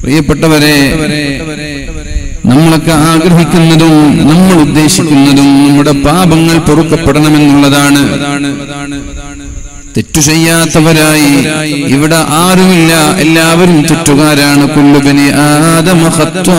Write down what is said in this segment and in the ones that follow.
പ്രിയപ്പെട്ടവരെ നമ്മളൊക്കെ ആഗ്രഹിക്കുന്നതും നമ്മൾ ഉദ്ദേശിക്കുന്നതും നമ്മുടെ പാപങ്ങൾ പൊറുക്കപ്പെടണമെന്നുള്ളതാണ് തെറ്റു ചെയ്യാത്തവരായി ഇവിടെ ആരുമില്ല എല്ലാവരും തെറ്റുകാരാണ് കുല്ലുബനി ആദമ ഖത്താ.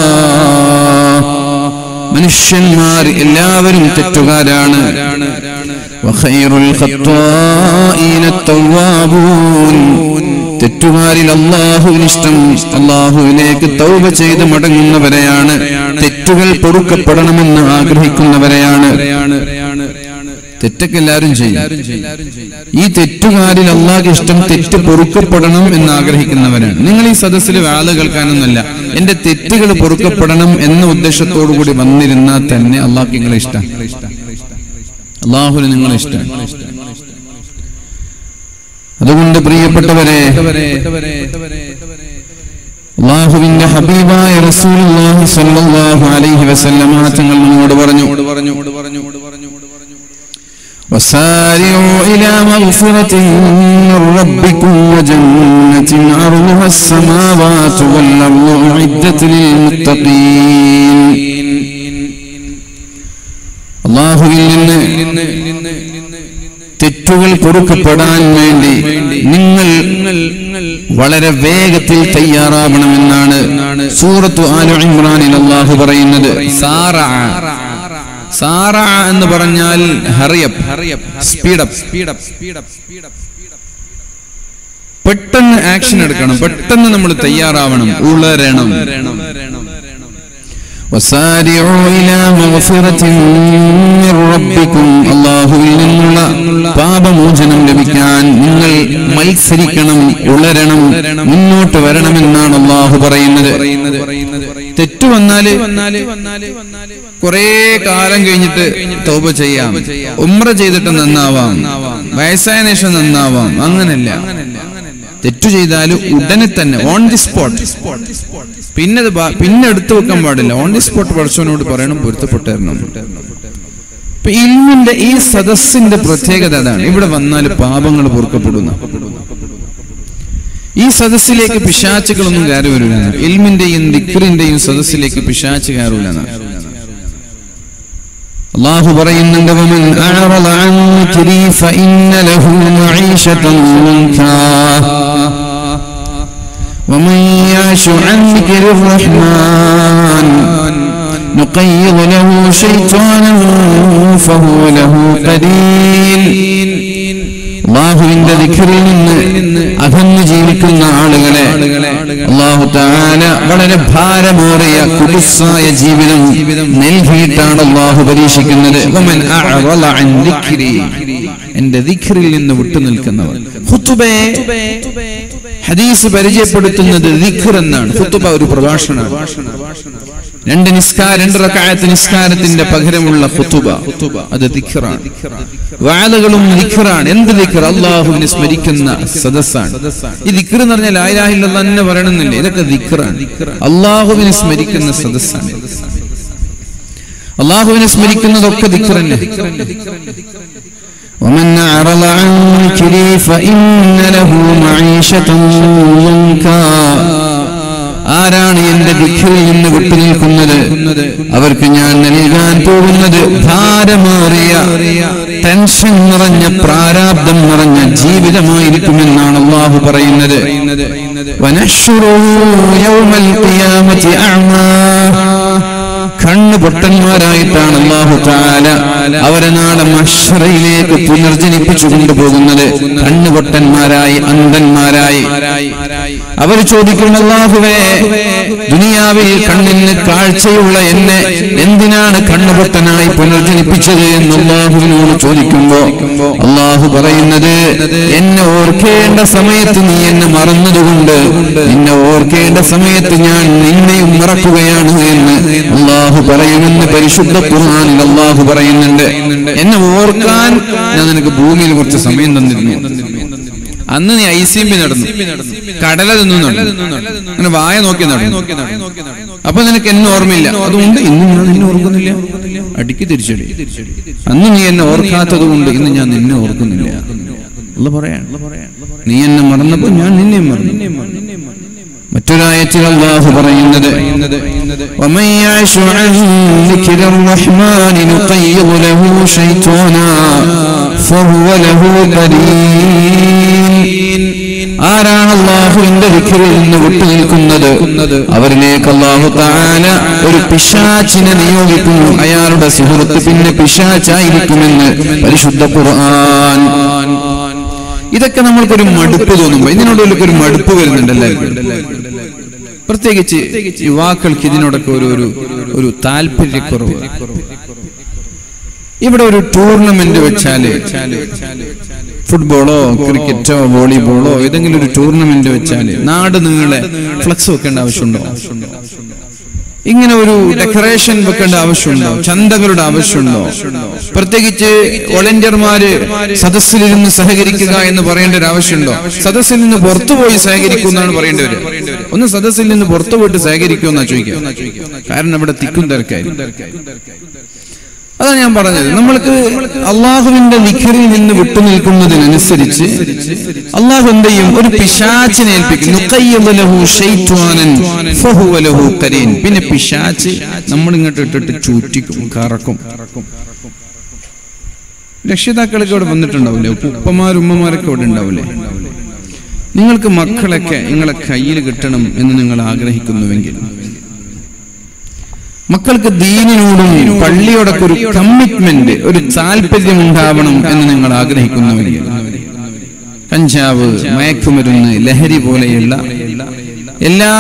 മനുഷ്യന്മാർ എല്ലാവരും തെറ്റുകാരാണ് വഖൈറുൽ ഖത്താഈന തവ്വാബൂൻ. തെറ്റുകാരിൽ അള്ളാഹുവിന് ഇഷ്ടം അള്ളാഹുവിലേക്ക് തൗബ ചെയ്ത് മടങ്ങുന്നവരെയാണ് തെറ്റുകൾ പൊറുക്കപ്പെടണമെന്ന് ആഗ്രഹിക്കുന്നവരെയാണ് തെറ്റൊക്കെ എല്ലാവരും ചെയ്യും ഈ തെറ്റുകാരിൽ അള്ളാഹ് ഇഷ്ടം തെറ്റ് പൊറുക്കപ്പെടണം എന്ന് ആഗ്രഹിക്കുന്നവരാണ് നിങ്ങൾ ഈ സദസ്സിൽ വാള കേൾക്കാനൊന്നല്ല എന്റെ തെറ്റുകൾ പൊറുക്കപ്പെടണം എന്ന ഉദ്ദേശത്തോടു കൂടി വന്നിരുന്നാൽ തന്നെ അള്ളാഹ് നിങ്ങളെ ഇഷ്ടം അള്ളാഹുവിന് നിങ്ങളെ ഇഷ്ടം അതുകൊണ്ട് പ്രിയപ്പെട്ടവരെ അള്ളാഹുവിന്റെ ഹബീബായ റസൂലുള്ളാഹി സ്വല്ലല്ലാഹു അലൈഹി വസല്ലമ തങ്ങൾ നമ്മോട് പറഞ്ഞു وسارعوا إلى مغفرة من ربكم وجنة عرضها السماوات والأرض أعدت للمتقين അള്ളാഹുവിൽ നിന്ന് തെറ്റുകൾ പൊറുക്കപ്പെടാൻ വേണ്ടി നിങ്ങൾ വളരെ വേഗത്തിൽ തയ്യാറാവണമെന്നാണ് സൂറത്തു ആലു ഇമ്രാനിൽ അള്ളാഹു പറയുന്നത് സാറ സാറ എന്ന് പറഞ്ഞാൽ hurry up speed up speed up speed up speed up പെട്ടെന്ന് ആക്ഷൻ എടുക്കണം പെട്ടെന്ന് നമ്മൾ തയ്യാറാവണം ഉളരണം وسارعوا إلى مغفرة من ربكم അള്ളാഹുവിൽ നിന്നുള്ള പാപമോചനം ലഭിക്കാൻ നിങ്ങൾ മത്സരിക്കണം ഉളരണം മുന്നോട്ട് വരണമെന്നാണ് അള്ളാഹു പറയുന്നത് തെറ്റു വന്നാല് കുറെ കാലം കഴിഞ്ഞിട്ട് തോപ ചെയ്യാം ഉമ്ര ചെയ്തിട്ട് നന്നാവാം വയസ്സായ ശേഷം നന്നാവാം അങ്ങനല്ല തെറ്റു ചെയ്താൽ ഉടനെ തന്നെ ഓൺ ദി സ്പോട്ട് പിന്നെ അത് ബാ- പിന്നെ എടുത്തു വെക്കാൻ പാടില്ല ഓൺ ദി സ്പോട്ട് പഠിച്ചവനോട് പറയണം പൊരുത്തപ്പെട്ടായിരുന്നു ഇപ്പൊ ഇൽമിന്റെ ഈ സദസ്സിന്റെ പ്രത്യേകത അതാണ് ഇവിടെ വന്നാൽ പാപങ്ങൾ പൊറുക്കപ്പെടുന്നു ഈ സദസ്സിലേക്ക് പിശാച്ചുകളൊന്നും കയറി വരില്ല ഇൽമിന്റെയും ദിക്റിന്റെയും സദസ്സിലേക്ക് പിശാച്ച് കയറൂല അള്ളാഹു പറയുന്നുണ്ട് "വമൻ അഅറള അൻ ദിക്രി ഫഇന്ന ലഹു മഈശതൻ ദൻകാ." ومن يعش عن ذكر الرحمن نقيض له شيطانا فهو له قرين അള്ളാഹുവിന്റെ ദിഖറിൽ നിന്ന് അകന്നു ജീവിക്കുന്ന ആളുകളെ അള്ളാഹു താല വളരെ ഭാരമേറിയ കുടുസായ ജീവിതം നൽകിയിട്ടാണ് അള്ളാഹു പരീക്ഷിക്കുന്നത് വമൻ അഅറള അൻ ദിക്രി. എന്റെ ദിഖറിൽ നിന്ന് വിട്ടുനിൽക്കുന്നവർ ഖുതുബേ ഹദീസ് പരിചയപ്പെടുത്തുന്നത് ദിഖർ എന്നാണ് ഖുതുബ ഒരു പ്രഭാഷണമാണ് രണ്ട് നിസ്കാര രണ്ട് റക്അത്ത് നിസ്കാരത്തിന്റെ പകരമുള്ള ഖുതുബ അത് ദിഖറാണ് വാലുകളും ദിഖറാണ് എന്ത് ദിഖർ അള്ളാഹുവിനെ സ്മരിക്കുന്ന സദസ്സാണ് ഈ ദിഖർ എന്ന് പറഞ്ഞാൽ ആയിരാഹില്ല തന്നെ പറയണമെന്നില്ല ഇതൊക്കെ ദിഖറാണ് അള്ളാഹുവിനെ സ്മരിക്കുന്ന സദസ്സാണ് അള്ളാഹുവിനെ സ്മരിക്കുന്നതൊക്കെ ദിഖർ തന്നെ ومن أعرض عن ذكري فإن له معيشة ضنكا ആരാണ് എന്റെ ദിഖിൽ നിന്ന് വിട്ടുനിൽക്കുന്നത് അവർക്ക് ഞാൻ നൽകാൻ പോകുന്നത് ഭാരമേറിയ ടെൻഷൻ നിറഞ്ഞ പ്രാരാബ്ദം നിറഞ്ഞ ജീവിതമായിരിക്കുമെന്നാണ് അള്ളാഹു പറയുന്നത് വനശ്ശുറുഹു യൗമൽ ഖിയാമത്തി അഅ്മാ. കണ്ണു പൊട്ടന്മാരായിട്ടാണ് അള്ളാഹു താല അവരെ നാളെ മഷറയിലേക്ക് പുനർജനിപ്പിച്ചു കൊണ്ടുപോകുന്നത് കണ്ണു പൊട്ടന്മാരായി അന്ധന്മാരായി അവർ ചോദിക്കും അള്ളാഹുവേ ദുനിയാവിൽ കണ്ണിന് കാഴ്ചയുള്ള എന്നെ എന്തിനാണ് കണ്ണുപൊട്ടനായി പുനർജനിപ്പിച്ചത് എന്ന് അള്ളാഹുവിനോട് ചോദിക്കുമ്പോ അള്ളാഹു പറയുന്നത് എന്നെ ഓർക്കേണ്ട സമയത്ത് നീ എന്നെ മറന്നതുകൊണ്ട് നിന്നെ ഓർക്കേണ്ട സമയത്ത് ഞാൻ നിന്നെയും മറക്കുകയാണ് എന്ന് അള്ളാഹു പറയുമെന്ന് പരിശുദ്ധ ഖുർആനിൽ അള്ളാഹു പറയുന്നുണ്ട് എന്നെ ഓർക്കാൻ ഞാൻ നിനക്ക് ഭൂമിയിൽ കുറച്ച് സമയം തന്നിരുന്നു അന്ന് നീ ഐ സി എം പി നടന്നു കടല തിന്നു നടന്നു അങ്ങനെ വായ നോക്കി നടന്നു അപ്പൊ നിനക്ക് എന്നെ ഓർമ്മയില്ല അതുകൊണ്ട് ഇന്ന് ഞാൻ നിന്നെ ഓർക്കുന്നില്ല അടിക്ക് തിരിച്ചടി അന്ന് നീ എന്നെ ഓർക്കാത്തത് കൊണ്ട് ഇന്ന് ഞാൻ നിന്നെ ഓർക്കുന്നില്ല ഉള്ള പറയാൻ നീ എന്നെ മറന്നപ്പോ ഞാൻ നിന്നെ മറന്നു മറ്റൊരായത്തിൽ അള്ളാഹു പറയുന്നത് ومن يعش عن ذكر الرحمن نقيض له شيطانا فهو له قرين ആരാണ് അള്ളാഹുവിന്റെ വിഖറിൽ നിന്ന് വിട്ടുനിൽക്കുന്നത് അവരിലേക്ക് അള്ളാഹു താന ഒരു പിശാച്ചിനെ നിയോഗിക്കുന്നു അയാളുടെ സുഹൃത്ത് പിന്നെ പിശാച്ചായിരിക്കുമെന്ന് പരിശുദ്ധ ഖുർആൻ ഇതൊക്കെ നമ്മൾക്കൊരു മടുപ്പ് തോന്നുമ്പോ ഇതിനോടൊക്കെ ഒരു മടുപ്പ് വരുന്നുണ്ടല്ലേ പ്രത്യേകിച്ച് യുവാക്കൾക്ക് ഇതിനോടൊക്കെ ഒരു ഒരു ഒരു താല്പര്യക്കുറവ് ഇവിടെ ഒരു ടൂർണമെന്റ് വെച്ചാല് ഫുട്ബോളോ ക്രിക്കറ്റോ വോളിബോളോ ഏതെങ്കിലും ഒരു ടൂർണമെന്റ് വെച്ചാല് നാട് നീളെ ഫ്ലക്സ് വെക്കേണ്ട ആവശ്യമുണ്ടോ ഇങ്ങനെ ഒരു ഡെക്കറേഷൻ വെക്കേണ്ട ആവശ്യമുണ്ടോ ചന്തകളുടെ ആവശ്യമുണ്ടോ പ്രത്യേകിച്ച് വോളണ്ടിയർമാര് സദസ്സിലിരുന്ന് സഹകരിക്കുക എന്ന് പറയേണ്ട ഒരു ആവശ്യമുണ്ടോ സദസ്സിൽ നിന്ന് പുറത്തുപോയി സഹകരിക്കുമെന്നാണ് പറയേണ്ടവര് ഒന്ന് സദസ്സിൽ നിന്ന് പുറത്തു പോയിട്ട് സഹകരിക്കുമെന്നാ ചോദിക്കുക കാരണം ഇവിടെ തിക്കും തിരക്കായിരിക്കും അതാ ഞാൻ പറഞ്ഞത് നമ്മൾക്ക് അള്ളാഹുവിന്റെ നിഖറിൽ നിന്ന് വിട്ടുനിൽക്കുന്നതിനനുസരിച്ച് അള്ളാഹു എന്ത് ചെയ്യും ഒരു പിശാച്ചിനെ ഏൽപ്പിക്കും നുഖയ്യിദ് ലഹു ശൈത്വാനൻ ഫഹുവ ലഹു കരീൻ. പിന്നെ പിശാച്ച് നമ്മൾ ഇങ്ങോട്ട് ഇട്ടിട്ട് ചൂറ്റിക്കും കറക്കും രക്ഷിതാക്കളൊക്കെ ഇവിടെ വന്നിട്ടുണ്ടാവില്ലേ ഉപ്പമാരും ഉമ്മമാരൊക്കെ ഇവിടെ ഉണ്ടാവില്ലേ നിങ്ങൾക്ക് മക്കളൊക്കെ നിങ്ങളെ കയ്യിൽ കിട്ടണം എന്ന് നിങ്ങൾ ആഗ്രഹിക്കുന്നുവെങ്കിൽ മക്കൾക്ക് ദീനിനോടും പള്ളിയോടൊക്കെ ഒരു കമ്മിറ്റ്മെന്റ് ഒരു താല്പര്യം ഉണ്ടാവണം എന്ന് നിങ്ങൾ ആഗ്രഹിക്കുന്നുവെങ്കിൽ കഞ്ചാവ് മയക്കുമരുന്ന് ലഹരി പോലെയുള്ള എല്ലാ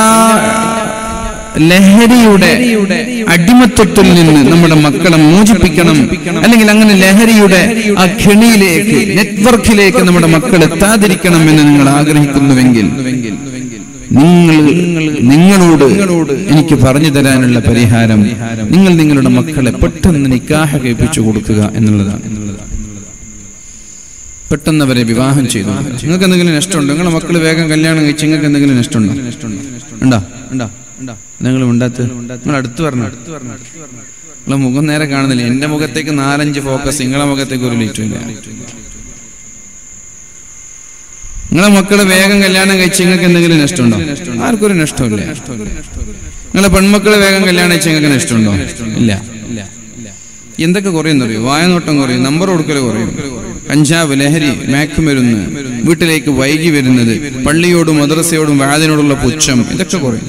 ലഹരിയുടെ അടിമത്വത്തിൽ നിന്ന് നമ്മുടെ മക്കളെ മോചിപ്പിക്കണം അല്ലെങ്കിൽ അങ്ങനെ ലഹരിയുടെ ആ ഖെണിയിലേക്ക് നെറ്റ്വർക്കിലേക്ക് നമ്മുടെ മക്കൾ എത്താതിരിക്കണം എന്ന് നിങ്ങൾ ആഗ്രഹിക്കുന്നുവെങ്കിൽ നിങ്ങൾ നിങ്ങളോട് എനിക്ക് പറഞ്ഞു തരാനുള്ള പരിഹാരം നിങ്ങൾ നിങ്ങളുടെ മക്കളെ പെട്ടെന്ന് നിക്കാഹ കഴിപ്പിച്ചു കൊടുക്കുക എന്നുള്ളതാണ് പെട്ടെന്ന് അവരെ വിവാഹം ചെയ്തു നിങ്ങൾക്ക് എന്തെങ്കിലും നഷ്ടമുണ്ടോ നിങ്ങളെ മക്കൾ വേഗം കല്യാണം കഴിച്ച് നിങ്ങൾക്ക് എന്തെങ്കിലും നഷ്ടമുണ്ടോ ഉണ്ടോ ഉണ്ടോ നിങ്ങൾ ഉണ്ടാത്ത് നിങ്ങൾ അടുത്ത് പറഞ്ഞു നിങ്ങളെ മുഖം നേരെ കാണുന്നില്ല എന്റെ മുഖത്തേക്ക് നാലഞ്ച് ഫോക്കസ് നിങ്ങളെ മുഖത്തേക്ക് ഒരു ലൈറ്റും ഇല്ല നിങ്ങളെ മക്കള് വേഗം കല്യാണം കഴിച്ച് നിങ്ങൾക്ക് എന്തെങ്കിലും നഷ്ടമുണ്ടോ ആർക്കൊരു നഷ്ടമില്ല നിങ്ങളെ പെൺമക്കള് വേഗം കല്യാണം കഴിച്ച് നിങ്ങൾക്ക് നഷ്ടമുണ്ടോ ഇല്ല എന്തൊക്കെ കുറയുന്നറിയോ വായനോട്ടം കുറയും നമ്പർ കൊടുക്കൽ കുറയും കഞ്ചാവ് ലഹരി മയക്കുമരുന്ന് വീട്ടിലേക്ക് വൈകി വരുന്നത് പള്ളിയോടും മദ്രസയോടും വാതിനോടുള്ള പുച്ഛം ഇതൊക്കെ കുറയും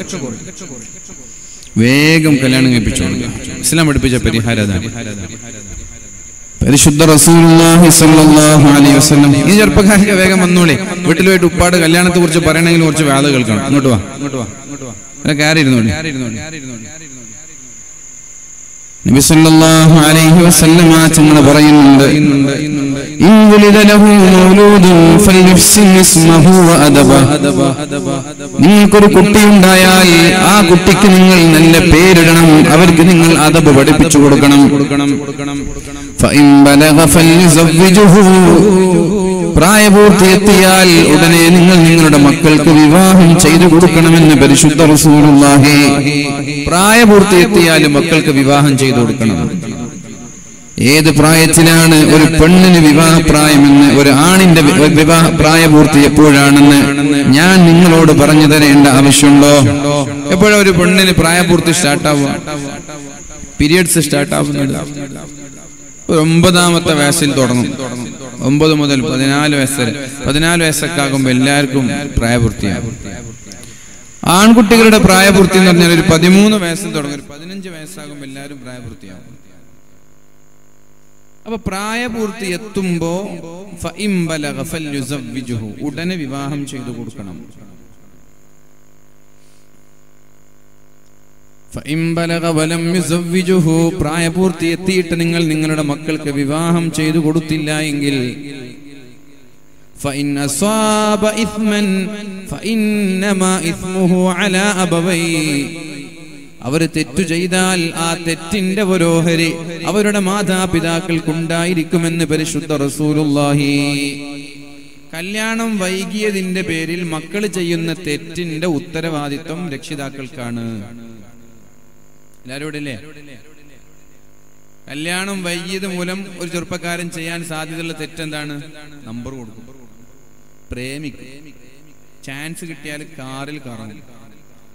വേഗം കല്യാണം കഴിപ്പിച്ചു കൊടുക്കുക ഇസ്ലാം പഠിപ്പിച്ച പരിഹാരം അതാണ് പരിശുദ്ധ റസൂലുള്ളാഹി സ്വല്ലല്ലാഹു അലൈഹി വസല്ലം ഈ ചെറുപ്പക്കാരൊക്കെ വേഗം വന്നോളെ വീട്ടിൽ പോയിട്ട് ഉപ്പാട് കല്യാണത്തെ കുറിച്ച് പറയണമെങ്കിൽ കുറച്ച് വേള കേൾക്കണം ഇങ്ങോട്ട് വാ ഇങ്ങോട്ട് വാ അല്ല കയറി ഇരുന്നോളി നബി സല്ലല്ലാഹു അലൈഹി വസല്ലം ആ തങ്ങൾ പറയുന്നുണ്ട് ഇൻ വുലിദ ലഹു മൗലൂദുൻ ഫൽയുഹ്സിൻ ഇസ്മഹു വഅദബ നിങ്ങൾക്കൊരു കുട്ടിയുണ്ടായാൽ ആ കുട്ടിക്ക് നിങ്ങൾ നല്ല പേരിടണം അവർക്ക് നിങ്ങൾ അദബ് പഠിപ്പിച്ചു കൊടുക്കണം ഫഇൻ ബലഗ ഫൽയുസവ്വിജുഹു പ്രായപൂർത്തിയെത്തിയാൽ ഉടനെ നിങ്ങൾ നിങ്ങളുടെ മക്കൾക്ക് വിവാഹം ചെയ്തു കൊടുക്കണമെന്ന് പരിശുദ്ധ റസൂലുള്ളാഹി പ്രായപൂർത്തിയെത്തിയാൽ മക്കൾക്ക് വിവാഹം ചെയ്തു കൊടുക്കണം ഏത് പ്രായത്തിലാണ് ഒരു പെണ്ണിന് വിവാഹപ്രായമെന്ന് ഒരു ആണിന്റെ വി- വിവാഹ പ്രായപൂർത്തി എപ്പോഴാണെന്ന് ഞാൻ നിങ്ങളോട് പറഞ്ഞു തരേണ്ട ആവശ്യമുണ്ടോ എപ്പോഴാ ഒരു പെണ്ണിന് പ്രായപൂർത്തി സ്റ്റാർട്ടാവുക പീരിയഡ്സ് സ്റ്റാർട്ടാവുന്നത് ഒരു ഒമ്പതാമത്തെ വയസ്സിൽ തുടങ്ങും ഒമ്പത് മുതൽ പതിനാല് വയസ്സ് വരെ പതിനാല് വയസ്സൊക്കെ ആകുമ്പോൾ എല്ലാവർക്കും പ്രായപൂർത്തിയാകും ആൺകുട്ടികളുടെ പ്രായപൂർത്തി എന്ന് പറഞ്ഞാൽ ഒരു പതിമൂന്ന് വയസ്സിൽ തുടങ്ങും ഒരു പതിനഞ്ച് വയസ്സാകുമ്പോൾ എല്ലാവരും പ്രായപൂർത്തിയാകും അപ്പൊ പ്രായപൂർത്തി എത്തുമ്പോ ഫഇം ബലഗ ഫല്യുസവ്വിജുഹു. ഉടനെ വിവാഹം ചെയ്തു കൊടുക്കണം ഫഇം ബലഗ വലം യുസവ്വിജുഹു. പ്രായപൂർത്തി എത്തിയിട്ട് നിങ്ങൾ നിങ്ങളുടെ മക്കൾക്ക് വിവാഹം ചെയ്തു കൊടുത്തില്ല എങ്കിൽ فإن أصاب إثما فإنما إثمه على أبويه അവർ തെറ്റു ചെയ്താൽ ആ തെറ്റിന്റെ ഓരോഹരി അവരുടെ മാതാപിതാക്കൾക്കുണ്ടായിരിക്കുമെന്ന് പരിശുദ്ധ റസൂലുള്ളാഹി കല്യാണം വൈകിയതിന്റെ പേരിൽ മക്കൾ ചെയ്യുന്ന തെറ്റിന്റെ ഉത്തരവാദിത്വം രക്ഷിതാക്കൾക്കാണ് എല്ലാവരും ഇവിടെ ഇല്ലേ കല്യാണം വൈകിയത് മൂലം ഒരു ചെറുപ്പക്കാരൻ ചെയ്യാൻ സാധ്യതയുള്ള തെറ്റെന്താണ് നമ്പർ കൊടുക്കും പ്രേമിക്കും ചാൻസ് കിട്ടിയാൽ കാറിൽ കറങ്ങും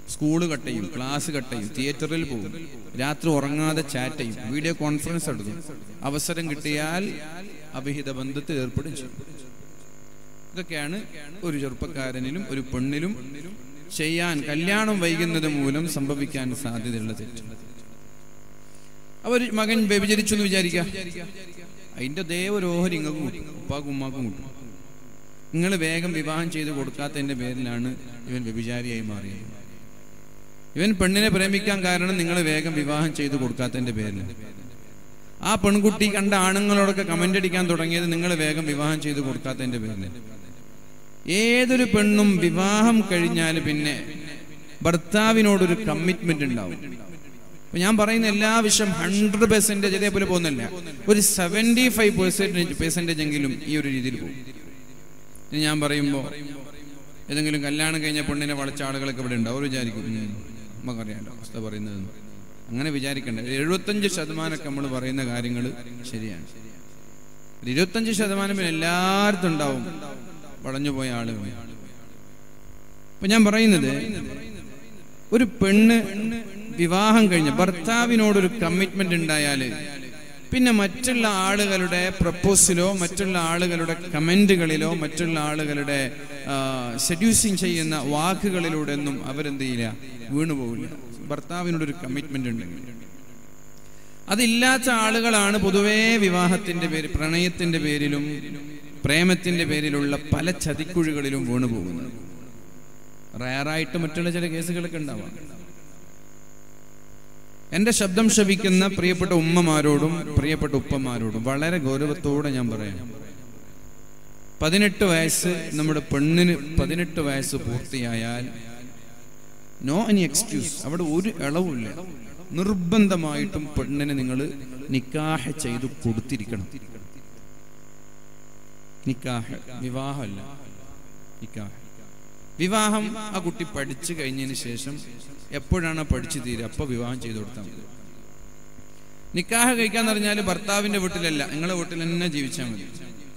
സ്കൂള് കട്ട് ചെയ്യും ക്ലാസ് കട്ട് ചെയ്യും തിയേറ്ററിൽ പോകും രാത്രി ഉറങ്ങാതെ ചാറ്റ് ചെയ്യും വീഡിയോ കോൺഫറൻസ് എടുക്കും അവസരം കിട്ടിയാൽ അഭിഹിത ബന്ധത്തിൽ ഏർപ്പെടും ചെയ്യും ഇതൊക്കെയാണ് ഒരു ചെറുപ്പക്കാരനിലും ഒരു പെണ്ണിലും ചെയ്യാൻ കല്യാണം വൈകുന്നത് മൂലം സംഭവിക്കാൻ സാധ്യതയുള്ള തെറ്റ് അവർ മകൻ വ്യഭിചരിച്ചു എന്ന് വിചാരിക്കാം അതിന്റെ ദേ ഒരു ഓഹരി ഇങ്ങക്ക് കൂട്ടും ഉപ്പാക്കും ഉമ്മാക്കും കൂട്ടും നിങ്ങൾ വേഗം വിവാഹം ചെയ്ത് കൊടുക്കാത്തതിന്റെ പേരിലാണ് ഇവൻ വ്യഭിചാരിയായി മാറിയത് ഇവൻ പെണ്ണിനെ പ്രേമിക്കാൻ കാരണം നിങ്ങൾ വേഗം വിവാഹം ചെയ്ത് കൊടുക്കാത്തതിന്റെ പേരിലാണ് ആ പെൺകുട്ടി കണ്ട ആണുങ്ങളോടൊക്കെ കമന്റ് അടിക്കാൻ തുടങ്ങിയത് നിങ്ങൾ വേഗം വിവാഹം ചെയ്ത് കൊടുക്കാത്തതിന്റെ പേരിലാണ് ഏതൊരു പെണ്ണും വിവാഹം കഴിഞ്ഞാൽ പിന്നെ ഭർത്താവിനോടൊരു കമ്മിറ്റ്മെന്റ് ഉണ്ടാവും അപ്പൊ ഞാൻ പറയുന്ന എല്ലാ വിഷയം ഹൺഡ്രഡ് പെർസെന്റേജ് ഇതേപോലെ പോകുന്നില്ല ഒരു സെവന്റി ഫൈവ് പെർസെന്റേജ് പെർസെന്റേജ് എങ്കിലും ഈ ഒരു രീതിയിൽ പോകും ഇനി ഞാൻ പറയുമ്പോൾ ഏതെങ്കിലും കല്യാണം കഴിഞ്ഞ പെണ്ണിനെ വളച്ച ആളുകളൊക്കെ ഇവിടെ ഉണ്ട് അവർ വിചാരിക്കും "ഉം, നമുക്കറിയാലോ അവസ്ഥ പറയുന്നത് അങ്ങനെ വിചാരിക്കണ്ട ഒരു എഴുപത്തഞ്ച് ശതമാനമൊക്കെ നമ്മൾ പറയുന്ന കാര്യങ്ങൾ ശരിയാണ് ഒരു ഇരുപത്തഞ്ച് ശതമാനം പിന്നെ എല്ലായിടത്തും ഉണ്ടാവും വളഞ്ഞുപോയ ആളുകൾ അപ്പൊ ഞാൻ പറയുന്നത് ഒരു പെണ്ണ് വിവാഹം കഴിഞ്ഞ് ഭർത്താവിനോടൊരു കമ്മിറ്റ്മെന്റ് ഉണ്ടായാല് പിന്നെ മറ്റുള്ള ആളുകളുടെ പ്രപ്പോസിലോ മറ്റുള്ള ആളുകളുടെ കമന്റുകളിലോ മറ്റുള്ള ആളുകളുടെ സെഡ്യൂസിങ് ചെയ്യുന്ന വാക്കുകളിലൂടെ ഒന്നും അവരെന്ത് ചെയ്യില്ല വീണുപോകില്ല ഭർത്താവിനോടൊരു കമ്മിറ്റ്മെന്റ് ഉണ്ടെങ്കിൽ അതില്ലാത്ത ആളുകളാണ് പൊതുവേ വിവാഹത്തിന്റെ പേര് പ്രണയത്തിന്റെ പേരിലും പ്രേമത്തിന്റെ പേരിലുള്ള പല ചതിക്കുഴികളിലും വീണു പോകുന്നത് റയറായിട്ട് മറ്റുള്ള ചില കേസുകളൊക്കെ ഉണ്ടാവാം എന്റെ ശബ്ദം ശപിക്കുന്ന പ്രിയപ്പെട്ട ഉമ്മമാരോടും പ്രിയപ്പെട്ട ഉപ്പമാരോടും വളരെ ഗൗരവത്തോടെ ഞാൻ പറയാം പതിനെട്ട് വയസ്സ് നമ്മുടെ പെണ്ണിന് പതിനെട്ട് വയസ്സ് പൂർത്തിയായാൽ നോ എനി എക്സ്ക്യൂസ് അവിടെ ഒരു ഇളവുമില്ല നിർബന്ധമായിട്ടും പെണ്ണിനെ നിങ്ങൾ നിക്കാഹ് ചെയ്തു കൊടുത്തിരിക്കണം നിക്കാഹ് വിവാഹമല്ല നിക്കാഹ് വിവാഹം ആ കുട്ടി പഠിച്ചു കഴിഞ്ഞതിന് ശേഷം എപ്പോഴാണ് ആ പഠിച്ചു തീരുക അപ്പൊ വിവാഹം ചെയ്തു കൊടുത്താൽ മതി നിക്കാഹ് കഴിക്കാന്ന് പറഞ്ഞാൽ ഭർത്താവിന്റെ വീട്ടിലല്ല നിങ്ങളെ വീട്ടിൽ തന്നെ ജീവിച്ചാൽ മതി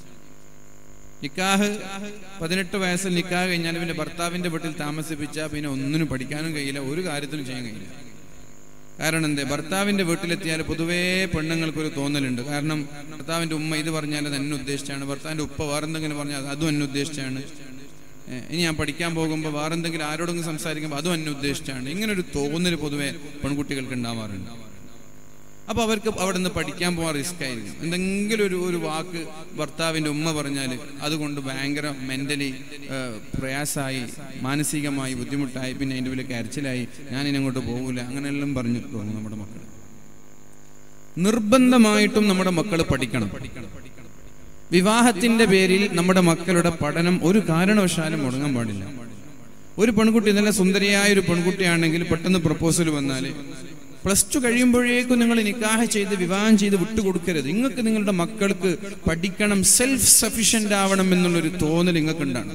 നിക്കാഹ് പതിനെട്ട് വയസ്സിൽ നിക്കാഹ് കഴിഞ്ഞാൽ പിന്നെ ഭർത്താവിന്റെ വീട്ടിൽ താമസിപ്പിച്ചാൽ പിന്നെ ഒന്നിനും പഠിക്കാനും കഴിയില്ല ഒരു കാര്യത്തിനും ചെയ്യാൻ കഴിയില്ല കാരണം എന്തേ ഭർത്താവിന്റെ വീട്ടിലെത്തിയാൽ പൊതുവേ പെണ്ണുങ്ങൾക്കൊരു തോന്നലുണ്ട് കാരണം ഭർത്താവിന്റെ ഉമ്മ ഇത് പറഞ്ഞാൽ അത് എന്നെ ഉദ്ദേശിച്ചാണ് ഭർത്താവിന്റെ ഉപ്പ വേറെന്തെങ്കിലും പറഞ്ഞാൽ അതും എന്നെ ഉദ്ദേശിച്ചാണ് ഏ, ഇനി ഞാൻ പഠിക്കാൻ പോകുമ്പോൾ വേറെന്തെങ്കിലും ആരോടെങ്കിലും സംസാരിക്കുമ്പോൾ അതും എന്നെ ഉദ്ദേശിച്ചാണ് ഇങ്ങനെ ഒരു തോന്നൽ പൊതുവെ പെൺകുട്ടികൾക്ക് ഉണ്ടാവാറുണ്ട് അപ്പൊ അവർക്ക് അവിടെ നിന്ന് പഠിക്കാൻ പോകാൻ റിസ്ക് ആയിരിക്കും എന്തെങ്കിലും ഒരു ഒരു വാക്ക് ഭർത്താവിന്റെ ഉമ്മ പറഞ്ഞാൽ അതുകൊണ്ട് ഭയങ്കര മെന്റലി പ്രയാസമായി മാനസികമായി ബുദ്ധിമുട്ടായി പിന്നെ അതിൻ്റെ ഉള്ളിൽ കരച്ചിലായി ഞാൻ ഇനി അങ്ങോട്ട് പോകൂല അങ്ങനെയെല്ലാം പറഞ്ഞു തോന്നും നമ്മുടെ മക്കൾ നിർബന്ധമായിട്ടും നമ്മുടെ മക്കൾ പഠിക്കണം വിവാഹത്തിന്റെ പേരിൽ നമ്മുടെ മക്കളുടെ പഠനം ഒരു കാരണവശാലും മുടങ്ങാൻ പാടില്ല ഒരു പെൺകുട്ടി നല്ല സുന്ദരിയായ ഒരു പെൺകുട്ടിയാണെങ്കിൽ പെട്ടെന്ന് പ്രപ്പോസൽ വന്നാൽ പ്ലസ് ടു കഴിയുമ്പോഴേക്കും നിങ്ങൾ നിക്കാഹ് ചെയ്ത് വിവാഹം ചെയ്ത് വിട്ടുകൊടുക്കരുത് നിങ്ങൾക്ക് നിങ്ങളുടെ മക്കൾക്ക് പഠിക്കണം സെൽഫ് സഫീഷ്യന്റ് ആവണം എന്നുള്ളൊരു തോന്നൽ നിങ്ങൾക്ക് ഉണ്ടാണ്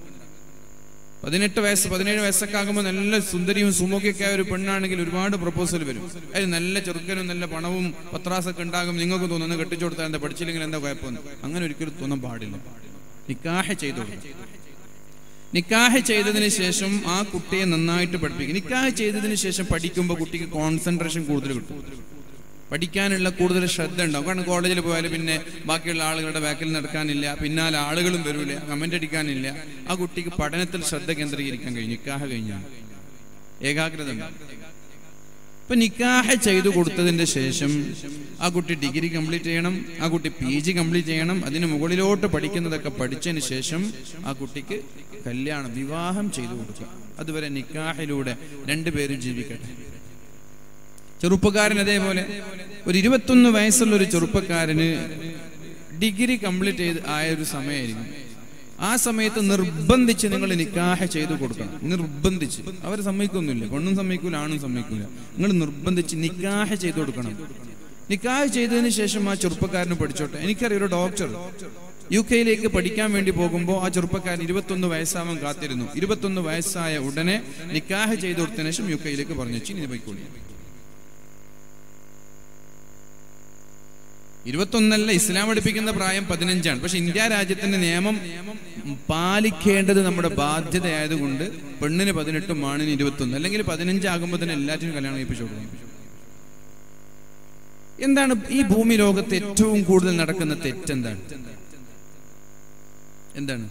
പതിനെട്ട് വയസ്സ് പതിനേഴ് വയസ്സൊക്കെ ആകുമ്പോൾ നല്ല സുന്ദരിയും സുമുഖയൊക്കെ ആയ ഒരു പെണ്ണാണെങ്കിൽ ഒരുപാട് പ്രപ്പോസൽ വരും അതിൽ നല്ല ചെറുക്കനും നല്ല പണവും പത്രാസൊക്കെ ഉണ്ടാകും നിങ്ങൾക്ക് തോന്നുന്നു കെട്ടിച്ചു കൊടുത്താൽ എന്താ പഠിച്ചില്ലെങ്കിൽ എന്താ കുഴപ്പമൊന്നും അങ്ങനെ ഒരിക്കലും തോന്നാൻ പാടില്ല നിക്കാഹ് ചെയ്തു കൊടുക്കണം. നിക്കാഹ് ചെയ്തതിന് ശേഷം ആ കുട്ടിയെ നന്നായിട്ട് പഠിപ്പിക്കും നിക്കാഹ് ചെയ്തതിന് ശേഷം പഠിക്കുമ്പോൾ കുട്ടിക്ക് കോൺസെൻട്രേഷൻ കൂടുതൽ കിട്ടും പഠിക്കാനുള്ള കൂടുതൽ ശ്രദ്ധ ഉണ്ടാവും കാരണം കോളേജിൽ പോയാൽ പിന്നെ ബാക്കിയുള്ള ആളുകളുടെ ബാക്കിൽ നടക്കാനില്ല പിന്നാലെ ആളുകളും വരൂല കമന്റ് അടിക്കാനില്ല ആ കുട്ടിക്ക് പഠനത്തിൽ ശ്രദ്ധ കേന്ദ്രീകരിക്കാൻ കഴിയും നിക്കാഹ് കഴിഞ്ഞാൽ ഏകാഗ്രത ഉണ്ടാവും. ഇപ്പൊ നിക്കാഹ് ചെയ്തു കൊടുത്തതിന്റെ ശേഷം ആ കുട്ടി ഡിഗ്രി കംപ്ലീറ്റ് ചെയ്യണം ആ കുട്ടി പി ജി കംപ്ലീറ്റ് ചെയ്യണം അതിന് മുകളിലോട്ട് പഠിക്കുന്നതൊക്കെ പഠിച്ചതിന് ശേഷം ആ കുട്ടിക്ക് കല്യാണം വിവാഹം ചെയ്തു കൊടുക്കുക അതുവരെ നിക്കാഹിലൂടെ രണ്ടുപേരും ജീവിക്കട്ടെ ചെറുപ്പക്കാരൻ അതേപോലെ ഒരു ഇരുപത്തൊന്ന് വയസ്സുള്ള ഒരു ചെറുപ്പക്കാരന് ഡിഗ്രി കംപ്ലീറ്റ് ചെയ്ത് ആയ ഒരു സമയമായിരിക്കും ആ സമയത്ത് നിർബന്ധിച്ച് നിങ്ങൾ നിക്കാഹ ചെയ്തു കൊടുക്കണം നിർബന്ധിച്ച് അവർ സമ്മതിക്കൊന്നുമില്ല പെണ്ണും സമ്മതിക്കൂല ആണും സമ്മതിക്കൂല നിങ്ങൾ നിർബന്ധിച്ച് നിക്കാഹ ചെയ്തു കൊടുക്കണം നിക്കാഹ് ചെയ്തതിന് ശേഷം ആ ചെറുപ്പക്കാരന് പഠിച്ചോട്ടെ എനിക്കറിയാം ഒരു ഡോക്ടർ യു കെയിലേക്ക് പഠിക്കാൻ വേണ്ടി പോകുമ്പോൾ ആ ചെറുപ്പക്കാരൻ ഇരുപത്തൊന്ന് വയസ്സാവാൻ കാത്തിരുന്നു ഇരുപത്തൊന്ന് വയസ്സായ ഉടനെ നിക്കാഹ് ചെയ്തു കൊടുത്തതിന് ശേഷം യു കെയിലേക്ക് പറഞ്ഞു വെച്ച് ഇനി പോയിക്കോളി ഇരുപത്തൊന്നല്ല ഇസ്ലാം പഠിപ്പിക്കുന്ന പ്രായം പതിനഞ്ചാണ് പക്ഷെ ഇന്ത്യ രാജ്യത്തിന്റെ നിയമം പാലിക്കേണ്ടത് നമ്മുടെ ബാധ്യതയായതുകൊണ്ട് പെണ്ണിന് പതിനെട്ടും ആണിന് ഇരുപത്തൊന്ന് അല്ലെങ്കിൽ പതിനഞ്ചാകുമ്പോൾ തന്നെ എല്ലാറ്റിനും കല്യാണം കഴിപ്പിച്ചു കൊടുക്കണം എന്താണ് ഈ ഭൂമി ലോകത്ത് ഏറ്റവും കൂടുതൽ നടക്കുന്ന തെറ്റെന്താണ് എന്താണ്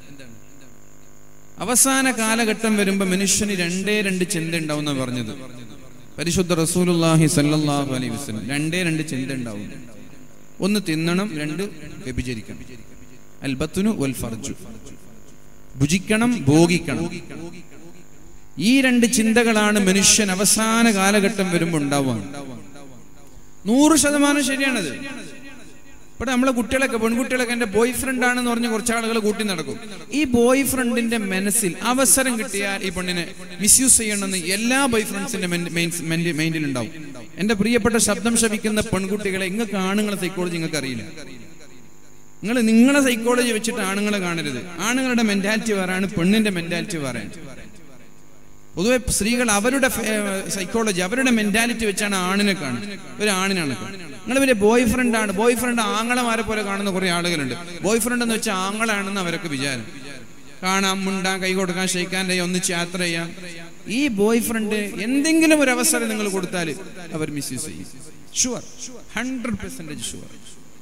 അവസാന കാലഘട്ടം വരുമ്പോ മനുഷ്യന് രണ്ടേ രണ്ട് ചിന്ത ഉണ്ടാവുന്ന പറഞ്ഞത് പരിശുദ്ധ റസൂലുള്ളാഹി സല്ലല്ലാഹു അലൈഹി വസല്ലം രണ്ടേ രണ്ട് ചിന്ത ഉണ്ടാവും ഒന്ന് തിന്നണം രണ്ട് വ്യഭിചരിക്കണം അൽബത്തുനു വൽ ഫർജു ഭുജിക്കണം ഭോഗിക്കണം ഈ രണ്ട് ചിന്തകളാണ് മനുഷ്യൻ അവസാന കാലഘട്ടം വരുമ്പോൾ ഉണ്ടാവുക നൂറ് ശതമാനം ശരിയാണത് ഇവിടെ നമ്മളെ കുട്ടികളൊക്കെ പെൺകുട്ടികളൊക്കെ എന്റെ ബോയ് ഫ്രണ്ട് ആണെന്ന് പറഞ്ഞ് കുറച്ച് ആളുകൾ കൂട്ടി നടക്കും ഈ ബോയ് ഫ്രണ്ടിന്റെ മനസ്സിൽ അവസരം കിട്ടിയാൽ ഈ പെണ്ണിനെ മിസ്യൂസ് ചെയ്യണമെന്ന് എല്ലാ ബോയ് ഫ്രണ്ട്സിന്റെ മൈൻഡിൽ ഉണ്ടാവും എന്റെ പ്രിയപ്പെട്ട ശബ്ദം ശപിക്കുന്ന പെൺകുട്ടികളെ നിങ്ങൾക്ക് ആണുങ്ങളെ സൈക്കോളജി നിങ്ങൾക്ക് അറിയില്ല നിങ്ങൾ നിങ്ങളെ സൈക്കോളജി വെച്ചിട്ട് ആണുങ്ങളെ കാണരുത് ആണുങ്ങളുടെ മെന്റാലിറ്റി വേറെയാണ് പെണ്ണിന്റെ മെന്റാലിറ്റി വേറെയാണ് പൊതുവെ സ്ത്രീകൾ അവരുടെ സൈക്കോളജി അവരുടെ മെന്റാലിറ്റി വെച്ചാണ് ആണിനെ കാണുന്നത് ഒരു ആണിനാണ് നിങ്ങൾ ഇവരെ ബോയ് ഫ്രണ്ട് ആണ് ബോയ് ഫ്രണ്ട് ആങ്ങളമാരെ പോലെ കാണുന്ന കുറെ ആളുകളുണ്ട് ബോയ് ഫ്രണ്ട് എന്ന് വെച്ചാൽ ആങ്ങളാണെന്ന് അവരൊക്കെ വിചാരം കാണാം മുണ്ടാൻ കൈ കൊടുക്കാൻ ഷെയ്ക്കാൻ ഒന്നിച്ച് യാത്ര ചെയ്യാം ഈ ബോയ് ഫ്രണ്ട് എന്തെങ്കിലും ഒരു അവസരം നിങ്ങൾ കൊടുത്താൽ അവർ മിസ്യൂസ് ചെയ്യും ഷുവർ ഹൺഡ്രഡ് പെർസെന്റേജ് ഷുവർ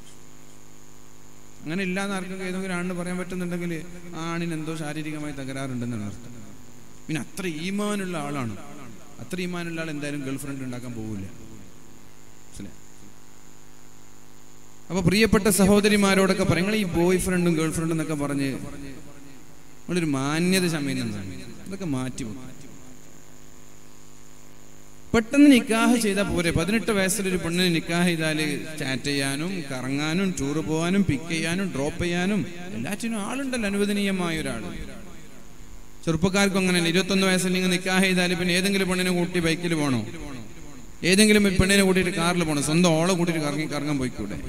അങ്ങനെ ഇല്ലാന്ന് ആർക്കും ഏതെങ്കിലും ആണിന് പറയാൻ പറ്റുന്നുണ്ടെങ്കിൽ ആണിന് എന്തോ ശാരീരികമായി തകരാറുണ്ടെന്നാണ് അർത്ഥം പിന്നെ അത്ര ഈമാനുള്ള ആളാണ് അത്ര ഈമാനുള്ള ആൾ എന്തായാലും ഗേൾ ഫ്രണ്ട് ഉണ്ടാക്കാൻ പോകില്ല അപ്പൊ പ്രിയപ്പെട്ട സഹോദരിമാരോടൊക്കെ പറയും നിങ്ങൾ ഈ ബോയ് ഫ്രണ്ടും ഗേൾ ഫ്രണ്ടും എന്നൊക്കെ പറഞ്ഞ് നിങ്ങളൊരു മാന്യത ചമയുന്നതാണ് അതൊക്കെ മാറ്റി വെക്കും പെട്ടെന്ന് നിക്കാഹ് ചെയ്താൽ പോരെ പതിനെട്ട് വയസ്സിലൊരു പെണ്ണിന് നിക്കാഹ് ചെയ്താൽ ചാറ്റ് ചെയ്യാനും കറങ്ങാനും ടൂർ പോകാനും പിക്ക് ചെയ്യാനും ഡ്രോപ്പ് ചെയ്യാനും എല്ലാറ്റിനും ആളുണ്ടല്ലോ അനുവദനീയമായ ഒരാൾ ചെറുപ്പക്കാർക്കും അങ്ങനെയല്ല ഇരുപത്തൊന്ന് വയസ്സിൽ നിങ്ങൾ നിക്കാഹ് ചെയ്താൽ പിന്നെ ഏതെങ്കിലും പെണ്ണിനെ കൂട്ടി ബൈക്കിൽ പോകണോ ഏതെങ്കിലും ഒരു പെണ്ണിനെ കൂട്ടിയിട്ട് കാറിൽ പോകണം സ്വന്തം ഓളെ കൂട്ടിയിട്ട് കറങ്ങി കറങ്ങാൻ പോയിക്കൂടെ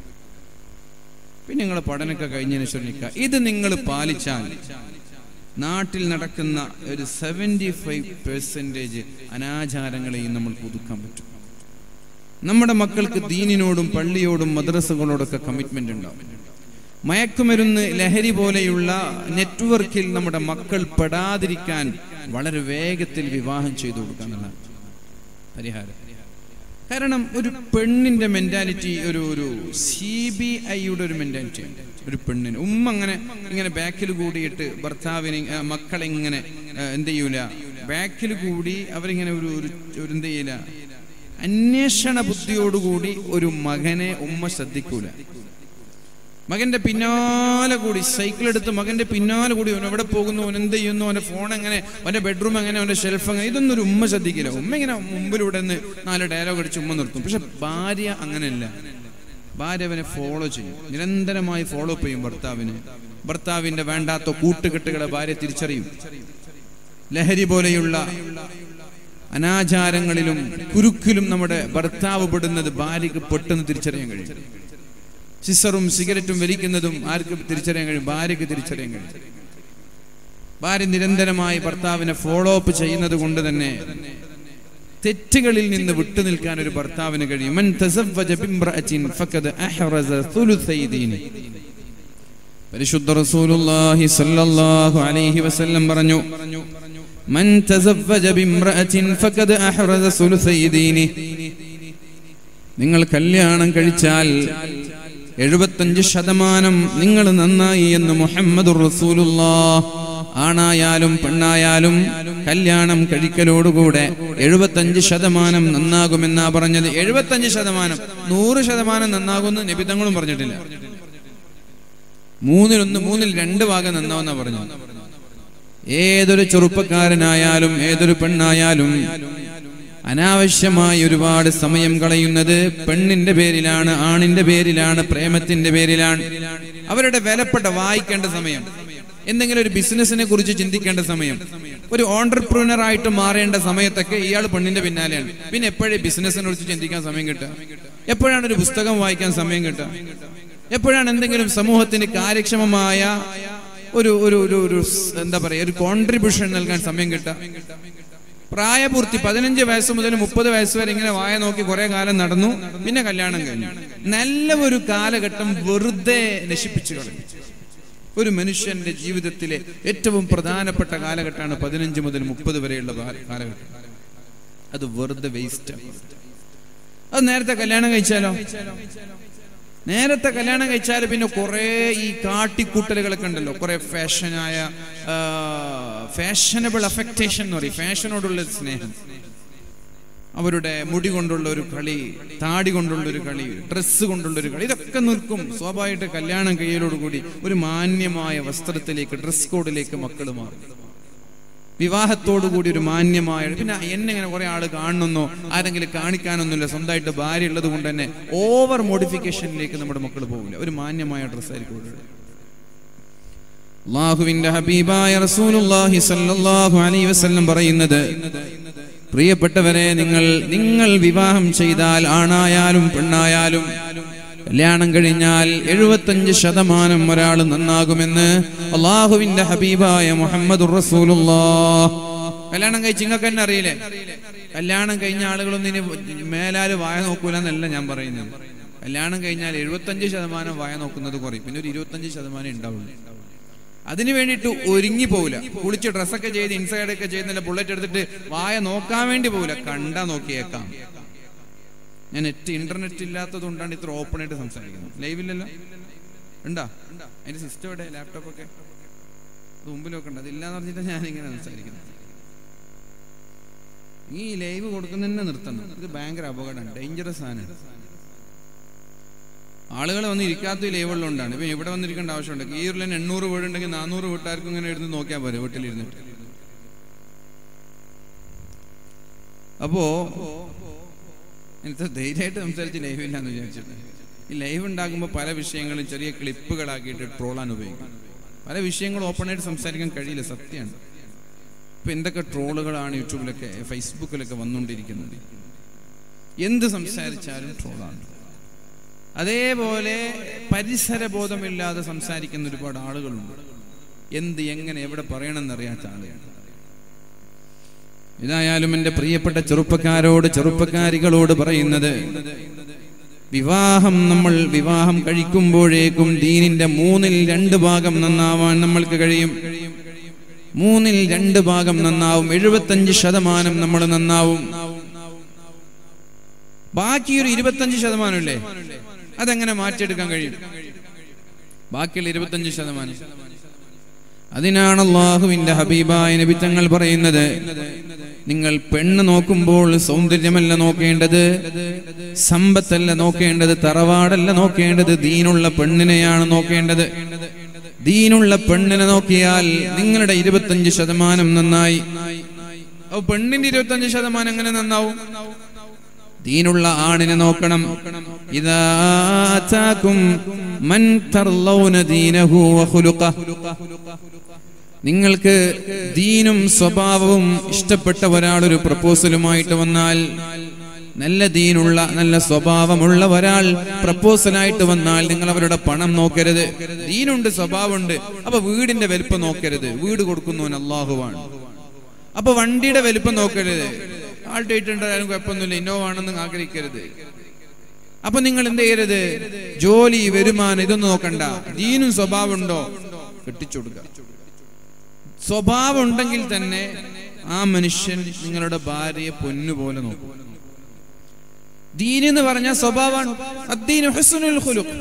പിന്നെ നിങ്ങൾ പഠനമൊക്കെ കഴിഞ്ഞതിന് ശേഷം നിൽക്കുക ഇത് നിങ്ങൾ പാലിച്ചാൽ നാട്ടിൽ നടക്കുന്ന ഒരു സെവൻറ്റി ഫൈവ് പെർസെൻറ്റേജ് അനാചാരങ്ങളെയും നമ്മൾ പുതുക്കാൻ പറ്റും നമ്മുടെ മക്കൾക്ക് ദീനിനോടും പള്ളിയോടും മദ്രസകളോടൊക്കെ കമ്മിറ്റ്മെന്റ് ഉണ്ടാവും മയക്കുമരുന്ന് ലഹരി പോലെയുള്ള നെറ്റ്വർക്കിൽ നമ്മുടെ മക്കൾ പെടാതിരിക്കാൻ വളരെ വേഗത്തിൽ വിവാഹം ചെയ്തു കൊടുക്കാനുള്ള പരിഹാരം കാരണം ഒരു പെണ്ണിന്റെ മെന്റാലിറ്റി ഒരു ഒരു സി ബി ഐയുടെ ഒരു മെന്റാലിറ്റി ഒരു പെണ്ണിന് ഉമ്മ അങ്ങനെ ഇങ്ങനെ ബാക്കിൽ കൂടിയിട്ട് ഭർത്താവിനെ ആ, മക്കളെ ഇങ്ങനെ ആ, എന്ത് ചെയ്യൂല ബാക്കിൽ കൂടി അവരിങ്ങനെ ഒരു ഒരു ഒരു എന്ത് ചെയ്യില്ല അന്വേഷണ ബുദ്ധിയോടുകൂടി ഒരു മകനെ ഉമ്മ ശ്രദ്ധിക്കൂല മകന്റെ പിന്നാലെ കൂടി സൈക്കിൾ എടുത്ത് മകന്റെ പിന്നാലെ കൂടി അവൻ എവിടെ പോകുന്നു അവൻ എന്ത് ചെയ്യുന്നു അവന്റെ ഫോൺ എങ്ങനെ അവന്റെ ബെഡ്റൂം എങ്ങനെ അവന്റെ ഷെൽഫ് എങ്ങനെ ഇതൊന്നും ഒരു ഉമ്മ ശ്രദ്ധിക്കില്ല ഉമ്മ ഇങ്ങനെ മുമ്പിലൂടെ നിന്ന് നാല് ഡയലോഗ് അടിച്ച് ഉമ്മ നിർത്തും പക്ഷെ ഭാര്യ അങ്ങനെയല്ല ഭാര്യ അവനെ ഫോളോ ചെയ്യും നിരന്തരമായി ഫോളോ അപ്പ് ചെയ്യും ഭർത്താവിന് ഭർത്താവിന്റെ വേണ്ടാത്ത കൂട്ടുകെട്ടുകളെ ഭാര്യ തിരിച്ചറിയും ലഹരി പോലെയുള്ള അനാചാരങ്ങളിലും കുരുക്കിലും നമ്മുടെ ഭർത്താവ് പെടുന്നത് ഭാര്യക്ക് പെട്ടെന്ന് തിരിച്ചറിയാൻ കഴിയും സിസറും സിഗരറ്റും വലിക്കുന്നതും ആർക്ക് തിരിച്ചറിയാൻ കഴിയും ഭാര്യക്ക് തിരിച്ചറിയാൻ കഴിയും ഭാര്യ നിരന്തരമായി ഭർത്താവിനെ ഫോളോ അപ്പ് ചെയ്യുന്നത് കൊണ്ട് തന്നെ തെറ്റുകളിൽ നിന്ന് വിട്ടുനിൽക്കാൻ ഒരു ഭർത്താവിന് കഴിയും മൻ തസവ്വജ ബിംറഅത്തിൻ ഫഖദ് അഹ്റസ ثلثي ദീനി പരിശുദ്ധ റസൂലുള്ളാഹി സ്വല്ലല്ലാഹു അലൈഹി വസല്ലം പറഞ്ഞു മൻ തസവ്വജ ബിംറഅത്തിൻ ഫഖദ് അഹ്റസ ثلثي ദീനി നിങ്ങൾ കല്യാണം കഴിച്ചാൽ എഴുപത്തഞ്ച് ശതമാനം നിങ്ങൾ നന്നായി എന്ന് മുഹമ്മദ് ആണായാലും പെണ്ണായാലും കല്യാണം കഴിക്കലോടുകൂടെ എഴുപത്തഞ്ച് ശതമാനം നന്നാകുമെന്നാ പറഞ്ഞത് എഴുപത്തഞ്ച് ശതമാനം നൂറ് ശതമാനം നന്നാകുമെന്ന് നിബിധങ്ങളും പറഞ്ഞിട്ടില്ല മൂന്നിലൊന്ന് മൂന്നിൽ രണ്ട് ഭാഗം നന്നാവുന്ന പറഞ്ഞു ഏതൊരു ചെറുപ്പക്കാരനായാലും ഏതൊരു പെണ്ണായാലും അനാവശ്യമായി ഒരുപാട് സമയം കളയുന്നത് പെണ്ണിന്റെ പേരിലാണ് ആണിന്റെ പേരിലാണ് പ്രേമത്തിന്റെ പേരിലാണ് അവരുടെ വിലപ്പെട്ട വായിക്കേണ്ട സമയം എന്തെങ്കിലും ഒരു ബിസിനസിനെ കുറിച്ച് ചിന്തിക്കേണ്ട സമയം ഒരു ഓണ്ടർപ്രീനർ ആയിട്ട് മാറേണ്ട സമയത്തൊക്കെ ഇയാൾ പെണ്ണിന്റെ പിന്നാലെയാണ് പിന്നെ എപ്പോഴേ ബിസിനസിനെ കുറിച്ച് ചിന്തിക്കാൻ സമയം കിട്ടുക എപ്പോഴാണ് ഒരു പുസ്തകം വായിക്കാൻ സമയം കിട്ടുക എപ്പോഴാണ് എന്തെങ്കിലും സമൂഹത്തിന് കാര്യക്ഷമമായ ഒരു ഒരു ഒരു ഒരു സ് എന്താ പറയുക ഒരു കോൺട്രിബ്യൂഷൻ നൽകാൻ സമയം കിട്ടുക പ്രായപൂർത്തി പതിനഞ്ച് വയസ്സ് മുതൽ മുപ്പത് വയസ്സ് വരെ ഇങ്ങനെ വായ നോക്കി കുറെ കാലം നടന്നു പിന്നെ കല്യാണം കഴിഞ്ഞു നല്ല ഒരു കാലഘട്ടം വെറുതെ നശിപ്പിച്ചു കളഞ്ഞു ഒരു മനുഷ്യന്റെ ജീവിതത്തിലെ ഏറ്റവും പ്രധാനപ്പെട്ട കാലഘട്ടമാണ് പതിനഞ്ച് മുതൽ മുപ്പത് വരെയുള്ള കാ- കാലഘട്ടം അത് വെറുതെ വേസ്റ്റ് അത് നേരത്തെ കല്യാണം കഴിച്ചാലോ നേരത്തെ കല്യാണം കഴിച്ചാൽ പിന്നെ കുറെ ഈ കാട്ടിക്കൂട്ടലുകളൊക്കെ ഉണ്ടല്ലോ കുറെ ഫാഷനായ ഫാഷനബിൾ അഫക്റ്റേഷൻ എന്ന് പറയും ഫാഷനോടുള്ള ഒരു സ്നേഹം അവരുടെ മുടി കൊണ്ടുള്ള ഒരു കളി താടി കൊണ്ടുള്ള ഒരു കളി ഡ്രസ്സ് കൊണ്ടുള്ള ഒരു കളി ഇതൊക്കെ നിൽക്കും സ്വാഭാവികമായിട്ട് കല്യാണം കഴിയലോടുകൂടി ഒരു മാന്യമായ വസ്ത്രത്തിലേക്ക് ഡ്രസ് കോഡിലേക്ക് മക്കൾ മാറും വിവാഹത്തോടു കൂടി ഒരു മാന്യമായ പിന്നെ എന്നെ ഇങ്ങനെ കുറെ ആള് കാണണമെന്നോ ആരെങ്കിലും കാണിക്കാനൊന്നുമില്ല സ്വന്തമായിട്ട് ഭാര്യ ഉള്ളത് കൊണ്ട് തന്നെ ഓവർ മോഡിഫിക്കേഷനിലേക്ക് നമ്മുടെ മക്കൾ പോകില്ല ഒരു മാന്യമായ ഡ്രസ്സായിരിക്കും ഇടുക. അള്ളാഹുവിന്റെ ഹബീബായ റസൂലുള്ളാഹി സ്വല്ലല്ലാഹു അലൈഹി വസല്ലം പറയുന്നത് പ്രിയപ്പെട്ടവരെ നിങ്ങൾ നിങ്ങൾ വിവാഹം ചെയ്താൽ ആണായാലും പെണ്ണായാലും കല്യാണം കഴിഞ്ഞാൽ എഴുപത്തഞ്ച് ശതമാനം ഒരാൾ നന്നാകുമെന്ന് അള്ളാഹുവിന്റെ ഹബീബായ മുഹമ്മദ് കല്യാണം കഴിച്ച് നിങ്ങൾക്ക് തന്നെ അറിയില്ലേ കല്യാണം കഴിഞ്ഞ ആളുകളൊന്നും ഇനി മേലാല് വായ നോക്കൂലെന്നല്ല ഞാൻ പറയുന്നത് കല്യാണം കഴിഞ്ഞാൽ എഴുപത്തഞ്ച് ശതമാനം വായ നോക്കുന്നത് കുറയും പിന്നെ ഒരു ഇരുപത്തഞ്ച് ശതമാനം ഉണ്ടാവുള്ളൂ അതിനു വേണ്ടിയിട്ട് ഒരുങ്ങി പോവില്ല കുളിച്ച് ഡ്രസ്സൊക്കെ ചെയ്ത് ഇൻസൈഡ് ഒക്കെ ചെയ്ത് നല്ല ബുള്ളറ്റ് എടുത്തിട്ട് വായ നോക്കാൻ വേണ്ടി പോവില്ല കണ്ടാ നോക്കിയേക്കാം ഞാൻ നെറ്റ് ഇന്റർനെറ്റ് ഇല്ലാത്തത് കൊണ്ടാണ് ഇത്ര ഓപ്പൺ ആയിട്ട് സംസാരിക്കുന്നത് ലൈവ് ഇല്ലല്ലോ ഉണ്ടാ അതിന്റെ സിസ്റ്റം എവിടെ ലാപ്ടോപ്പ് ഒക്കെ അത് മുമ്പിലൊക്കെ ഉണ്ട് അതില്ലാന്ന് പറഞ്ഞിട്ട് ഞാൻ ഇങ്ങനെ സംസാരിക്കുന്നത് ഈ ലൈവ് കൊടുക്കുന്നതന്നെ നിർത്തണം ഇത് ഭയങ്കര അപകടമാണ് ഡേഞ്ചറസ് ആണ് ആളുകൾ വന്ന് ഇരിക്കാത്ത ലൈവുള്ളതുകൊണ്ടാണ് ഇപ്പൊ ഇവിടെ വന്നിരിക്കേണ്ട ആവശ്യമുണ്ട് കീറിൽ തന്നെ എണ്ണൂറ് വീടുണ്ടെങ്കിൽ നാനൂറ് വീട്ടുകാർക്കും ഇങ്ങനെ ഇരുന്ന് നോക്കിയാൽ പോരെ വീട്ടിലിരുന്നിട്ട് അപ്പോ എനിക്ക് ധൈര്യമായിട്ട് സംസാരിച്ച് ലൈവ് ഇല്ലാന്ന് വിചാരിച്ചിട്ട് ഈ ലൈവ് ഉണ്ടാകുമ്പോൾ പല വിഷയങ്ങളും ചെറിയ ക്ലിപ്പുകളാക്കിയിട്ട് ട്രോളാൻ ഉപയോഗിക്കും പല വിഷയങ്ങളും ഓപ്പൺ ആയിട്ട് സംസാരിക്കാൻ കഴിയില്ല സത്യമാണ് ഇപ്പൊ എന്തൊക്കെ ട്രോളുകളാണ് യൂട്യൂബിലൊക്കെ ഫേസ്ബുക്കിലൊക്കെ വന്നുകൊണ്ടിരിക്കുന്നത് എന്ത് സംസാരിച്ചാലും ട്രോളാണ് അതേപോലെ പരിസരബോധമില്ലാതെ സംസാരിക്കുന്ന ഒരുപാട് ആളുകളുണ്ട് എന്ത് എങ്ങനെ എവിടെ പറയണമെന്നറിയാത്ത ആളുകൾ ഇതായാലും എൻ്റെ പ്രിയപ്പെട്ട ചെറുപ്പക്കാരോട് ചെറുപ്പക്കാരികളോട് പറയുന്നത് വിവാഹം നമ്മൾ വിവാഹം കഴിക്കുമ്പോഴേക്കും ദീനിന്റെ മൂന്നിൽ രണ്ട് ഭാഗം നന്നാവാൻ നമ്മൾക്ക് കഴിയും മൂന്നിൽ രണ്ട് ഭാഗം നന്നാവും എഴുപത്തഞ്ച് ശതമാനം നമ്മൾ നന്നാവും ബാക്കി ഒരു ഇരുപത്തഞ്ച് ശതമാനമല്ലേ അതെങ്ങനെ മാറ്റിയെടുക്കാൻ കഴിയും ബാക്കിയുള്ള ഇരുപത്തഞ്ച് ശതമാനം അതിനാണ് അള്ളാഹുവിന്റെ ഹബീബായ നബി തങ്ങൾ പറയുന്നത് നിങ്ങൾ പെണ്ണ് നോക്കുമ്പോൾ സൗന്ദര്യമല്ല നോക്കേണ്ടത് സമ്പത്തല്ല നോക്കേണ്ടത് തറവാടല്ല നോക്കേണ്ടത് ദീനുള്ള പെണ്ണിനെയാണ് നോക്കേണ്ടത് ദീനുള്ള പെണ്ണിനെ നോക്കിയാൽ നിങ്ങളുടെ ഇരുപത്തഞ്ച് ശതമാനം നന്നായി അപ്പൊ പെണ്ണിന്റെ ഇരുപത്തഞ്ച് ശതമാനം എങ്ങനെ നന്നാവും ദീനുള്ള ആണിനെ നോക്കണം ഇതാ ആതാക്കും മൻ തർലൗന ദീനഹു വഖുലുഖഹ് നിങ്ങൾക്ക് ദീനും സ്വഭാവവും ഇഷ്ടപ്പെട്ട ഒരാൾ ഒരു പ്രപ്പോസലുമായിട്ട് വന്നാൽ നല്ല ദീനുള്ള നല്ല സ്വഭാവമുള്ള ഒരാൾ പ്രപ്പോസലായിട്ട് വന്നാൽ നിങ്ങൾ അവരുടെ പണം നോക്കരുത് ദീനുണ്ട് സ്വഭാവമുണ്ട് അപ്പൊ വീടിന്റെ വലിപ്പം നോക്കരുത് വീട് കൊടുക്കുന്നവൻ അള്ളാഹുവാണ് അപ്പൊ വണ്ടിയുടെ വലിപ്പം നോക്കരുത് ആൾട്ടേറ്റ് ഉണ്ടായാലും കുഴപ്പമൊന്നുമില്ല ഇന്നോവ ആണെന്ന് ആഗ്രഹിക്കരുത് അപ്പൊ നിങ്ങൾ എന്ത് ചെയ്യരുത് ജോലി വരുമാനം ഇതൊന്നും നോക്കണ്ട ദീനും സ്വഭാവം ഉണ്ടോ കെട്ടിച്ചു കൊടുക്കുക സ്വഭാവം ഉണ്ടെങ്കിൽ തന്നെ ആ മനുഷ്യൻ നിങ്ങളുടെ ഭാര്യയെ പൊന്നുപോലെ നോക്കും ദീൻ എന്ന് പറഞ്ഞ സ്വഭാവമാണ് അദ്ദീനു ഹുസ്നുൽ ഖുലുഖ്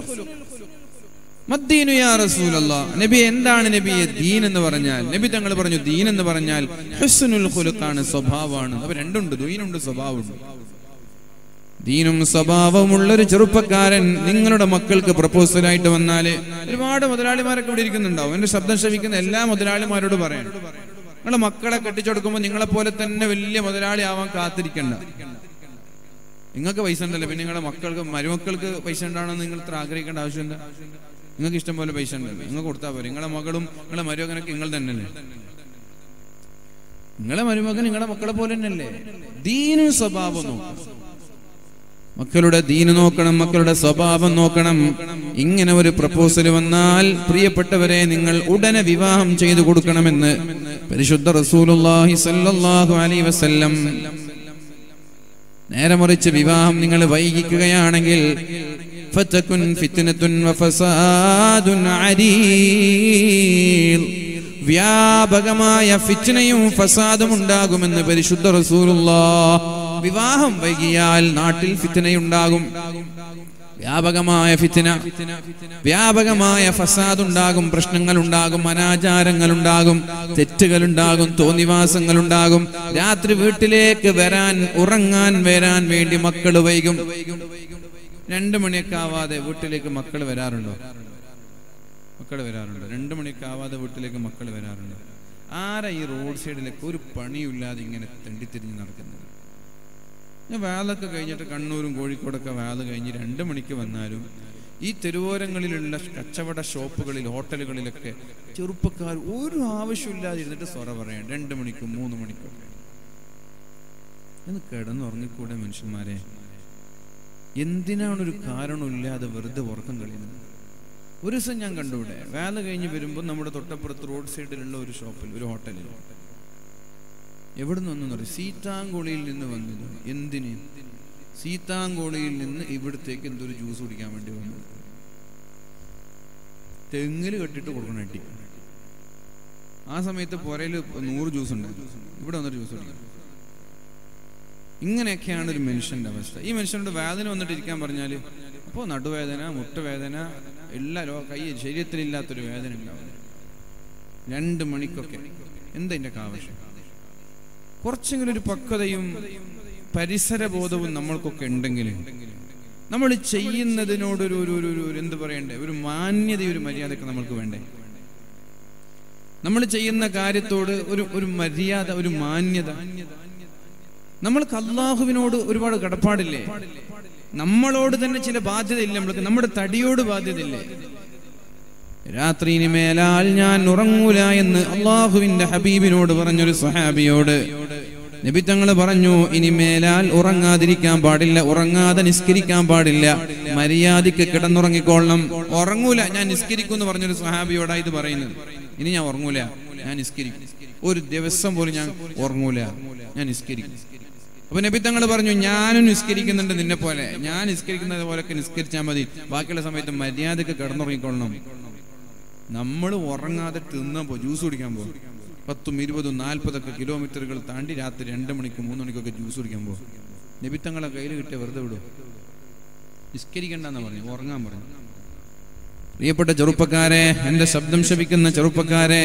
മദ്ദീനു യാ റസൂലല്ലാ നബി എന്താണ് നബിയെ ദീൻ എന്ന് പറഞ്ഞാൽ നബി തങ്ങൾ പറഞ്ഞു ദീൻ എന്ന് പറഞ്ഞാൽ ഹുസ്നുൽ ഖുലുഖാണ് സ്വഭാവമാണ് അപ്പൊ രണ്ടുണ്ട് ദീനുണ്ട് സ്വഭാവമുണ്ട് ദീനും സ്വഭാവമുള്ള ഒരു ചെറുപ്പക്കാരൻ നിങ്ങളുടെ മക്കൾക്ക് പ്രപ്പോസലായിട്ട് വന്നാല് ഒരുപാട് മുതലാളിമാരൊക്കെ ഇവിടെ ഇരിക്കുന്നുണ്ടാവും എന്റെ ശബ്ദം ശ്രവിക്കുന്ന എല്ലാ മുതലാളിമാരോട് പറയണം നിങ്ങളെ മക്കളെ കെട്ടിച്ചെടുക്കുമ്പോൾ നിങ്ങളെ പോലെ തന്നെ വലിയ മുതലാളി ആവാൻ കാത്തിരിക്കണ്ട നിങ്ങൾക്ക് പൈസ ഉണ്ടല്ലോ പിന്നെ നിങ്ങളുടെ മക്കൾക്ക് മരുമക്കൾക്ക് പൈസ ഉണ്ടാണെന്ന് നിങ്ങൾ ഇത്ര ആഗ്രഹിക്കേണ്ട ആവശ്യമുണ്ട് നിങ്ങൾക്ക് ഇഷ്ടം പോലെ പൈസ ഉണ്ടല്ലോ നിങ്ങൾ കൊടുത്താൽ പോരെ നിങ്ങളെ മകളും നിങ്ങളെ മരുമകനൊക്കെ നിങ്ങൾ തന്നെയല്ലേ നിങ്ങളെ മരുമകൻ നിങ്ങളെ മക്കളെ പോലെ തന്നെയല്ലേ ദീനും സ്വഭാവം നോക്കും മക്കളുടെ ദീന് നോക്കണം മക്കളുടെ സ്വഭാവം നോക്കണം ഇങ്ങനെ ഒരു പ്രപ്പോസൽ വന്നാൽ പ്രിയപ്പെട്ടവരെ നിങ്ങൾ ഉടനെ വിവാഹം ചെയ്തു കൊടുക്കണമെന്ന് പരിശുദ്ധ റസൂലുള്ളാഹി സ്വല്ലല്ലാഹു അലൈഹി വസല്ലം നേരെ മറിച്ച് വിവാഹം നിങ്ങൾ വൈകിക്കുകയാണെങ്കിൽ ഫതകുൻ ഫിത്നത്തുൻ വഫസാദുൻ അരീൽ വ്യാപകമായ ഫിറ്റ്നയും ഫസാദും ഉണ്ടാകുമെന്ന് പരിശുദ്ധ റസൂലുള്ള വിവാഹം വൈകിയാൽ നാട്ടിൽ ഫിറ്റ്നയുണ്ടാകും വ്യാപകമായ ഫിത്തിന വ്യാപകമായ ഫസാദ് ഉണ്ടാകും പ്രശ്നങ്ങൾ ഉണ്ടാകും അനാചാരങ്ങൾ ഉണ്ടാകും തെറ്റുകൾ ഉണ്ടാകും തോന്നിവാസങ്ങൾ ഉണ്ടാകും രാത്രി വീട്ടിലേക്ക് വരാൻ ഉറങ്ങാൻ വരാൻ വേണ്ടി മക്കൾ വൈകും രണ്ടു മണിയൊക്കെ ആവാതെ വീട്ടിലേക്ക് മക്കൾ വരാറുണ്ടോ മക്കൾ വരാറുണ്ട് രണ്ടു മണിയൊക്കെ ആവാതെ വീട്ടിലേക്ക് മക്കൾ വരാറുണ്ട് ആരാ ഈ റോഡ് സൈഡിലേക്ക് ഒരു പണിയില്ലാതെ ഇങ്ങനെ തെണ്ടിത്തിരിഞ്ഞ് നടക്കുന്നത് ഞാൻ വേലൊക്കെ കഴിഞ്ഞിട്ട് കണ്ണൂരും കോഴിക്കോടൊക്കെ വേല കഴിഞ്ഞ് രണ്ട് മണിക്ക് വന്നാലും ഈ തെരുവോരങ്ങളിലുള്ള കച്ചവട ഷോപ്പുകളിൽ ഹോട്ടലുകളിലൊക്കെ ചെറുപ്പക്കാർ ഒരു ആവശ്യമില്ലാതെ ഇരുന്നിട്ട് സ്വറ പറയാം രണ്ട് മണിക്കും മൂന്ന് മണിക്കും എന്ന് കിടന്നുറങ്ങിക്കൂടെ മനുഷ്യന്മാരെ എന്തിനാണ് ഒരു കാരണമില്ലാതെ വെറുതെ ഉറക്കം കളയുന്നത് ഒരു ദിവസം ഞാൻ കണ്ടുവിടെ വേല കഴിഞ്ഞ് വരുമ്പോൾ നമ്മുടെ തൊട്ടപ്പുറത്ത് റോഡ് സൈഡിലുള്ള ഒരു ഷോപ്പിൽ ഒരു ഹോട്ടലിൽ എവിടെ നിന്ന് പറയും സീതാങ്കോളിയിൽ നിന്ന് വന്നത് എന്തിന് സീതാങ്കോളിയിൽ നിന്ന് ഇവിടത്തേക്ക് എന്തൊരു ജ്യൂസ് കുടിക്കാൻ വേണ്ടി വന്നത് തെങ്ങിൽ കെട്ടിട്ട് കൊടുക്കണം അട്ടി ആ സമയത്ത് പുറയിൽ നൂറ് ജ്യൂസ് ഉണ്ട് ഇവിടെ വന്നിട്ട് ജ്യൂസ് കുടിക്കണം ഇങ്ങനെയൊക്കെയാണ് ഒരു മനുഷ്യന്റെ അവസ്ഥ ഈ മനുഷ്യനോട് വേദന വന്നിട്ട് ഇരിക്കാൻ പറഞ്ഞാൽ അപ്പോൾ നടുവേദന മുട്ടുവേദന എല്ലാ ലോ കൈ ശരീരത്തിലില്ലാത്തൊരു വേദന ഉണ്ടാവും രണ്ട് മണിക്കൊക്കെ എന്താ ഇതിന്റെ ആവശ്യം കുറച്ചെങ്കിലും ഒരു പക്വതയും പരിസരബോധവും നമ്മൾക്കൊക്കെ ഉണ്ടെങ്കിൽ നമ്മൾ ചെയ്യുന്നതിനോടൊരു ഒരു ഒരു ഒരു എന്ത് പറയണ്ടേ ഒരു മാന്യത ഒരു മര്യാദയൊക്കെ നമ്മൾക്ക് വേണ്ടേ നമ്മൾ ചെയ്യുന്ന കാര്യത്തോട് ഒരു ഒരു മര്യാദ ഒരു മാന്യത നമ്മൾക്ക് അള്ളാഹുവിനോട് ഒരുപാട് കടപ്പാടില്ലേ നമ്മളോട് തന്നെ ചില ബാധ്യതയില്ല നമ്മൾക്ക് നമ്മുടെ തടിയോട് ബാധ്യതയില്ലേ രാത്രി ഇനി മേലാൽ ഞാൻ ഉറങ്ങൂല എന്ന് അള്ളാഹുവിന്റെ ഹബീബിനോട് പറഞ്ഞൊരു സഹാബിയോട് നബി തങ്ങൾ പറഞ്ഞു ഇനി മേലാൽ ഉറങ്ങാതിരിക്കാൻ പാടില്ല ഉറങ്ങാതെ നിസ്കരിക്കാൻ പാടില്ല മര്യാദയ്ക്ക് കിടന്നുറങ്ങിക്കൊള്ളണം ഉറങ്ങൂല ഞാൻ നിസ്കരിക്കും എന്ന് പറഞ്ഞൊരു സഹാബിയോടാ ഇത് പറയുന്നത് ഇനി ഞാൻ ഉറങ്ങൂല ഞാൻ നിസ്കരിക്കും ഒരു ദിവസം പോലും ഞാൻ ഉറങ്ങൂല ഞാൻ നിസ്കരിക്കും അപ്പൊ നബി തങ്ങൾ പറഞ്ഞു ഞാനും നിസ്കരിക്കുന്നുണ്ട് നിന്നെ പോലെ ഞാൻ നിസ്കരിക്കുന്നത് പോലൊക്കെ നിസ്കരിച്ചാൽ മതി ബാക്കിയുള്ള സമയത്ത് മര്യാദക്ക് കിടന്നുറങ്ങിക്കൊള്ളണം നമ്മൾ ഉറങ്ങാതെ തിന്നപ്പോ ജ്യൂസ് കുടിക്കാൻ പോകും പത്തും ഇരുപതും നാൽപ്പതൊക്കെ കിലോമീറ്ററുകൾ താണ്ടി രാത്രി രണ്ട് മണിക്കും മൂന്ന് മണിക്കൊക്കെ ജ്യൂസ് കുടിക്കാൻ പോകും നബിത്തങ്ങളെ കയ്യിൽ കിട്ടിയ വെറുതെ വിടും നിസ്കരിക്കണ്ടെന്ന് പറഞ്ഞു ഉറങ്ങാൻ പറഞ്ഞു പ്രിയപ്പെട്ട ചെറുപ്പക്കാരെ എന്റെ ശബ്ദം ശപിക്കുന്ന ചെറുപ്പക്കാരെ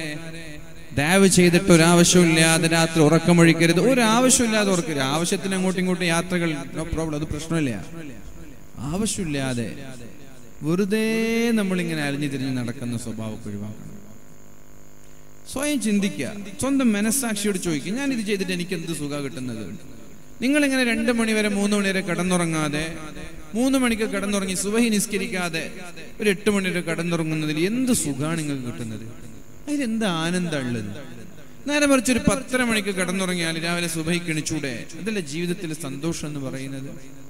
ദയവ് ചെയ്തിട്ട് ഒരാവശ്യമില്ലാതെ രാത്രി ഉറക്കമൊഴിക്കരുത് ഒരാവശ്യമില്ലാതെ ഉറക്കരുത് ആവശ്യത്തിന് അങ്ങോട്ടും ഇങ്ങോട്ടും യാത്രകൾ നോ പ്രോബ്ലം അത് പ്രശ്നമില്ല ആവശ്യമില്ലാതെ വെറുതെ നമ്മളിങ്ങനെ അരിഞ്ഞു തിരിഞ്ഞ് നടക്കുന്ന സ്വഭാവമൊക്കെ ഒഴിവാക്കണം സ്വയം ചിന്തിക്കുക സ്വന്തം മനസ്സാക്ഷിയോട് ചോദിക്കുക ഞാൻ ഇത് ചെയ്തിട്ട് എനിക്ക് എന്ത് സുഖ കിട്ടുന്നത് നിങ്ങളിങ്ങനെ രണ്ട് മണി വരെ മൂന്ന് മണി വരെ കിടന്നുറങ്ങാതെ മൂന്ന് മണിക്ക് കിടന്നുറങ്ങി സുബഹി നിസ്കരിക്കാതെ ഒരു എട്ട് മണി വരെ കിടന്നുറങ്ങുന്നതിൽ എന്ത് സുഖമാണ് നിങ്ങൾക്ക് കിട്ടുന്നത് അതിലെന്ത് ആനന്ദമുള്ളത് നേരെ മറിച്ച് ഒരു പത്തര മണിക്ക് കിടന്നുറങ്ങിയാൽ രാവിലെ സുബഹി കിണിച്ചൂടെ അതല്ലേ ജീവിതത്തിൽ സന്തോഷം എന്ന് പറയുന്നത്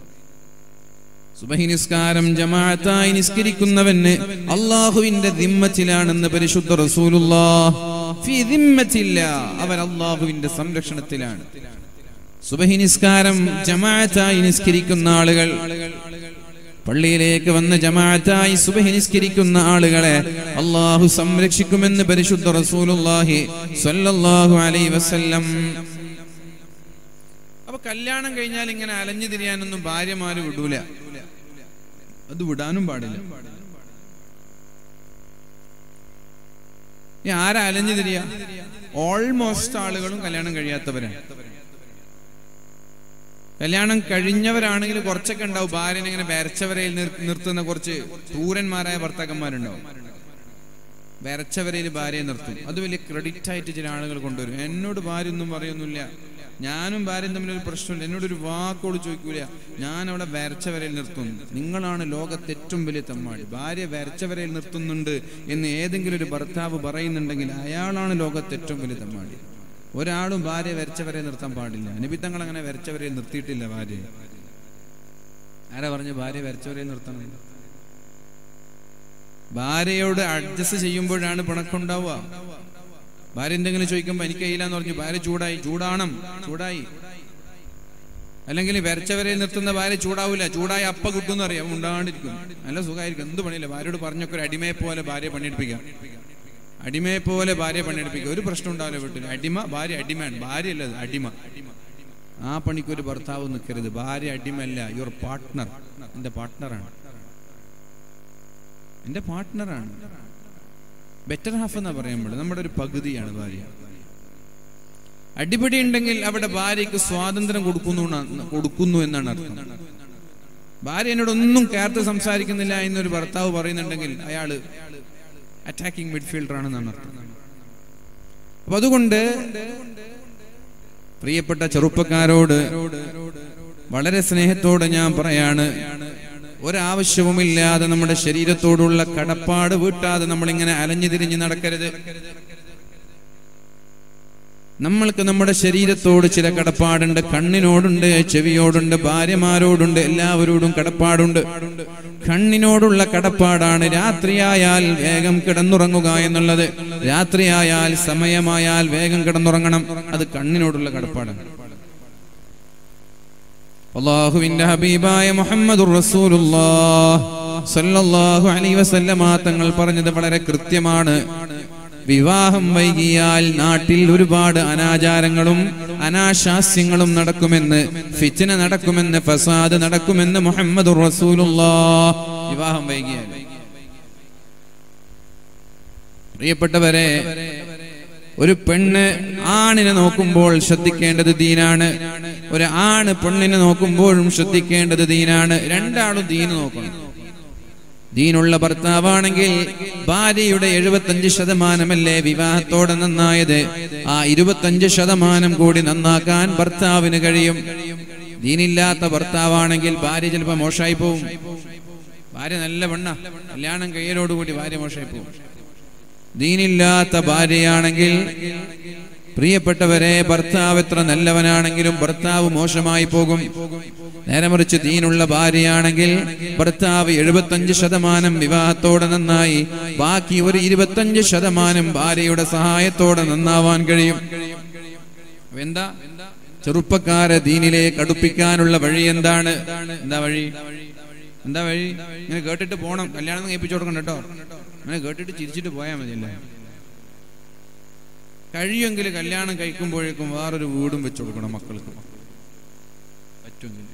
സുബഹി നിസ്കാരം ജമാഅത്തായി നിസ്കരിക്കുന്നവന് അള്ളാഹുവിന്റെ ദിമ്മത്തിലാണെന്ന് പരിശുദ്ധ റസൂലുള്ളാഹ് ഫി ദിമ്മത്തില്ല അവൻ അള്ളാഹുവിന്റെ സംരക്ഷണത്തിലാണ് സുബഹി നിസ്കാരം ജമാഅത്തായി നിസ്കരിക്കുന്ന ആളുകൾ പള്ളിയിലേക്ക് വന്ന് ജമാഅത്തായി സുബഹി നിസ്കരിക്കുന്ന ആളുകളെ അള്ളാഹു സംരക്ഷിക്കുമെന്ന് പരിശുദ്ധ റസൂലുള്ളാഹി സ്വല്ലല്ലാഹു അലൈഹി വസല്ലം അപ്പൊ കല്യാണം കഴിഞ്ഞാൽ ഇങ്ങനെ അലഞ്ഞു തിരിയാനൊന്നും ഭാര്യമാര് വിടൂല അത് വിടാനും പാടില്ല ഇനി ആരാ അലഞ്ഞു തിരിയ ഓൾമോസ്റ്റ് ആളുകളും കല്യാണം കഴിയാത്തവരാണ് കല്യാണം കഴിഞ്ഞവരാണെങ്കിൽ കുറച്ചൊക്കെ ഉണ്ടാവും ഭാര്യനെ ഇങ്ങനെ വരച്ചവരയിൽ നിർത്തുന്ന കുറച്ച് ക്രൂരന്മാരായ ഭർത്താക്കന്മാരുണ്ടാവും വരച്ചവരയിൽ ഭാര്യയെ നിർത്തും അത് വലിയ ക്രെഡിറ്റ് ആയിട്ട് ചില ആളുകൾ കൊണ്ടുവരും എന്നോട് ഭാര്യ ഒന്നും പറയൊന്നുമില്ല ഞാനും ഭാര്യയും തമ്മിൽ ഒരു പ്രശ്നമില്ല എന്നോട് ഒരു വാക്കോട് ചോദിക്കൂല ഞാൻ അവിടെ വരച്ചവരയിൽ നിർത്തും നിങ്ങളാണ് ലോകത്തെ ഏറ്റവും വലിയ തമ്മാടി ഭാര്യ വരച്ചവരയിൽ നിർത്തുന്നുണ്ട് എന്ന് ഏതെങ്കിലും ഒരു ഭർത്താവ് പറയുന്നുണ്ടെങ്കിൽ അയാളാണ് ലോകത്തെ ഏറ്റവും വലിയ തമ്മാടി ഒരാളും ഭാര്യ വരച്ചവരെ നിർത്താൻ പാടില്ല നബി തങ്ങൾ അങ്ങനെ വരച്ചവരെ നിർത്തിയിട്ടില്ല ഭാര്യ ആരാ പറഞ്ഞു ഭാര്യ വരച്ചവരെ നിർത്തണം ഭാര്യയോട് അഡ്ജസ്റ്റ് ചെയ്യുമ്പോഴാണ് പിണക്കുണ്ടാവുക ഭാര്യ എന്തെങ്കിലും ചോദിക്കുമ്പോൾ എനിക്ക് കഴിയില്ലെന്ന് പറഞ്ഞു ഭാര്യ ചൂടായി ചൂടാണം ചൂടായി അല്ലെങ്കിൽ വരച്ചവരെ നിർത്തുന്ന ഭാര്യ ചൂടാവില്ല ചൂടായി അപ്പ കിട്ടും അറിയാം ഉണ്ടാണ്ടിരിക്കും നല്ല സുഖമായിരിക്കും എന്ത് പണിയില്ല ഭാര്യയോട് പറഞ്ഞൊക്കെ ഒരു അടിമയെ പോലെ ഭാര്യ പണിയെടുപ്പിക്കാം അടിമയെ പോലെ ഭാര്യ പണിയെടുപ്പിക്കുക ഒരു പ്രശ്നം ഉണ്ടാവില്ല വീട്ടിൽ അടിമ ഭാര്യ അടിമയാണ് ഭാര്യ അല്ലത് അടിമ ആ പണിക്ക് ഒരു ഭർത്താവ് നിൽക്കരുത് ഭാര്യ അടിമല്ല യുവർ പാർട്ട്ണർ എന്റെ പാർട്ട്ണറാണ് എന്റെ പാർട്ട്ണറാണ് ബെറ്റർ ഹാഫ് എന്നാ പറയുമ്പോൾ നമ്മുടെ ഒരു പകുതിയാണ് ഭാര്യ അടിപിടി ഉണ്ടെങ്കിൽ അവിടെ ഭാര്യയ്ക്ക് സ്വാതന്ത്ര്യം കൊടുക്കുന്നു എന്നാ- കൊടുക്കുന്നു എന്നാണ് അർത്ഥം ഭാര്യ എന്നോട് ഒന്നും കേർത്ത് സംസാരിക്കുന്നില്ല എന്നൊരു ഭർത്താവ് പറയുന്നുണ്ടെങ്കിൽ അയാള് അറ്റാക്കിംഗ് മിഡ്ഫീൽഡർ ആണെന്നാണ് അർത്ഥം അപ്പൊ അതുകൊണ്ട് പ്രിയപ്പെട്ട ചെറുപ്പക്കാരോട് വളരെ സ്നേഹത്തോടെ ഞാൻ പറയാണ് ഒരാവശ്യവുമില്ലാതെ നമ്മുടെ ശരീരത്തോടുള്ള കടപ്പാട് വീട്ടാതെ നമ്മളിങ്ങനെ അലഞ്ഞു തിരിഞ്ഞ് നടക്കരുത് നമ്മൾക്ക് നമ്മുടെ ശരീരത്തോട് ചില കടപ്പാടുണ്ട് കണ്ണിനോടുണ്ട് ചെവിയോടുണ്ട് ഭാര്യമാരോടുണ്ട് എല്ലാവരോടും കടപ്പാടുണ്ട് കണ്ണിനോടുള്ള കടപ്പാടാണ് രാത്രിയായാൽ വേഗം കിടന്നുറങ്ങുക എന്നുള്ളത് രാത്രിയായാൽ സമയമായാൽ വേഗം കിടന്നുറങ്ങണം അത് കണ്ണിനോടുള്ള കടപ്പാടാണ് അള്ളാഹുവിന്റെ ഹബീബായ മുഹമ്മദ് സല്ലല്ലാഹു അലൈഹി വസല്ലമ തങ്ങൾ പറഞ്ഞത് വളരെ കൃത്യമാണ് വിവാഹം വൈകിയാൽ നാട്ടിൽ ഒരുപാട് അനാചാരങ്ങളും അനാശാസ്യങ്ങളും നടക്കുമെന്ന് ഫിച്ന നടക്കുമെന്ന് ഫസാദ് നടക്കുമെന്ന് മുഹമ്മദ് വിവാഹം വൈകിയാൽ പ്രിയപ്പെട്ടവരെ ഒരു പെണ്ണ് ആണിനെ നോക്കുമ്പോൾ ശ്രദ്ധിക്കേണ്ടത് ദീനാണ് ഒരു ആണ് പെണ്ണിനെ നോക്കുമ്പോഴും ശ്രദ്ധിക്കേണ്ടത് ദീനാണ് രണ്ടാളും ദീന് നോക്കണം ദീനുള്ള ഭർത്താവാണെങ്കിൽ ഭാര്യയുടെ എഴുപത്തഞ്ച് ശതമാനമല്ലേ വിവാഹത്തോടെ നന്നായത് ആ ഇരുപത്തഞ്ച് ശതമാനം കൂടി നന്നാക്കാൻ ഭർത്താവിന് കഴിയും ദീനില്ലാത്ത ഭർത്താവാണെങ്കിൽ ഭാര്യ ചിലപ്പോ മോശമായി പോവും ഭാര്യ നല്ല പെണ്ണ കല്യാണം കയ്യലോടുകൂടി ഭാര്യ മോശമായി പോവും ദീനില്ലാത്ത ഭാര്യയാണെങ്കിൽ പ്രിയപ്പെട്ടവരെ ഭർത്താവ് എത്ര നല്ലവനാണെങ്കിലും ഭർത്താവ് മോശമായി പോകും നേരെ മറിച്ച് ദീനുള്ള ഭാര്യയാണെങ്കിൽ ഭർത്താവ് എഴുപത്തഞ്ച് ശതമാനം വിവാഹത്തോടെ നന്നായി ബാക്കി ഒരു ഇരുപത്തഞ്ച് ശതമാനം ഭാര്യയുടെ സഹായത്തോടെ നന്നാവാൻ കഴിയും അപ്പൊ എന്താ ചെറുപ്പക്കാരെ ദീനിലേക്ക് അടുപ്പിക്കാനുള്ള വഴി എന്താണ് എന്താ വഴി എന്താ വഴി ഇങ്ങനെ കേട്ടിട്ട് പോണം കല്യാണം കഴിപ്പിച്ചു കൊടുക്കണം കേട്ടോ അങ്ങനെ കേട്ടിട്ട് ചിരിച്ചിട്ട് പോയാൽ മതിയല്ലേ കഴിയുമെങ്കിൽ കല്യാണം കഴിക്കുമ്പോഴേക്കും വേറൊരു വീടും വെച്ചു കൊടുക്കണം മക്കൾക്ക് പറ്റുമെങ്കിൽ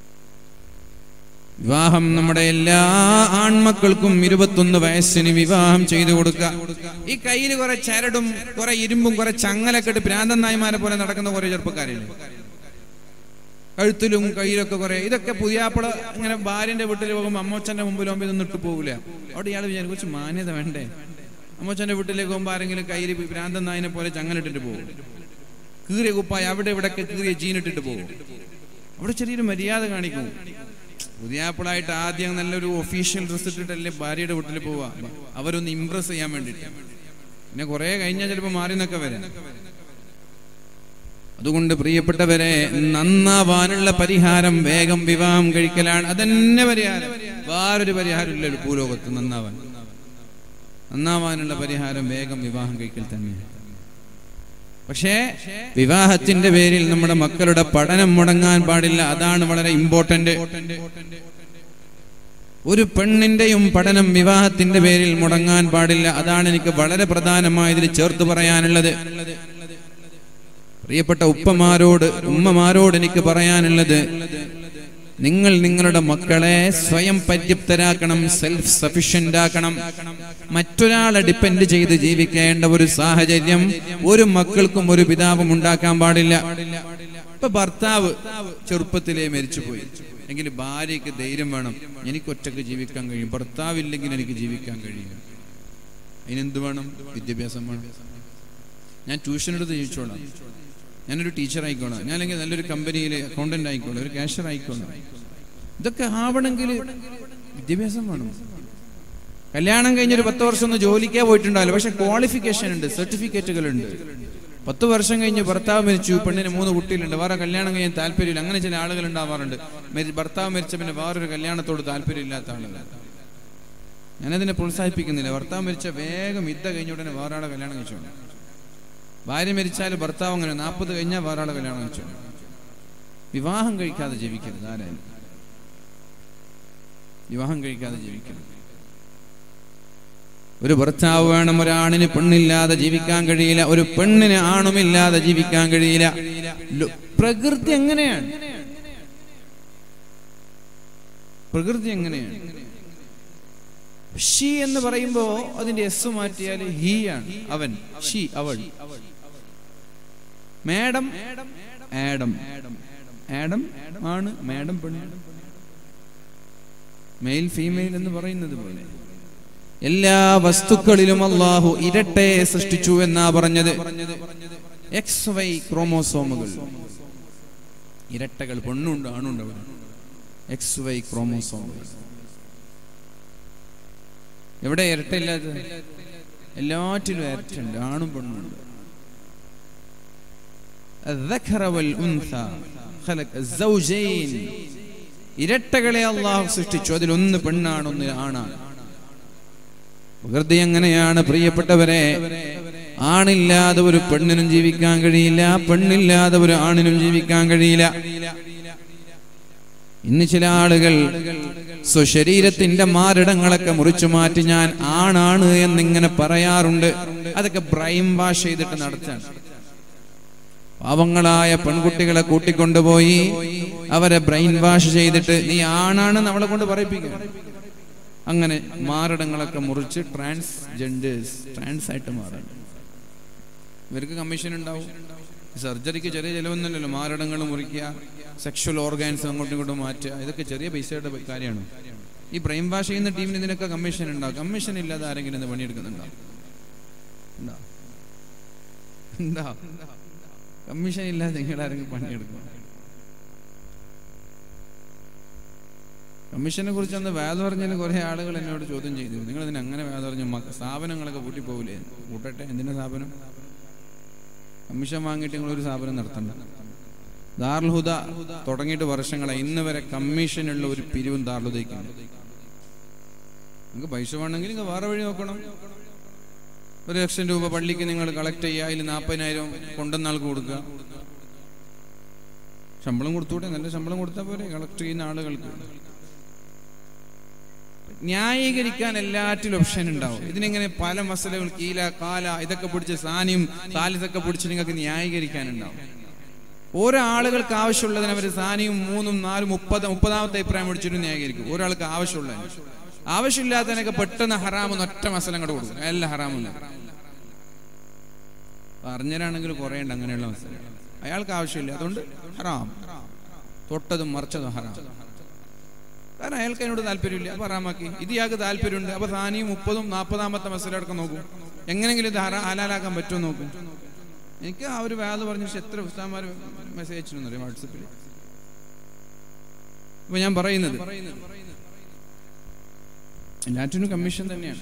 വിവാഹം നമ്മുടെ എല്ലാ ആൺമക്കൾക്കും ഇരുപത്തൊന്ന് വയസ്സിന് വിവാഹം ചെയ്തു കൊടുക്കുക ഈ കയ്യിൽ കുറെ ചരടും കുറെ ഇരുമ്പും കുറെ ചങ്ങലൊക്കെ ഇട്ട് പ്രാന്തൻ നായ്മാരെ പോലെ നടക്കുന്ന കുറെ ചെറുപ്പക്കാരില്ലേ കഴുത്തിലും കയ്യിലൊക്കെ കുറെ ഇതൊക്കെ പുതിയാപ്പള ഇങ്ങനെ ഭാര്യന്റെ വീട്ടിൽ പോകുമ്പോൾ അമ്മോച്ചന്റെ മുമ്പിൽ പോകുമ്പോൾ ഇതൊന്നും ഇട്ട് പോകില്ല അവിടെ ഇയാൾ വിചാരിക്കും കുറച്ച് മാന്യത വേണ്ടേ അമ്മോച്ചന്റെ വീട്ടിലേക്ക് പോകുമ്പോൾ ആരെങ്കിലും കയ്യിൽ ഭ്രാന്തൻ നായനെ പോലെ ചങ്ങലിട്ടിട്ട് പോകും കീറിയ കുപ്പായ അവിടെ ഇവിടെയൊക്കെ കീറിയ ജീനിട്ടിട്ട് പോകും അവിടെ ചെറിയൊരു മര്യാദ കാണിക്കും പുതിയാപ്പിളായിട്ട് ആദ്യം നല്ലൊരു ഒഫീഷ്യൽ ഡ്രസ് ഇട്ടിട്ടല്ലേ ഭാര്യയുടെ വീട്ടിൽ പോവാ അവരൊന്ന് ഇംപ്രസ് ചെയ്യാൻ വേണ്ടിയിട്ട് പിന്നെ കുറെ കഴിഞ്ഞാൽ ചിലപ്പോൾ മാറി നിന്നൊക്കെ വരാം അതുകൊണ്ട് പ്രിയപ്പെട്ടവരെ നന്നാവാനുള്ള പരിഹാരം വേഗം വിവാഹം കഴിക്കലാണ് അതന്നെ പരിഹാരം വേറൊരു പരിഹാരം ഇല്ലല്ലോ ഭൂലോകത്ത് നന്നാവാൻ നന്നാവാനുള്ള പരിഹാരം വേഗം വിവാഹം കഴിക്കൽ തന്നെ പക്ഷേ വിവാഹത്തിന്റെ പേരിൽ നമ്മുടെ മക്കളുടെ പഠനം മുടങ്ങാൻ പാടില്ല അതാണ് വളരെ ഇമ്പോർട്ടന്റ് ഒരു പെണ്ണിന്റെയും പഠനം വിവാഹത്തിന്റെ പേരിൽ മുടങ്ങാൻ പാടില്ല അതാണ് എനിക്ക് വളരെ പ്രധാനമായതിൽ ചേർത്ത് പറയാനുള്ളത് പ്രിയപ്പെട്ട ഉപ്പമാരോട് ഉമ്മമാരോട് എനിക്ക് പറയാനുള്ളത് നിങ്ങൾ നിങ്ങളുടെ മക്കളെ സ്വയം പര്യാപ്തരാക്കണം സെൽഫ് സഫിഷ്യന്റ് ആക്കണം മറ്റൊരാളെ ഡിപ്പെൻഡ് ചെയ്ത് ജീവിക്കേണ്ട ഒരു സാഹചര്യം ഒരു മക്കൾക്കും ഒരു പിതാവും ഉണ്ടാക്കാൻ പാടില്ല ഇപ്പൊ ഭർത്താവ് ചെറുപ്പത്തിലേ മരിച്ചുപോയി എങ്കിൽ ഭാര്യയ്ക്ക് ധൈര്യം വേണം എനിക്ക് ഒറ്റക്ക് ജീവിക്കാൻ കഴിയും ഭർത്താവില്ലെങ്കിൽ എനിക്ക് ജീവിക്കാൻ കഴിയും അതിനെന്ത് വേണം വിദ്യാഭ്യാസം വേണം ഞാൻ ട്യൂഷൻ എടുത്ത് ജീവിച്ചോളാം ഞാനൊരു ടീച്ചർ ആയിക്കോളാം ഞാൻ അല്ലെങ്കിൽ നല്ലൊരു കമ്പനിയിൽ അക്കൗണ്ടന്റ് ആയിക്കോളാം ഒരു കാഷ്യർ ആയിക്കോളാം ഇതൊക്കെ ആവണമെങ്കിൽ വിദ്യാഭ്യാസം വേണം കല്യാണം കഴിഞ്ഞൊരു പത്ത് വർഷം ഒന്ന് ജോലിക്കേ പോയിട്ടുണ്ടാവില്ല പക്ഷെ ക്വാളിഫിക്കേഷൻ ഉണ്ട് സർട്ടിഫിക്കറ്റുകൾ ഉണ്ട് പത്ത് വർഷം കഴിഞ്ഞ് ഭർത്താവ് മരിച്ചു പെണ്ണിന് മൂന്ന് കുട്ടികളുണ്ട് വേറെ കല്യാണം കഴിയാൻ താല്പര്യമില്ല അങ്ങനെ ചില ആളുകൾ ഉണ്ടാവാറുണ്ട് മരി- ഭർത്താവ് മരിച്ച പിന്നെ വേറൊരു കല്യാണത്തോട് താല്പര്യമില്ലാത്ത ആളുകൾ ഞാനതിനെ പ്രോത്സാഹിപ്പിക്കുന്നില്ല ഭർത്താവ് മരിച്ച വേഗം യുദ്ധ കഴിഞ്ഞ ഉടനെ വേറെ ആളെ കല്യാണം കഴിച്ചോണ്ട് ഭാര്യ മരിച്ചാൽ ഭർത്താവ് അങ്ങനെ നാൽപ്പത് കഴിഞ്ഞാൽ വേറെ ആളെ കല്യാണം കഴിച്ചോണ്ട് വിവാഹം കഴിക്കാതെ ജീവിക്കരുത് ആരായാലും വിവാഹം കഴിക്കാതെ ജീവിക്കരുത് ഒരു ഭർത്താവ് വേണം ഒരാണിന് പെണ്ണില്ലാതെ ജീവിക്കാൻ കഴിയില്ല ഒരു പെണ്ണിന് ആണുമില്ലാതെ ജീവിക്കാൻ കഴിയില്ല ലോ- പ്രകൃതി എങ്ങനെയാണ് പ്രകൃതി എങ്ങനെയാണ് ഷീ എന്ന് പറയുമ്പോ അതിന്റെ എസ് മാറ്റിയാൽ ഹീ ആണ് അവൻ ഷീ അവൾ മാഡം ആഡം ആഡം ആണ് മാഡം പെണ്ണ് മെയിൽ ഫീമെയിൽ എന്ന് പറയുന്നത് പോലെ എല്ലാ വസ്തുക്കളിലും അള്ളാഹു ഇരട്ടയെ സൃഷ്ടിച്ചു എന്നാ പറഞ്ഞത് എക്സ് വൈ ക്രോമോസോമുകൾ ഇരട്ടകൾ പെണ്ണുണ്ട് ആണുണ്ട് അവിടെ എക്സ് വൈ ക്രോമോസോമുകൾ എവിടെ ഇരട്ടയില്ലാത്തത് എല്ലാറ്റിലും ഇരട്ടുണ്ട് ആണും പെണ്ണുണ്ട് الذكر والأنثى خلق الزوجين ഇരട്ടകളെ അള്ളാഹു സൃഷ്ടിച്ചു അതിലൊന്ന് പെണ്ണാണ് ഒന്ന് ആണാണ് പ്രകൃതി എങ്ങനെയാണ് പ്രിയപ്പെട്ടവരെ ആണില്ലാതെ ഒരു പെണ്ണിനും ജീവിക്കാൻ കഴിയില്ല പെണ്ണില്ലാതെ ഒരു ആണിനും ജീവിക്കാൻ കഴിയില്ല ഇന്ന് ചില ആളുകൾ സ്വശരീരത്തിന്റെ മാരടങ്ങളൊക്കെ മുറിച്ചു മാറ്റി ഞാൻ ആണാണ് എന്നിങ്ങനെ പറയാറുണ്ട് അതൊക്കെ ബ്രൈം വാഷ് ചെയ്തിട്ട് നടത്താണ് പാവങ്ങളായ പെൺകുട്ടികളെ കൂട്ടിക്കൊണ്ടുപോയി അവരെ ബ്രെയിൻ വാഷ് ചെയ്തിട്ട് നീ ആണാണ് നമ്മളെ കൊണ്ട് പറയിപ്പിക്കുക അങ്ങനെ മാരടങ്ങളൊക്കെ മുറിച്ച് ട്രാൻസ് ജെൻഡേഴ്സ് ട്രാൻസ് ആയിട്ട് മാറണം ഇവർക്ക് കമ്മീഷൻ ഉണ്ടാവും സർജറിക്ക് ചെറിയ ചിലവൊന്നുമില്ലല്ലോ മാരടങ്ങൾ മുറിക്കുക സെക്ഷൽ ഓർഗാൻസ് അങ്ങോട്ടും ഇങ്ങോട്ടും മാറ്റുക ഇതൊക്കെ ചെറിയ പൈസയുടെ കാര്യമാണ് ഈ ബ്രെയിൻ വാഷ് ചെയ്യുന്ന ടീമിന് ഇതിനൊക്കെ കമ്മീഷൻ ഉണ്ടാവും കമ്മീഷൻ ഇല്ലാതെ ആരെങ്കിലും ഇത് പണിയെടുക്കുന്നുണ്ടോ ഉണ്ടോ? ഉണ്ടോ കമ്മീഷൻ ഇല്ലാതെ നിങ്ങൾ ആരെങ്കിലും പണിയെടുക്കും കമ്മീഷനെ കുറിച്ച് അന്ന് വേദം പറഞ്ഞതിന് കുറെ ആളുകൾ എന്നോട് ചോദ്യം ചെയ്തു നിങ്ങൾ ഇതിന് അങ്ങനെ വേദം പറഞ്ഞു മക്ക- സ്ഥാപനങ്ങളൊക്കെ പൂട്ടി പോകില്ലേ കൂട്ടട്ടെ എന്തിനാ സ്ഥാപനം കമ്മീഷൻ വാങ്ങിയിട്ട് നിങ്ങൾ ഒരു സ്ഥാപനം നടത്തണ്ട ദാർൽഹുദ തുടങ്ങിയിട്ട് വർഷങ്ങളായി ഇന്ന് വരെ കമ്മീഷനുള്ള ഒരു പിരിവും ദാർൽഹുദയ്ക്കുണ്ട് നിങ്ങൾക്ക് പൈസ വേണമെങ്കിൽ നിങ്ങൾ വേറെ വഴി നോക്കണം ഒരു ലക്ഷം രൂപ പള്ളിക്ക് നിങ്ങൾ കളക്ട് ചെയ്യുക അതിൽ നാൽപ്പതിനായിരം കൊണ്ടുവന്ന ആൾക്ക് കൊടുക്കുക ശമ്പളം കൊടുത്തൂടെ നല്ല ശമ്പളം കൊടുത്താൽ പോരെ കളക്ട് ചെയ്യുന്ന ആളുകൾക്ക് ന്യായീകരിക്കാൻ എല്ലാറ്റിലും ഓപ്ഷൻ ഉണ്ടാവും ഇതിനിങ്ങനെ പല മസലകൾ കീല കാല ഇതൊക്കെ പിടിച്ച് സാനിയും താലിതൊക്കെ പിടിച്ച് നിങ്ങൾക്ക് ന്യായീകരിക്കാനുണ്ടാവും ഓരോ ആളുകൾക്ക് ആവശ്യമുള്ളതിന് അവർ സാനിയും മൂന്നും നാലും മുപ്പത് മുപ്പതാമത്തെ അഭിപ്രായം പിടിച്ചിട്ട് ന്യായീകരിക്കും ഒരാൾക്ക് ആവശ്യമുള്ളതിന് ആവശ്യമില്ലാത്തതിനൊക്കെ പെട്ടെന്ന് ഹറാമെന്ന് ഒറ്റ മസലം കൂടെ കൊടുക്കും എല്ലാം ഹറാമെന്ന് പറഞ്ഞവരാണെങ്കിൽ കുറേ ഉണ്ട് അങ്ങനെയുള്ള മസല അയാൾക്ക് ആവശ്യമില്ല അതുകൊണ്ട് ഹറാം തൊട്ടതും മറിച്ചതും ഹറാം കാരണം അയാൾക്ക് അതിനോട് താല്പര്യമില്ല അപ്പൊ ഹറാമാക്കി ഇത് ഇയാൾക്ക് താല്പര്യമുണ്ട് അപ്പൊ സാനിയും മുപ്പതും നാൽപ്പതാമത്തെ മസല അടക്കം നോക്കും എങ്ങനെങ്കിലും ഇത് ഹറാ ഹലാലാക്കാൻ പറ്റുമോ നോക്കും എനിക്ക് ആ ഒരു വേദ പറഞ്ഞ ശേഷം എത്ര ഉസ്താന്മാർ മെസ്സേജ് അയച്ചിരുന്നു അറിയാം വാട്സപ്പിൽ അപ്പൊ ഞാൻ പറയുന്നത് എല്ലാറ്റിനും കമ്മീഷൻ തന്നെയാണ്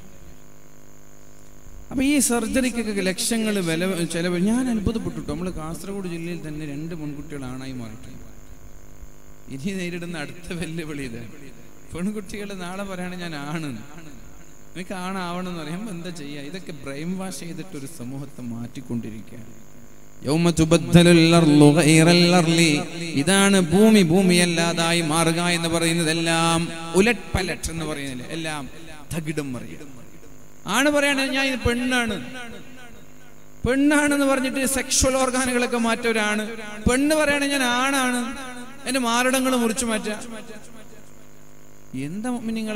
അപ്പൊ ഈ സർജറിക്കൊക്കെ ലക്ഷങ്ങൾ വില ചെലവ് ഞാൻ അത്ഭുതപ്പെട്ടു നമ്മൾ കാസർഗോഡ് ജില്ലയിൽ തന്നെ രണ്ട് പെൺകുട്ടികൾ ആണായി മാറിയിട്ടുണ്ട് ഇനി നേരിടുന്ന അടുത്ത വെല്ലുവിളി ഇത് പെൺകുട്ടികൾ നാളെ പറയാണ് ഞാൻ ആണ് എനിക്ക് ആണാവണം എന്ന് പറയുമ്പോൾ എന്താ ചെയ്യുക ഇതൊക്കെ ബ്രെയിൻ വാഷ് ചെയ്തിട്ട് ഒരു സമൂഹത്തെ മാറ്റിക്കൊണ്ടിരിക്കുകയാണ് യൗമ തുബദ്ദലുൽ അർളു ഗൈറൽ അർളി. ഇതാണ് ഭൂമി ഭൂമിയല്ലാതായി മാറുക എന്ന് പറയുന്നത് എല്ലാം ഉലറ്റ് പലറ്റ് എന്ന് പറയുന്നില്ല എല്ലാം തകിടം മറിയും ആണ് പറയണത് ഞാൻ ഇത് പെണ്ണാണ് പെണ്ണാണെന്ന് പറഞ്ഞിട്ട് സെക്ഷൽ ഓർഗാനുകളൊക്കെ മാറ്റവരാണ് പെണ്ണ് പറയണേ ഞാൻ ആണാണ് എന്റെ മാരടങ്ങൾ മുറിച്ചു മാറ്റാ എന്താ നിങ്ങളെ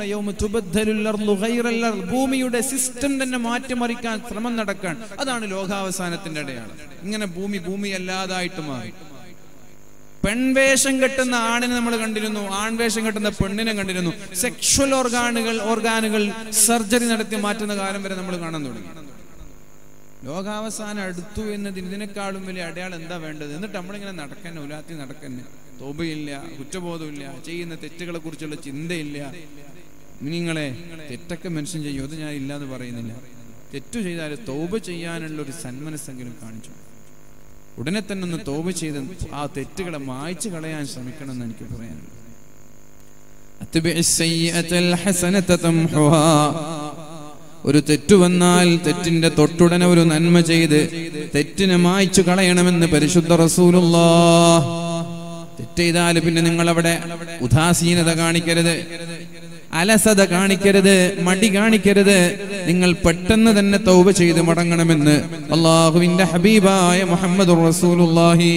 ഭൂമിയുടെ സിസ്റ്റം തന്നെ മാറ്റിമറിക്കാൻ ശ്രമം നടക്കാൻ അതാണ് ലോകാവസാനത്തിന്റെ അടയാളം ഇങ്ങനെ ഭൂമി ഭൂമി അല്ലാതായിട്ട് മാറി പെൺവേഷം കെട്ടുന്ന ആണിനെ നമ്മൾ കണ്ടിരുന്നു ആൺവേഷം കെട്ടുന്ന പെണ്ണിനെ കണ്ടിരുന്നു സെക്ഷൽ ഓർഗാനുകൾ ഓർഗാനുകൾ സർജറി നടത്തി മാറ്റുന്ന കാലം വരെ നമ്മൾ കാണാൻ തുടങ്ങി ലോകാവസാനം അടുത്തു എന്നതിന് ഇതിനേക്കാളും വലിയ അടയാളം എന്താ വേണ്ടത് എന്നിട്ട് നമ്മളിങ്ങനെ നടക്കന്നെ ഉലാത്തി നടക്കന്നെ തോബയില്ല കുറ്റബോധമില്ല ചെയ്യുന്ന തെറ്റുകളെ കുറിച്ചുള്ള ചിന്തയില്ല നിങ്ങളെ തെറ്റൊക്കെ മനുഷ്യൻ ചെയ്യും അത് ഞാൻ ഇല്ലാന്ന് പറയുന്നില്ല തെറ്റു ചെയ്താൽ തോപ ചെയ്യാനുള്ള ഒരു സന്മനസ്സെങ്കിലും കാണിച്ചു ഉടനെ തന്നെ ഒന്ന് തോപ ചെയ്ത് ആ തെറ്റുകളെ മായ്ച്ചു കളയാൻ ശ്രമിക്കണം എന്ന് എനിക്ക് പറയാനുള്ളത് അത്ബിഇ السيئة الحسنة تمحها. ഒരു തെറ്റു വന്നാൽ തെറ്റിന്റെ തൊട്ടുടനെ ഒരു നന്മ ചെയ്ത് തെറ്റിനെ മായ്ച്ചു കളയണമെന്ന് പരിശുദ്ധ റസൂലുള്ളാ തെറ്റ് ചെയ്താൽ പിന്നെ നിങ്ങൾ അവിടെ ഉദാസീനത കാണിക്കരുത് അലസത കാണിക്കരുത് മടി കാണിക്കരുത് നിങ്ങൾ പെട്ടെന്ന് തന്നെ തൗബ ചെയ്ത് മടങ്ങണമെന്ന് അള്ളാഹുവിന്റെ ഹബീബായ മുഹമ്മദ് റസൂലുള്ളാഹി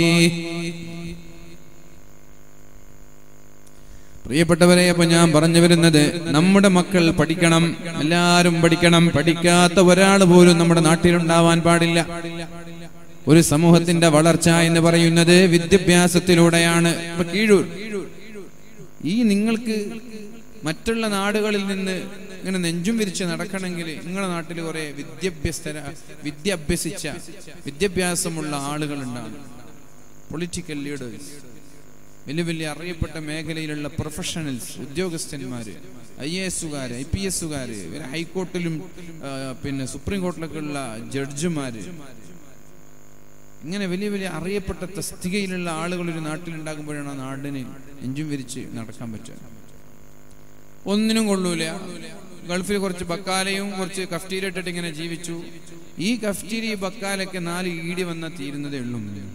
പ്രിയപ്പെട്ടവരെ അപ്പൊ ഞാൻ പറഞ്ഞു വരുന്നത് നമ്മുടെ മക്കൾ പഠിക്കണം എല്ലാരും പഠിക്കണം പഠിക്കാത്ത ഒരാൾ പോലും നമ്മുടെ നാട്ടിലുണ്ടാവാൻ പാടില്ല ഒരു സമൂഹത്തിന്റെ വളർച്ച എന്ന് പറയുന്നത് വിദ്യാഭ്യാസത്തിലൂടെയാണ് ഇപ്പൊ കീഴൂർ ഈ നിങ്ങൾക്ക് മറ്റുള്ള നാടുകളിൽ നിന്ന് ഇങ്ങനെ നെഞ്ചും വിരിച്ച് നടക്കണമെങ്കിൽ നിങ്ങളുടെ നാട്ടിൽ കുറെ വിദ്യാഭ്യസ്തര വിദ്യ അഭ്യസിച്ച വിദ്യാഭ്യാസമുള്ള ആളുകൾ ഉണ്ടാകും പൊളിറ്റിക്കൽ ലീഡേഴ്സ് വലിയ വലിയ അറിയപ്പെട്ട മേഖലയിലുള്ള പ്രൊഫഷണൽസ് ഉദ്യോഗസ്ഥന്മാര് ഐ എ എസുകാര് ഐ പി എസുകാര് ഹൈക്കോർട്ടിലും ആ, പിന്നെ സുപ്രീം കോർട്ടിലൊക്കെ ഉള്ള ജഡ്ജിമാര് ഇങ്ങനെ വലിയ വലിയ അറിയപ്പെട്ട തസ്തികയിലുള്ള ആളുകൾ ഒരു നാട്ടിലുണ്ടാകുമ്പോഴാണ് ആ നാടിന് എഞ്ചും വിരിച്ച് നടക്കാൻ പറ്റുക ഒന്നിനും കൊള്ളൂല ഗൾഫിൽ കുറച്ച് ബക്കാലയും കുറച്ച് കഫ്റ്റീരിയ ഇട്ടിട്ട് ഇങ്ങനെ ജീവിച്ചു ഈ കഫ്റ്റീരിയ ബക്കാലൊക്കെ നാല് ഈടി വന്നാൽ തീരുന്നതേ ഉള്ളൂ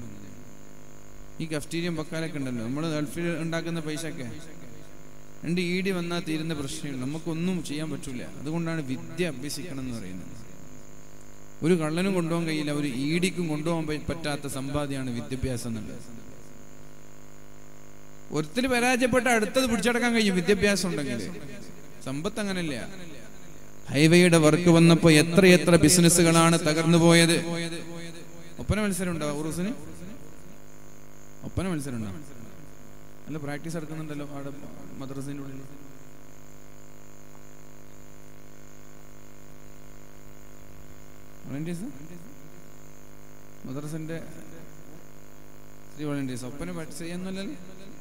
ഈ കഫ്റ്റീരിയം ബക്കാലൊക്കെ ഉണ്ടല്ലോ നമ്മൾ ഗൾഫിൽ ഉണ്ടാക്കുന്ന പൈസയൊക്കെ രണ്ട് ഈടി വന്നാൽ തീരുന്ന പ്രശ്നമില്ല നമുക്കൊന്നും ചെയ്യാൻ പറ്റൂല അതുകൊണ്ടാണ് വിദ്യ അഭ്യസിക്കണം എന്ന് പറയുന്നത് ഒരു കള്ളനും കൊണ്ടുപോകാൻ കഴിയില്ല ഒരു ഈടിക്കും കൊണ്ടുപോകാൻ പ- പറ്റാത്ത സമ്പാദ്യമാണ് വിദ്യാഭ്യാസം എന്നുള്ളത് ഒരുത്തിൽ പരാജയപ്പെട്ട അടുത്തത് പിടിച്ചടക്കാൻ കഴിയും വിദ്യാഭ്യാസം ഉണ്ടെങ്കിൽ സമ്പത്ത് അങ്ങനല്ല ഹൈവേയുടെ വർക്ക് വന്നപ്പോ എത്ര എത്ര ബിസിനസ്സുകളാണ് തകർന്നു പോയത് ഒപ്പന മത്സരം ഉണ്ടോ ഉറൂസിന് ഒപ്പന മത്സരം ഉണ്ടോ നല്ല പ്രാക്ടീസ് നടക്കുന്നുണ്ടല്ലോ അവിടെ മദ്രസിന്റെ ഉള്ളിൽ വോളണ്ടിയേഴ്സ് മദ്രസിന്റെ സ്ത്രീ വോളണ്ടിയേഴ്സ് ഒപ്പന പ്രാക്ടീസ് ചെയ്യാന്നല്ലല്ലോ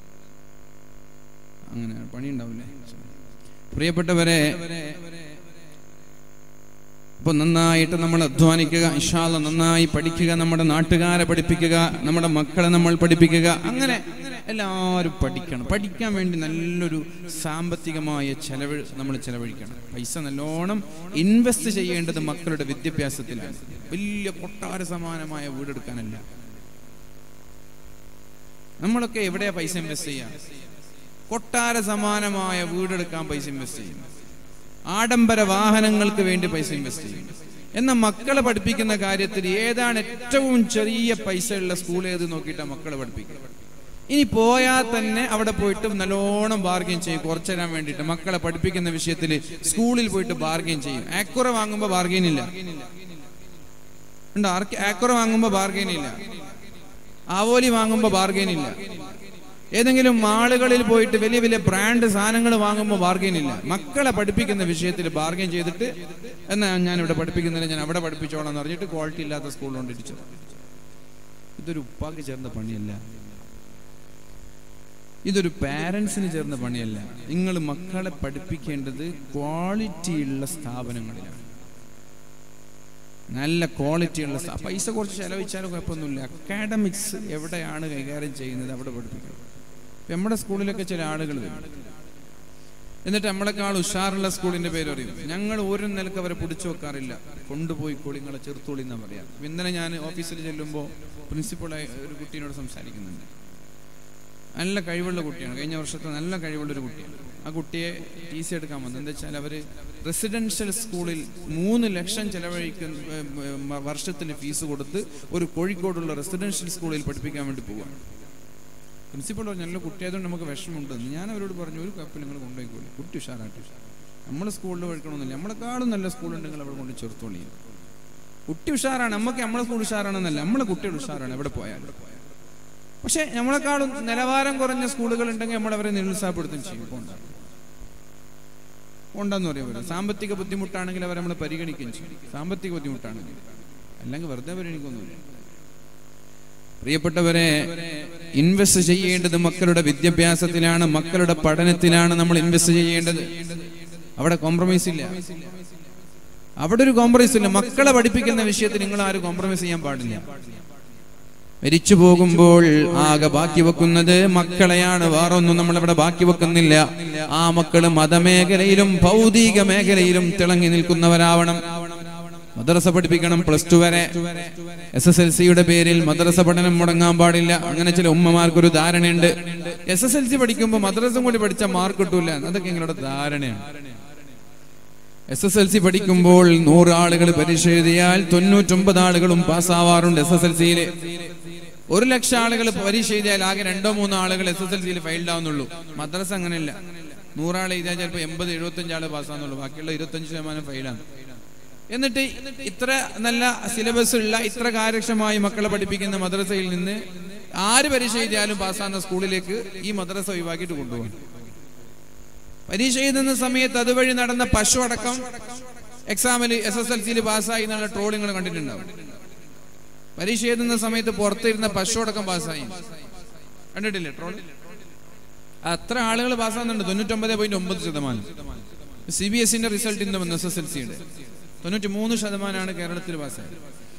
അങ്ങനെ പണി ഉണ്ടാവില്ലേ പ്രിയപ്പെട്ടവരെ അപ്പൊ നന്നായിട്ട് നമ്മൾ അധ്വാനിക്കുക ഇഷാല നന്നായി പഠിക്കുക നമ്മുടെ നാട്ടുകാരെ പഠിപ്പിക്കുക നമ്മുടെ മക്കളെ നമ്മൾ പഠിപ്പിക്കുക അങ്ങനെ എല്ലാവരും പഠിക്കണം പഠിക്കാൻ വേണ്ടി നല്ലൊരു സാമ്പത്തികമായ ചെലവ് നമ്മൾ ചെലവഴിക്കണം പൈസ നല്ലോണം ഇൻവെസ്റ്റ് ചെയ്യേണ്ടത് മക്കളുടെ വിദ്യാഭ്യാസത്തിലാണ് വലിയ കൊട്ടാര സമാനമായ വീടെടുക്കാനല്ല നമ്മളൊക്കെ എവിടെയാ പൈസ ഇൻവെസ്റ്റ് ചെയ്യാം കൊട്ടാര സമാനമായ വീടെടുക്കാൻ പൈസ ഇൻവെസ്റ്റ് ചെയ്യും ആഡംബര വാഹനങ്ങൾക്ക് വേണ്ടി പൈസ ഇൻവെസ്റ്റ് ചെയ്യും എന്നാൽ മക്കളെ പഠിപ്പിക്കുന്ന കാര്യത്തിൽ ഏതാണ് ഏറ്റവും ചെറിയ പൈസ ഉള്ള സ്കൂൾ ഏത് നോക്കിയിട്ടാണ് മക്കളെ പഠിപ്പിക്കുക ഇനി പോയാൽ തന്നെ അവിടെ പോയിട്ട് നല്ലോണം ബാർഗെയിൻ ചെയ്യും കുറച്ചു തരാൻ വേണ്ടിയിട്ട് മക്കളെ പഠിപ്പിക്കുന്ന വിഷയത്തിൽ സ്കൂളിൽ പോയിട്ട് ബാർഗെയിൻ ചെയ്യും ആക്കുറ വാങ്ങുമ്പോൾ ബാർഗെയിൻ ഇല്ല ഉണ്ടോ ആർക്ക് ആക്കുറ വാങ്ങുമ്പോൾ ബാർഗെയിൻ ഇല്ല ആവോലി വാങ്ങുമ്പോൾ ബാർഗെയിൻ ഇല്ല ഏതെങ്കിലും മാളുകളിൽ പോയിട്ട് വലിയ വലിയ ബ്രാൻഡ് സാധനങ്ങൾ വാങ്ങുമ്പോൾ ബാർഗെയിൻ ഇല്ല മക്കളെ പഠിപ്പിക്കുന്ന വിഷയത്തിൽ ബാർഗെയിൻ ചെയ്തിട്ട് എന്നാ ഞാൻ ഇവിടെ പഠിപ്പിക്കുന്നില്ല ഞാൻ അവിടെ പഠിപ്പിച്ചോളാം എന്ന് പറഞ്ഞിട്ട് ക്വാളിറ്റി ഇല്ലാത്ത സ്കൂളിൽ കൊണ്ടിരിച്ചു ഇതൊരു ഉപ്പാക്ക് ചേർന്ന പണിയല്ല ഇതൊരു പാരൻസിന് ചേർന്ന പണിയല്ല നിങ്ങൾ മക്കളെ പഠിപ്പിക്കേണ്ടത് ക്വാളിറ്റിയുള്ള സ്ഥാപനങ്ങളിലാണ് നല്ല ക്വാളിറ്റിയുള്ള സ്ഥാ- പൈസ കുറച്ച് ചെലവഴിച്ചാലും കുഴപ്പമൊന്നുമില്ല അക്കാഡമിക്സ് എവിടെയാണ് കൈകാര്യം ചെയ്യുന്നത് അവിടെ പഠിപ്പിക്കണം ഇപ്പൊ നമ്മുടെ സ്കൂളിലൊക്കെ ചില ആളുകൾ വരും എന്നിട്ട് നമ്മളെക്കാൾ ഉഷാറുള്ള സ്കൂളിന്റെ പേര് അറിയും ഞങ്ങൾ ഒരു നിലക്ക് അവരെ പിടിച്ചു വെക്കാറില്ല കൊണ്ടുപോയി കോളിങ്ങളെ ചെറുത്തോളി എന്നാ പറയാം ഇപ്പൊ ഇന്നലെ ഞാൻ ഓഫീസിൽ ചെല്ലുമ്പോൾ പ്രിൻസിപ്പളായി ഒരു കുട്ടീനോട് സംസാരിക്കുന്നുണ്ട് നല്ല കഴിവുള്ള കുട്ടിയാണ് കഴിഞ്ഞ വർഷത്തെ നല്ല കഴിവുള്ള ഒരു കുട്ടിയാണ് ആ കുട്ടിയെ ടി സി എടുക്കാൻ വന്നത് എന്താ വെച്ചാൽ അവര് റെസിഡൻഷ്യൽ സ്കൂളിൽ മൂന്ന് ലക്ഷം ചെലവഴിക്കുന്ന ഏർ, ഏർ, വർഷത്തിന് ഫീസ് കൊടുത്ത് ഒരു കോഴിക്കോടുള്ള റെസിഡൻഷ്യൽ സ്കൂളിൽ പഠിപ്പിക്കാൻ വേണ്ടി പോവാണ് പ്രിൻസിപ്പൾ പറഞ്ഞു നല്ല കുട്ടിയായതുകൊണ്ട് നമുക്ക് വിഷമമുണ്ട് ഞാൻ അവരോട് പറഞ്ഞു ഒരു കപ്പിൽ നിങ്ങൾ കൊണ്ടുപോയിക്കോളി കുട്ടി ഉഷാറായിട്ട് നമ്മൾ സ്കൂളിൽ പഠിക്കണമെന്നില്ല നമ്മളെക്കാളും നല്ല സ്കൂളുണ്ടെങ്കിൽ അവിടെ കൊണ്ട് ചേർത്തോളി കുട്ടി ഉഷാറാണ് നമുക്ക് നമ്മളെ സ്കൂൾ ഉഷാറാണെന്നല്ല നമ്മളെ കുട്ടികൾ ഉഷാറാണ് എവിടെ പോയാലും പക്ഷെ നമ്മളെക്കാളും നിലവാരം കുറഞ്ഞ സ്കൂളുകൾ ഉണ്ടെങ്കിൽ നമ്മൾ അവരെ നിരുത്സാഹപ്പെടുത്തും ചെയ്യും പോണ്ട പോണ്ടെന്ന് പറയാൻ പറ്റും സാമ്പത്തിക ബുദ്ധിമുട്ടാണെങ്കിൽ അവരെ നമ്മൾ പരിഗണിക്കുകയും ചെയ്യും സാമ്പത്തിക ബുദ്ധിമുട്ടാണെങ്കിൽ അല്ലെങ്കിൽ വെറുതെ പരിഗണിക്കൊന്നുമില്ല പ്രിയപ്പെട്ടവരെ ഇൻവെസ്റ്റ് ചെയ്യേണ്ടത് മക്കളുടെ വിദ്യാഭ്യാസത്തിലാണ് മക്കളുടെ പഠനത്തിലാണ് നമ്മൾ ഇൻവെസ്റ്റ് ചെയ്യേണ്ടത് അവിടെ കോംപ്രമൈസ് ഇല്ല അവിടെ ഒരു കോംപ്രമൈസ് ഇല്ല മക്കളെ പഠിപ്പിക്കുന്ന വിഷയത്തിൽ നിങ്ങൾ ആരും കോംപ്രമൈസ് ചെയ്യാൻ പാടില്ല മരിച്ചു പോകുമ്പോൾ ആകെ ബാക്കി വെക്കുന്നത് മക്കളെയാണ് വേറൊന്നും നമ്മളിവിടെ ബാക്കി വെക്കുന്നില്ല ആ മക്കള് മതമേഖലയിലും ഭൗതിക മേഖലയിലും തിളങ്ങി നിൽക്കുന്നവരാവണം മദ്രസ പഠിപ്പിക്കണം പ്ലസ് ടു വരെ എസ് എസ് എൽ സിയുടെ പേരിൽ മദ്രസ പഠനം മുടങ്ങാൻ പാടില്ല അങ്ങനെ ചില ഉമ്മമാർക്കൊരു ധാരണയുണ്ട് എസ് എസ് എൽ സി പഠിക്കുമ്പോൾ മദ്രസും കൂടി പഠിച്ച മാർക്ക് കിട്ടൂല അതൊക്കെ നിങ്ങളുടെ ധാരണയാണ് എസ് എസ് എൽ സി പഠിക്കുമ്പോൾ നൂറ് ആളുകൾ പരീക്ഷ എഴുതിയാൽ തൊണ്ണൂറ്റൊമ്പത് ആളുകളും പാസ്സാവാറുണ്ട് എസ് എസ് എൽ സിയിൽ ഒരു ലക്ഷം ആളുകൾ പരീക്ഷ എഴുതിയാൽ ആകെ രണ്ടോ മൂന്നോ ആളുകൾ എസ് എസ് എൽ സിയിൽ ഫെയിൽഡ് ആവുന്നുള്ളൂ മദ്രസ അങ്ങനെയല്ല നൂറാൾ എഴുതിയാൽ ചിലപ്പോൾ എൺപത് എഴുപത്തഞ്ച് ആള് പാസ്സാവുന്നുള്ളൂ ബാക്കിയുള്ള ഇരുപത്തഞ്ച് ശതമാനം ഫെയിലാണ് എന്നിട്ട് ഇത്ര നല്ല സിലബസ് ഉള്ള ഇത്ര കാര്യക്ഷമമായി മക്കളെ പഠിപ്പിക്കുന്ന മദ്രസയിൽ നിന്ന് ആര് പരീക്ഷ എഴുതിയാലും പാസ്സാകുന്ന സ്കൂളിലേക്ക് ഈ മദ്രസ ഒഴിവാക്കിയിട്ട് കൊണ്ടുപോകും പരീക്ഷ എഴുതുന്ന സമയത്ത് അതുവഴി നടന്ന പശു അടക്കം എക്സാമിൽ എസ് എസ് എൽ സിയിൽ പാസ്സായി എന്നുള്ള ട്രോളിങ്ങൾ കണ്ടിട്ടുണ്ടാവും പരീക്ഷ എഴുതുന്ന സമയത്ത് പുറത്തിരുന്ന പശു അടക്കം പാസ്സായി കണ്ടിട്ടില്ലേ ട്രോൾ അത്ര ആളുകൾ പാസ്സാകുന്നുണ്ട് തൊണ്ണൂറ്റൊമ്പത് പോയിന്റ് ഒമ്പത് ശതമാനം സി ബി എസിന്റെ റിസൾട്ട് ഇന്ന് വന്നു എസ് എസ് എൽ സിയുടെ തൊണ്ണൂറ്റി മൂന്ന് ശതമാനമാണ് കേരളത്തിൽ പാസ്സായത്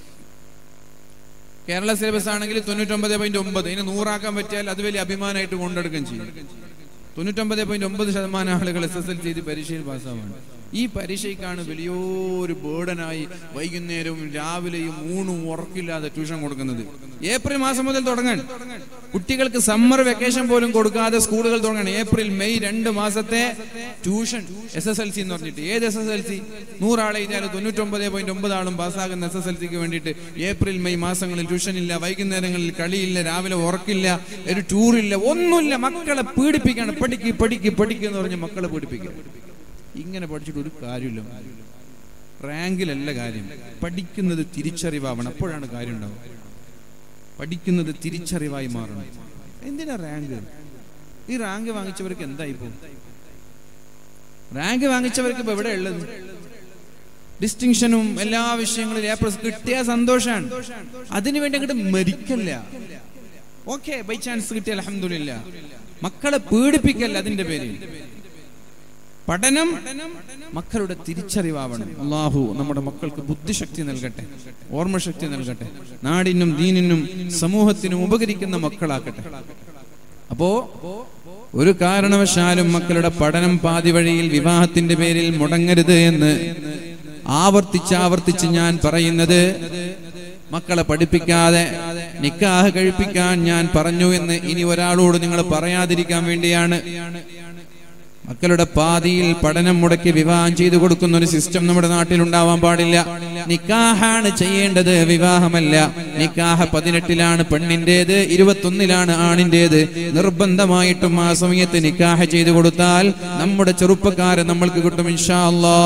കേരള സിലബസ് ആണെങ്കിൽ തൊണ്ണൂറ്റൊമ്പത് പോയിന്റ് ഒമ്പത് ഇതിന് നൂറാക്കാൻ പറ്റിയാൽ അത് വലിയ അഭിമാനമായിട്ട് കൊണ്ടെടുക്കുകയും ചെയ്യും തൊണ്ണൂറ്റൊമ്പത് പോയിന്റ് ഒമ്പത് ശതമാനം ആളുകൾ എസ് എസ് എൽ സി പരീക്ഷയിൽ പാസ്സാവാണ് ഈ പരീക്ഷയ്ക്കാണ് വലിയൊരു ബേർഡനായി വൈകുന്നേരവും രാവിലെയും ഊണും ഉറക്കില്ലാതെ ട്യൂഷൻ കൊടുക്കുന്നത് ഏപ്രിൽ മാസം മുതൽ തുടങ്ങാൻ കുട്ടികൾക്ക് സമ്മർ വെക്കേഷൻ പോലും കൊടുക്കാതെ സ്കൂളുകൾ തുടങ്ങണം ഏപ്രിൽ മെയ് രണ്ട് മാസത്തെ tuition S S L C എന്ന് പറഞ്ഞിട്ട് ഏത് എസ് എസ് എൽ സി നൂറാളെ എഴുതിയാൽ തൊണ്ണൂറ്റൊമ്പത് പോയിന്റ് ഒമ്പത് ആളും പാസ്സാകുന്ന എസ് എസ് എൽ സിക്ക് വേണ്ടിയിട്ട് ഏപ്രിൽ മെയ് മാസങ്ങളിൽ ട്യൂഷൻ ഇല്ല വൈകുന്നേരങ്ങളിൽ കളിയില്ല രാവിലെ ഉറക്കില്ല ഒരു ടൂറില്ല ഒന്നുമില്ല മക്കളെ പീഡിപ്പിക്കാണ് പഠിക്ക് പഠിക്ക് പഠിക്കുക എന്ന് പറഞ്ഞ് മക്കളെ പീഡിപ്പിക്കുക ഇങ്ങനെ പഠിച്ചിട്ട് ഒരു കാര്യമില്ല റാങ്കിലല്ല കാര്യം പഠിക്കുന്നത് തിരിച്ചറിവാവണം അപ്പോഴാണ് കാര്യം ഉണ്ടാവുക പഠിക്കുന്നത് തിരിച്ചറിവായി മാറണം എന്തിനാ റാങ്ക് ഈ റാങ്ക് വാങ്ങിച്ചവർക്ക് എന്തായി പോകും റാങ്ക് വാങ്ങിച്ചവർക്ക് ഇപ്പൊ എവിടെ ഉള്ളത് ഡിസ്റ്റിങ്ഷനും എല്ലാ വിഷയങ്ങളിലും എ പ്ലസ് കിട്ടിയ സന്തോഷാണ് അതിനു വേണ്ടി അങ്ങോട്ട് മരിക്കല്ല ഓക്കെ ബൈ ചാൻസ് കിട്ടിയ അലഹമില്ല മക്കളെ പീഡിപ്പിക്കല്ല അതിന്റെ പേരിൽ പഠനം മക്കളുടെ തിരിച്ചറിവാവണം അള്ളാഹു നമ്മുടെ മക്കൾക്ക് ബുദ്ധിശക്തി നൽകട്ടെ ഓർമ്മശക്തി നൽകട്ടെ നാടിനും ദീനിനും സമൂഹത്തിനും ഉപകരിക്കുന്ന മക്കളാക്കട്ടെ അപ്പോ ഒരു കാരണവശാലും മക്കളുടെ പഠനം പാതി വഴിയിൽ വിവാഹത്തിന്റെ പേരിൽ മുടങ്ങരുത് എന്ന് ആവർത്തിച്ച് ആവർത്തിച്ച് ഞാൻ പറയുന്നത് മക്കളെ പഠിപ്പിക്കാതെ നിക്കാഹ് കഴിപ്പിക്കാൻ ഞാൻ പറഞ്ഞു എന്ന് ഇനി ഒരാളോട് നിങ്ങൾ പറയാതിരിക്കാൻ വേണ്ടിയാണ് മക്കളുടെ പാതിയിൽ പഠനം മുടക്കി വിവാഹം ചെയ്തു കൊടുക്കുന്ന ഒരു സിസ്റ്റം നമ്മുടെ നാട്ടിൽ ഉണ്ടാവാൻ പാടില്ല നിക്കാഹാണ് ചെയ്യേണ്ടത് വിവാഹമല്ല നിക്കാഹ് പതിനെട്ടിലാണ് പെണ്ണിന്റേത് ഇരുപത്തൊന്നിലാണ് ആണിന്റേത് നിർബന്ധമായിട്ടും ആ സമയത്ത് നിക്കാഹ് ചെയ്തു കൊടുത്താൽ നമ്മുടെ ചെറുപ്പക്കാരെ നമ്മൾക്ക് കിട്ടും ഇൻഷാ അല്ലാ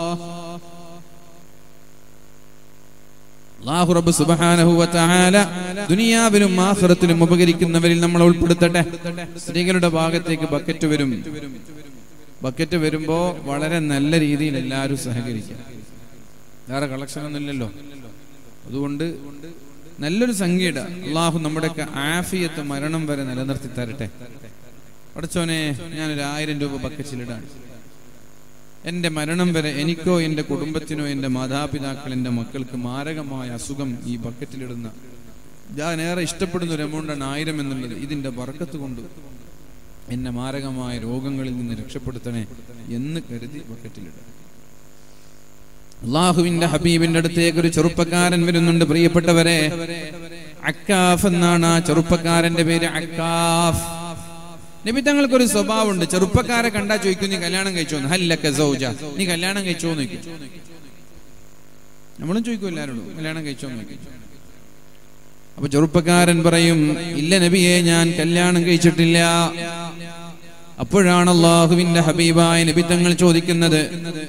അല്ലാഹു റബ്ബ് സുബ്ഹാനഹു വ തആല ദുനിയാവിലും ആഖിറത്തിലും ഉപകരിക്കുന്നവരിൽ നമ്മൾ ഉൾപ്പെടുത്തട്ടെ സ്ത്രീകളുടെ ഭാഗത്തേക്ക് ബക്കറ്റ് വരും ബക്കറ്റ് വരുമ്പോ വളരെ നല്ല രീതിയിൽ എല്ലാവരും സഹകരിക്കാം വേറെ കളക്ഷൻ ഒന്നും ഇല്ലല്ലോ അതുകൊണ്ട് നല്ലൊരു സംഖ്യയുടെ അള്ളാഹു നമ്മുടെയൊക്കെ ആഫിയത്ത് മരണം വരെ നിലനിർത്തി തരട്ടെ പഠിച്ചോനെ ഞാനൊരു ആയിരം രൂപ ബക്കറ്റിലിടാൻ എന്റെ മരണം വരെ എനിക്കോ എന്റെ കുടുംബത്തിനോ എന്റെ മാതാപിതാക്കൾ എന്റെ മക്കൾക്ക് മാരകമായ അസുഖം ഈ ബക്കറ്റിലിടുന്ന ഞാൻ ഏറെ ഇഷ്ടപ്പെടുന്ന ഒരു എമൗണ്ടാണ് ആയിരം എന്നുള്ളത് ഇതിന്റെ ബർക്കത്ത് കൊണ്ട് എന്നെ മാരകമായ രോഗങ്ങളിൽ നിന്ന് രക്ഷപ്പെടുത്തണേ എന്ന് കരുതി ബക്കറ്റിലിടുക അള്ളാഹുവിന്റെ ഹബീബിന്റെ അടുത്തേക്ക് ഒരു ചെറുപ്പക്കാരൻ വരുന്നുണ്ട് പ്രിയപ്പെട്ടവരെ അക്കാഫ് എന്നാണ് ആ ചെറുപ്പക്കാരന്റെ പേര് അക്കാഫ് നബി തങ്ങൾക്ക് ഒരു സ്വഭാവമുണ്ട് ചെറുപ്പക്കാരെ കണ്ടാ ചോദിക്കും നീ കല്യാണം കഴിച്ചോന്ന് ഹല്ലക്ക സൗജ നീ കല്യാണം കഴിച്ചോന്ന് ചോദിക്കും നമ്മളും ചോദിക്കും എല്ലാവരോടും കല്യാണം കഴിച്ചോന്ന് ചോദിക്കും അപ്പൊ ചെറുപ്പക്കാരൻ പറയും ഇല്ല നബിയെ ഞാൻ കല്യാണം കഴിച്ചിട്ടില്ല അപ്പോഴാണ് അള്ളാഹുവിന്റെ ഹബീബായ നബി തങ്ങൾ ചോദിക്കുന്നത്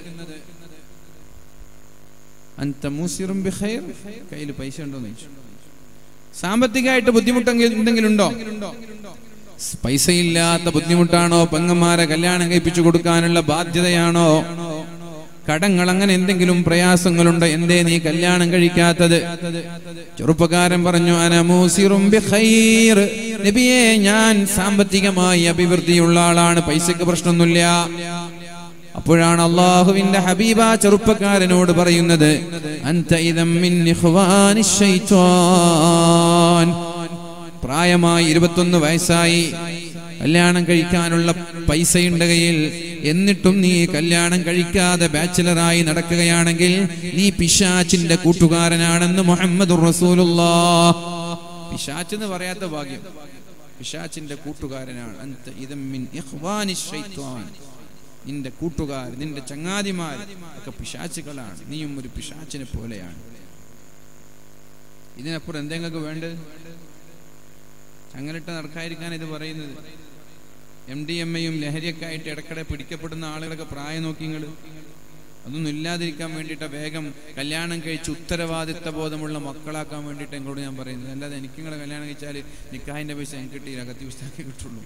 അൻത മൂസിറും ബിഖൈർ കയ്യിൽ പൈസ ഉണ്ടോ എന്ന് ചോദിച്ചു സാമ്പത്തികമായിട്ട് ബുദ്ധിമുട്ടെങ്കിൽ എന്തെങ്കിലും ഉണ്ടോ പൈസയില്ലാത്ത ബുദ്ധിമുട്ടാണോ പെങ്ങന്മാരെ കല്യാണം കഴിപ്പിച്ചു കൊടുക്കാനുള്ള ബാധ്യതയാണോ കടങ്ങൾ അങ്ങനെ എന്തെങ്കിലും പ്രയാസങ്ങളുണ്ടോ എന്തേ നീ കല്യാണം കഴിക്കാത്തത് ചെറുപ്പക്കാരൻ പറഞ്ഞു അനമൂസിറും ബിഖൈർ നബിയെ ഞാൻ സാമ്പത്തികമായി അഭിവൃദ്ധിയുള്ള ആളാണ് പൈസക്ക് പ്രശ്നമൊന്നുമില്ല അപ്പോഴാണ് അള്ളാഹുവിന്റെ ഹബീബ ചെറുപ്പക്കാരനോട് പറയുന്നത് അൻത ഇദം മിൻ ഇഖ്വാനി ശൈത്വാൻ പ്രായമായി ഇരുപത്തൊന്ന് വയസ്സായി കല്യാണം കഴിക്കാനുള്ള പൈസയുണ്ട് കയ്യിൽ എന്നിട്ടും നീ കല്യാണം കഴിക്കാതെ ബാച്ചിലറായി നടക്കുകയാണെങ്കിൽ നീ പിശാച്ചിന്റെ കൂട്ടുകാരനാണെന്ന് മുഹമ്മദ് റസൂലുള്ളാ പിശാച്ച് എന്ന് പറയാത്ത ഭാഗ്യം പിശാച്ചിന്റെ കൂട്ടുകാരനാണ് അൻത ഇദം മിൻ ഇഖ്വാനി ശൈത്വാൻ നിന്റെ കൂട്ടുകാർ നിന്റെ ചങ്ങാതിമാർ ഒക്കെ പിശാച്ചുകളാണ് നീയും ഒരു പിശാച്ചിനെ പോലെയാണ് ഇതിനപ്പുറം എന്തെങ്കിലും വേണ്ടത് ചങ്ങലിട്ട് നടക്കാതിരിക്കാൻ ഇത് പറയുന്നത് എം ഡി എം എയും ലഹരിയൊക്കെ ആയിട്ട് ഇടയ്ക്കിടെ പിടിക്കപ്പെടുന്ന ആളുകളൊക്കെ പ്രായം നോക്കി നിങ്ങൾ അതൊന്നും ഇല്ലാതിരിക്കാൻ വേണ്ടിയിട്ട് വേഗം കല്യാണം കഴിച്ച് ഉത്തരവാദിത്ത ബോധമുള്ള മക്കളാക്കാൻ വേണ്ടിയിട്ട് എങ്ങളോട് ഞാൻ പറയുന്നത് അല്ലാതെ എനിക്ക് നിങ്ങളെ കല്യാണം കഴിച്ചാൽ നിക്കാഹിന്റെ പൈസ എനിക്ക് കിട്ടിയില്ല കത്തി പുസ്തകം കിട്ടുള്ളൂ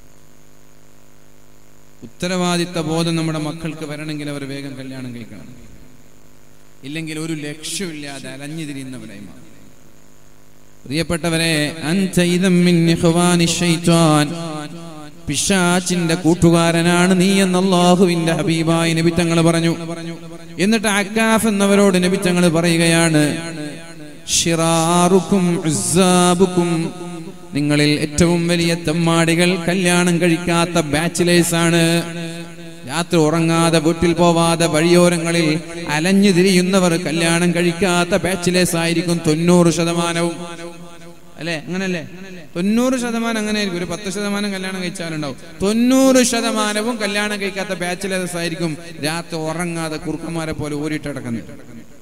ഉത്തരവാദിത്ത ബോധം നമ്മുടെ മക്കൾക്ക് വരണമെങ്കിൽ അവർ വേഗം കല്യാണം കഴിക്കണം ഇല്ലെങ്കിൽ ഒരു ലക്ഷ്യമില്ലാതെ അലഞ്ഞു തിരിയുന്നവരായി മാറും പ്രിയപ്പെട്ടവരെ അൻത ഇദം മിൻ ഇഖ്വാനി ശൈത്വാൻ പിശാച്ചിന്റെ കൂട്ടുകാരനാണ് നീ എന്ന് അള്ളാഹുവിന്റെ ഹബീബായി നബി തങ്ങൾ പറഞ്ഞു എന്നിട്ട് അക്കാഫ് എന്നവരോട് നബി തങ്ങൾ പറയുകയാണ് ഷിറാറുക്കും ഉസ്സാബുക്കും നിങ്ങളിൽ ഏറ്റവും വലിയ തെമ്മാടികൾ കല്യാണം കഴിക്കാത്ത ബാച്ചിലേഴ്സ് ആണ് രാത്രി ഉറങ്ങാതെ വീട്ടിൽ പോവാതെ വഴിയോരങ്ങളിൽ അലഞ്ഞു തിരിയുന്നവർ കല്യാണം കഴിക്കാത്ത ബാച്ചിലേഴ്സ് ആയിരിക്കും തൊണ്ണൂറ് ശതമാനവും അല്ലേ അങ്ങനല്ലേ തൊണ്ണൂറ് ശതമാനം അങ്ങനെ ആയിരിക്കും ഒരു പത്ത് ശതമാനം കല്യാണം കഴിച്ചാലുണ്ടാവും തൊണ്ണൂറ് ശതമാനവും കല്യാണം കഴിക്കാത്ത ബാച്ചിലേഴ്സ് ആയിരിക്കും രാത്രി ഉറങ്ങാതെ കുറുക്കന്മാരെ പോലെ ഊരിട്ടടക്കുന്നത്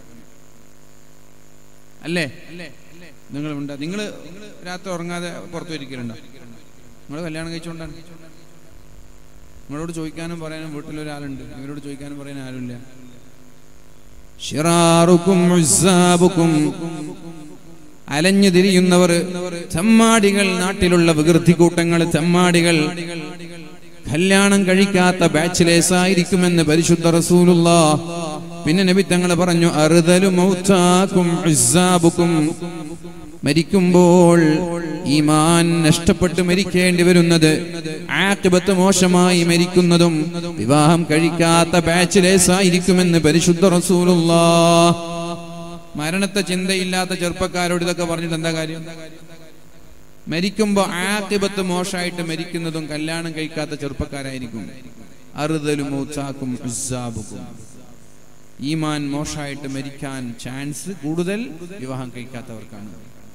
അല്ലേ നിങ്ങൾ ഉണ്ട് നിങ്ങൾ രാത്രി ഉറങ്ങാതെ പുറത്തു ഇരിക്കലുണ്ടോ നിങ്ങൾ കല്യാണം കഴിച്ചുകൊണ്ടാണ് നിങ്ങളോട് ചോദിക്കാനും പറയാനും വീട്ടിലൊരാളുണ്ട് ഇവരോട് ചോദിക്കാനും പറയാനും ആരുമില്ല ഷിറാറുക്കും ഉസ്സാബുക്കും അലഞ്ഞു തിരിയുന്നവർ ചമ്മാടികൾ നാട്ടിലുള്ള വികൃതി കൂട്ടങ്ങൾ ചമ്മാടികൾ കല്യാണം കഴിക്കാത്ത ബാച്ചിലേഴ്സ് ആയിരിക്കുമെന്ന് പരിശുദ്ധ റസൂലുള്ള പിന്നെ നബി തങ്ങൾ പറഞ്ഞു അറുതലു മൗത്താക്കും ഉസ്സാബുക്കും മരിക്കുമ്പോൾ ഈമാൻ നഷ്ടപ്പെട്ട് മരിക്കേണ്ടി വരുന്നത് ആക്കിബത്ത് മോശമായി മരിക്കുന്നതും വിവാഹം കഴിക്കാത്ത ബാച്ചിലേഴ്സ് ആയിരിക്കുമെന്ന് പരിശുദ്ധ റസൂലുള്ള മരണത്തെ ചിന്തയില്ലാത്ത ചെറുപ്പക്കാരോട് ഇതൊക്കെ പറഞ്ഞിട്ട് എന്താ കാര്യം മരിക്കുമ്പോ ആക്കിബത്ത് മോശമായിട്ട് മരിക്കുന്നതും കല്യാണം കഴിക്കാത്ത ചെറുപ്പക്കാരായിരിക്കും അറുതലും മൂച്ചാക്കും ഉസ്സാബുക്കും ഈമാൻ മോശമായിട്ട് മരിക്കാൻ ചാൻസ് കൂടുതൽ വിവാഹം കഴിക്കാത്തവർക്കാണ്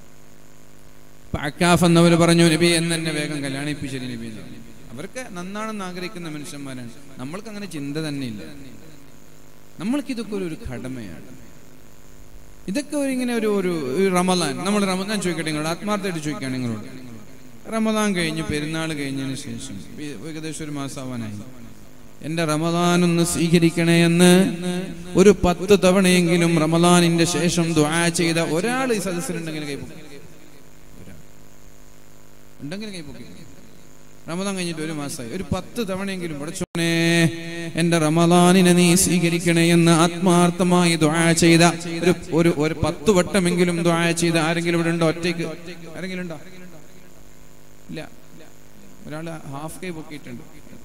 അക്കാഫ് എന്നവർ പറഞ്ഞു നബി എന്ന് തന്നെ വേഗം കല്യാണിപ്പിച്ചത് നബി എന്ന് പറഞ്ഞു. അവർക്ക് നന്നാണെന്ന് ആഗ്രഹിക്കുന്ന മനുഷ്യന്മാരാണ് നമ്മൾക്ക് അങ്ങനെ ചിന്ത തന്നെ ഇല്ല നമ്മൾക്ക് ഇതൊക്കെ ഒരു ഒരു കടമയാണ് ഇതൊക്കെ ഒരു ഇങ്ങനെ ഒരു ഒരു ഒരു റമദാൻ നമ്മൾ റമദാൻ ചോദിക്കട്ടെ നിങ്ങളോട് ആത്മാർത്ഥമായിട്ട് ചോദിക്കുകയാണ് നിങ്ങളോട് റമദാൻ കഴിഞ്ഞ് പെരുന്നാൾ കഴിഞ്ഞതിന് ശേഷം ഈ- ഏകദേശം ഒരു മാസമാവാനായി എന്റെ റമദാൻ ഒന്ന് സ്വീകരിക്കണേ എന്ന് ഒരു പത്ത് തവണയെങ്കിലും റമദാനിന്റെ ശേഷം ദുആ ചെയ്ത ഒരാൾ ഈ സദസ്സിലുണ്ടെങ്കിൽ കൈപ്പൊക്കി ഒരാൾ. ഉണ്ടെങ്കിൽ കൈപ്പൊക്കി റമദാൻ കഴിഞ്ഞിട്ട് ഒരു മാസമായി ഒരു പത്ത് തവണയെങ്കിലും പഠിച്ചോനെ എന്റെ റമദാനിനെ നീ സ്വീകരിക്കണേ എന്ന് ആത്മാർത്ഥമായി ദുആ ചെയ്ത ഒരു ഒരു ഒരു പത്ത് വട്ടമെങ്കിലും ദുആ ചെയ്ത ആരെങ്കിലും ഇവിടെ ഉണ്ടോ ഒറ്റയ്ക്ക് ആരെങ്കിലും ഉണ്ടോ ഇല്ല ഒരാള് ഹാഫ് കൈ പൊക്കിയിട്ടുണ്ട്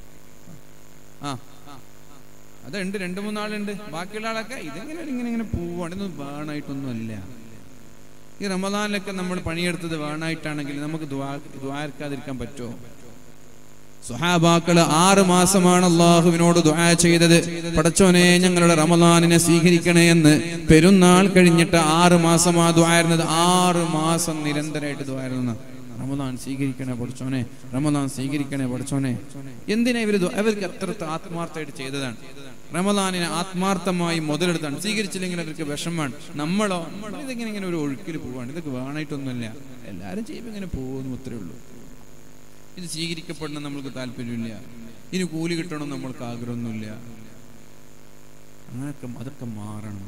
ആ അതുണ്ട് രണ്ട് മൂന്നാളുണ്ട് ബാക്കിയുള്ള ആളൊക്കെ ഇതെങ്ങനെ ഇങ്ങനെ ഇങ്ങനെ പോവാണ് ഇതൊന്നും വേണമായിട്ടൊന്നും അല്ല ഈ റമദാനിലൊക്കെ നമ്മൾ പണിയെടുത്തത് വേണമായിട്ടാണെങ്കിൽ നമുക്ക് ദ്വാരക്കാതിരിക്കാൻ പറ്റുമോ സുഹാബാക്കള് ആറ് മാസമാണ് അള്ളാഹുവിനോട് ദുആ ചെയ്തത് പടച്ചോനെ ഞങ്ങളുടെ റമദാനിനെ സ്വീകരിക്കണേ എന്ന് പെരുന്നാൾ കഴിഞ്ഞിട്ട് ആറ് മാസമാ ദ്വാരുന്നത് ആറ് മാസം നിരന്തരമായിട്ട് ദ്വാരുന്ന റമദാൻ സ്വീകരിക്കണേ പഠിച്ചോനെ റമദാൻ സ്വീകരിക്കണേ പഠിച്ചോനെ എന്തിനാ ഇവര് ദുആ- അവർക്ക് എത്ര ആത്മാർത്ഥമായിട്ട് ചെയ്തതാണ് റമദാനിനെ ആത്മാർത്ഥമായി മുതലെടുത്താണ് സ്വീകരിച്ചില്ലെങ്കിൽ അവർക്ക് വിഷമാണ് നമ്മളോ ഇതിങ്ങനെ ഇങ്ങനെ ഒരു ഒഴുക്കിൽ പോവാണ് ഇതൊക്കെ വേണമായിട്ടൊന്നുമില്ല എല്ലാവരും ചെയ്യുമ്പോൾ ഇങ്ങനെ പോകുന്നു അത്രേ ഉള്ളൂ ഇത് സ്വീകരിക്കപ്പെടണം നമ്മൾക്ക് താല്പര്യമില്ല ഇനി കൂലി കിട്ടണം നമ്മൾക്ക് ആഗ്രഹമൊന്നുമില്ല അങ്ങനൊക്കെ അതൊക്കെ മാറണം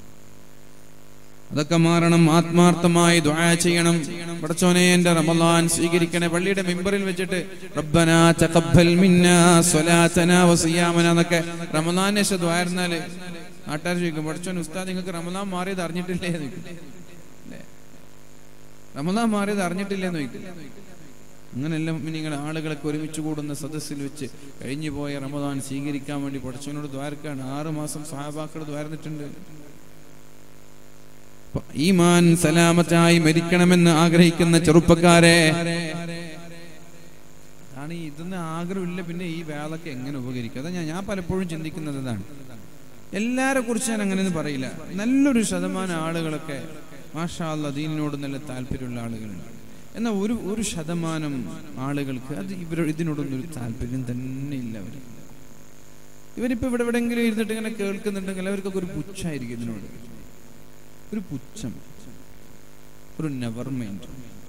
അതൊക്കെ മാറണം ആത്മാർത്ഥമായി ദുആ ചെയ്യണം പടച്ചോനെ എന്റെ റമദാൻ സ്വീകരിക്കണേ പള്ളിയുടെ മെമ്പറിൽ വെച്ചിട്ട് റബ്ബനാ തഖബ്ബൽ മിന്നാ സ്വലാത്തനാ വസിയാമന എന്നൊക്കെ റമദാൻ ശേഷം ദ്വാരുന്നാല് നാട്ടുകാർ ചോദിക്കും പടച്ചോൻ ഉസ്താദ് നിങ്ങൾക്ക് റമദാൻ മാറിയത് അറിഞ്ഞിട്ടില്ലേ എന്ന് ചോദിക്കും. അല്ലേ? റമദാൻ മാറിയത് അറിഞ്ഞിട്ടില്ലേ എന്ന് ചോദിക്കും അങ്ങനെല്ലാം നിങ്ങൾ ആളുകളൊക്കെ ഒരുമിച്ച് കൂടുന്ന സദസ്സിൽ വെച്ച് കഴിഞ്ഞു പോയ റമദാൻ സ്വീകരിക്കാൻ വേണ്ടി പഠിച്ചവനോട് ദ്വാരക്കാണ് ആറ് മാസം സഹാബാക്കൾ ദ്വാരന്നിട്ടുണ്ട് അപ്പൊ ഈമാൻ സലാമത്തായി മരിക്കണമെന്ന് ആഗ്രഹിക്കുന്ന ചെറുപ്പക്കാരെ ആണ് ഇതൊന്നും ആഗ്രഹമില്ല പിന്നെ ഈ വേളൊക്കെ എങ്ങനെ ഉപകരിക്കും അതാ ഞാൻ ഞാൻ പലപ്പോഴും ചിന്തിക്കുന്നത് അതാണ് എല്ലാരെ കുറിച്ച് ഞാൻ അങ്ങനെയൊന്നും പറയില്ല നല്ലൊരു ശതമാനം ആളുകളൊക്കെ മാഷാല്ല ദീനിനോട് നല്ല താല്പര്യമുള്ള ആളുകളുണ്ട് എന്നാൽ ഒരു ഒരു ശതമാനം ആളുകൾക്ക് അത് ഇവർ ഇതിനോടൊന്നും ഒരു താല്പര്യം തന്നെ ഇല്ല അവർ ഇവരിപ്പോ ഇവിടെ എവിടെയെങ്കിലും ഇരുന്നിട്ട് ഇങ്ങനെ കേൾക്കുന്നുണ്ടെങ്കിൽ അവർക്കൊക്കെ ഒരു പുച്ഛായിരിക്കും ഇതിനോട് ഒരു പുച്ഛം ഒരു നെവർ മൈൻഡ്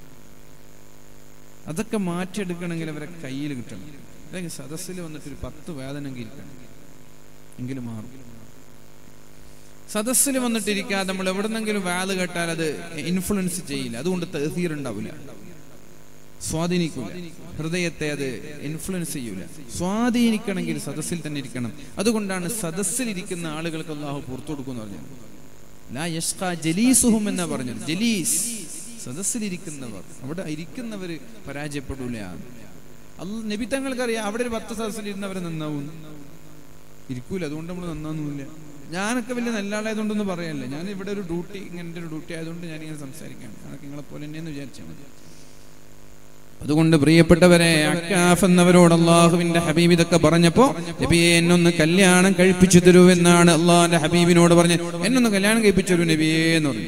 അതൊക്കെ മാറ്റിയെടുക്കണമെങ്കിൽ അവരെ കയ്യിൽ കിട്ടണം അല്ലെങ്കിൽ സദസ്സിൽ വന്നിട്ട് ഒരു പത്ത് വേദന ഇരിക്കണം എങ്കിലും മാറും സദസ്സിൽ വന്നിട്ടിരിക്കാതെ നമ്മൾ എവിടെന്നെങ്കിലും വാല് കേട്ടാൽ അത് ഇൻഫ്ലുവൻസ് ചെയ്യില്ല അതുകൊണ്ട് തഹീർ ഉണ്ടാവില്ല സ്വാധീനിക്കൂല ഹൃദയത്തെ അത് ഇൻഫ്ലുവൻസ് ചെയ്യൂല സ്വാധീനിക്കണമെങ്കിൽ സദസ്സിൽ തന്നെ ഇരിക്കണം അതുകൊണ്ടാണ് സദസ്സിൽ ഇരിക്കുന്ന ആളുകൾക്ക് അള്ളാഹു പുറത്തു കൊടുക്കും പറഞ്ഞത് ലാ യഷ്കാ ജലീസുഹും എന്നാ പറഞ്ഞത് ജലീസ് സദസ്സിലിരിക്കുന്നവർ അവിടെ ഇരിക്കുന്നവര് പരാജയപ്പെടൂല അല്ല നബി തങ്ങൾക്കറിയാം അവിടെ ഒരു പത്ത് സദസ്സിലിരുന്നവരെ നന്നാവും ഇരിക്കൂല അതുകൊണ്ട് നമ്മൾ നന്നാവുന്നില്ല ഞാനൊക്കെ വലിയ നല്ല ആളായതുകൊണ്ടൊന്നും പറയല്ല ഞാൻ ഇവിടെ ഒരു ഡ്യൂട്ടി ഇങ്ങനത്തെ ഒരു ഡ്യൂട്ടി ആയതുകൊണ്ട് ഞാൻ ഇങ്ങനെ സംസാരിക്കുകയാണ് അതൊക്കെ നിങ്ങളെ പോലെ തന്നെയെന്ന് വിചാരിച്ചാൽ മതി അതുകൊണ്ട് പ്രിയപ്പെട്ടവരെ അക്കാഫ് എന്നവരോട് അള്ളാഹുവിന്റെ ഹബീബ് ഇതൊക്കെ പറഞ്ഞപ്പോ നബിയെ എന്നൊന്ന് കല്യാണം കഴിപ്പിച്ചു തരൂ എന്നാണ് അള്ളാഹിന്റെ ഹബീബിനോട് പറഞ്ഞ് എന്നൊന്ന് കല്യാണം കഴിപ്പിച്ചു തരൂ നബിയേ എന്ന് പറഞ്ഞു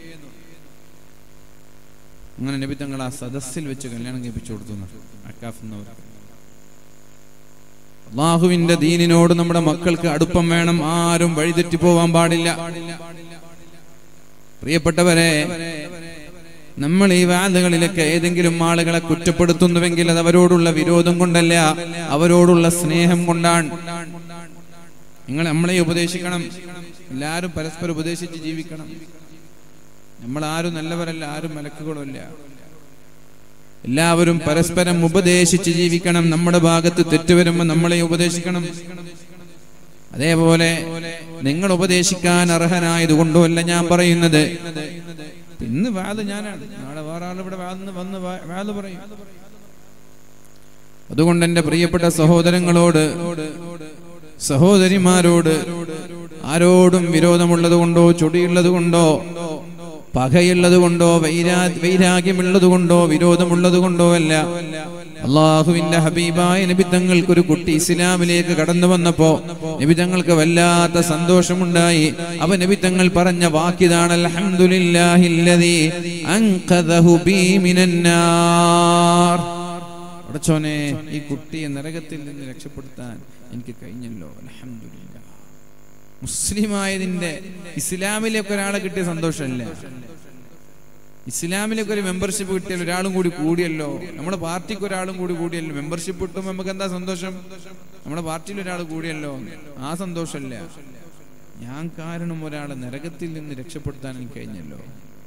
അങ്ങനെ നബി തങ്ങൾ ആ സദസ്സിൽ വെച്ച് കല്യാണം കഴിപ്പിച്ചു കൊടുത്തു അക്കാഫ് എന്നവർ അള്ളാഹുവിന്റെ ദീനിനോട് നമ്മുടെ മക്കൾക്ക് അടുപ്പം വേണം ആരും വഴിതെറ്റി പോവാൻ പാടില്ല പ്രിയപ്പെട്ടവരെ നമ്മൾ ഈ വാദങ്ങളിലൊക്കെ ഏതെങ്കിലും ആളുകളെ കുറ്റപ്പെടുത്തുന്നുവെങ്കിൽ അത് അവരോടുള്ള വിരോധം കൊണ്ടല്ല അവരോടുള്ള സ്നേഹം കൊണ്ടാണ് നിങ്ങൾ നമ്മളെ ഉപദേശിക്കണം എല്ലാവരും പരസ്പരം ഉപദേശിച്ച് ജീവിക്കണം നമ്മൾ ആരും നല്ലവരല്ല ആരും മലക്കുകളുമല്ല എല്ലാവരും പരസ്പരം ഉപദേശിച്ച് ജീവിക്കണം നമ്മുടെ ഭാഗത്ത് തെറ്റ് വരുമ്പോൾ നമ്മളെ ഉപദേശിക്കണം അതേപോലെ നിങ്ങൾ ഉപദേശിക്കാൻ അർഹനായതുകൊണ്ടുമല്ല ഞാൻ പറയുന്നത് ഇന്ന് വാത് ഞാനാണ് നാളെ വേറെ ആൾ ഇവിടെ വാന്ന് വന്ന് വാത് പറയും അതുകൊണ്ട് എന്റെ പ്രിയപ്പെട്ട സഹോദരങ്ങളോട് സഹോദരിമാരോട് ആരോടും വിരോധമുള്ളത് കൊണ്ടോ ചൊടിയുള്ളത് കൊണ്ടോ പകയുള്ളത് കൊണ്ടോ വൈരാ വൈരാഗ്യമുള്ളത് കൊണ്ടോ വിരോധമുള്ളത് കൊണ്ടോ അല്ല അള്ളാഹുവിന്റെ ഹബീബായ നബിത്തങ്ങൾക്ക് ഒരു കുട്ടി ഇസ്ലാമിലേക്ക് കടന്നു വന്നപ്പോ നബിതങ്ങൾക്ക് വല്ലാത്ത സന്തോഷമുണ്ടായി അവ നബിത്തങ്ങൾ പറഞ്ഞ വാക്കിതാണ് അൽഹംദുലില്ലാഹില്ലദീ അൻഖദഹു ബീ മിനന്നാർ അടച്ചോനെ ഈ കുട്ടിയെ നരകത്തിൽ നിന്ന് രക്ഷപ്പെടുത്താൻ എനിക്ക് കഴിഞ്ഞല്ലോ അൽഹംദുലില്ലാ മുസ്ലിമായതിന്റെ ഇസ്ലാമിലേക്ക് ഒരാളെ കിട്ടിയ സന്തോഷമല്ല ഇസ്ലാമിലേക്ക് ഒരു മെമ്പർഷിപ്പ് കിട്ടിയാൽ ഒരാളും കൂടി കൂടിയല്ലോ നമ്മുടെ പാർട്ടിക്ക് ഒരാളും കൂടി കൂടിയല്ലോ മെമ്പർഷിപ്പ് കിട്ടുമ്പോൾ നമുക്ക് എന്താ സന്തോഷം നമ്മുടെ പാർട്ടിയിൽ ഒരാൾ കൂടിയല്ലോ ആ സന്തോഷമല്ല ഞാൻ കാരണം ഒരാളെ നരകത്തിൽ നിന്ന് രക്ഷപ്പെടുത്താൻ എനിക്ക് കഴിഞ്ഞല്ലോ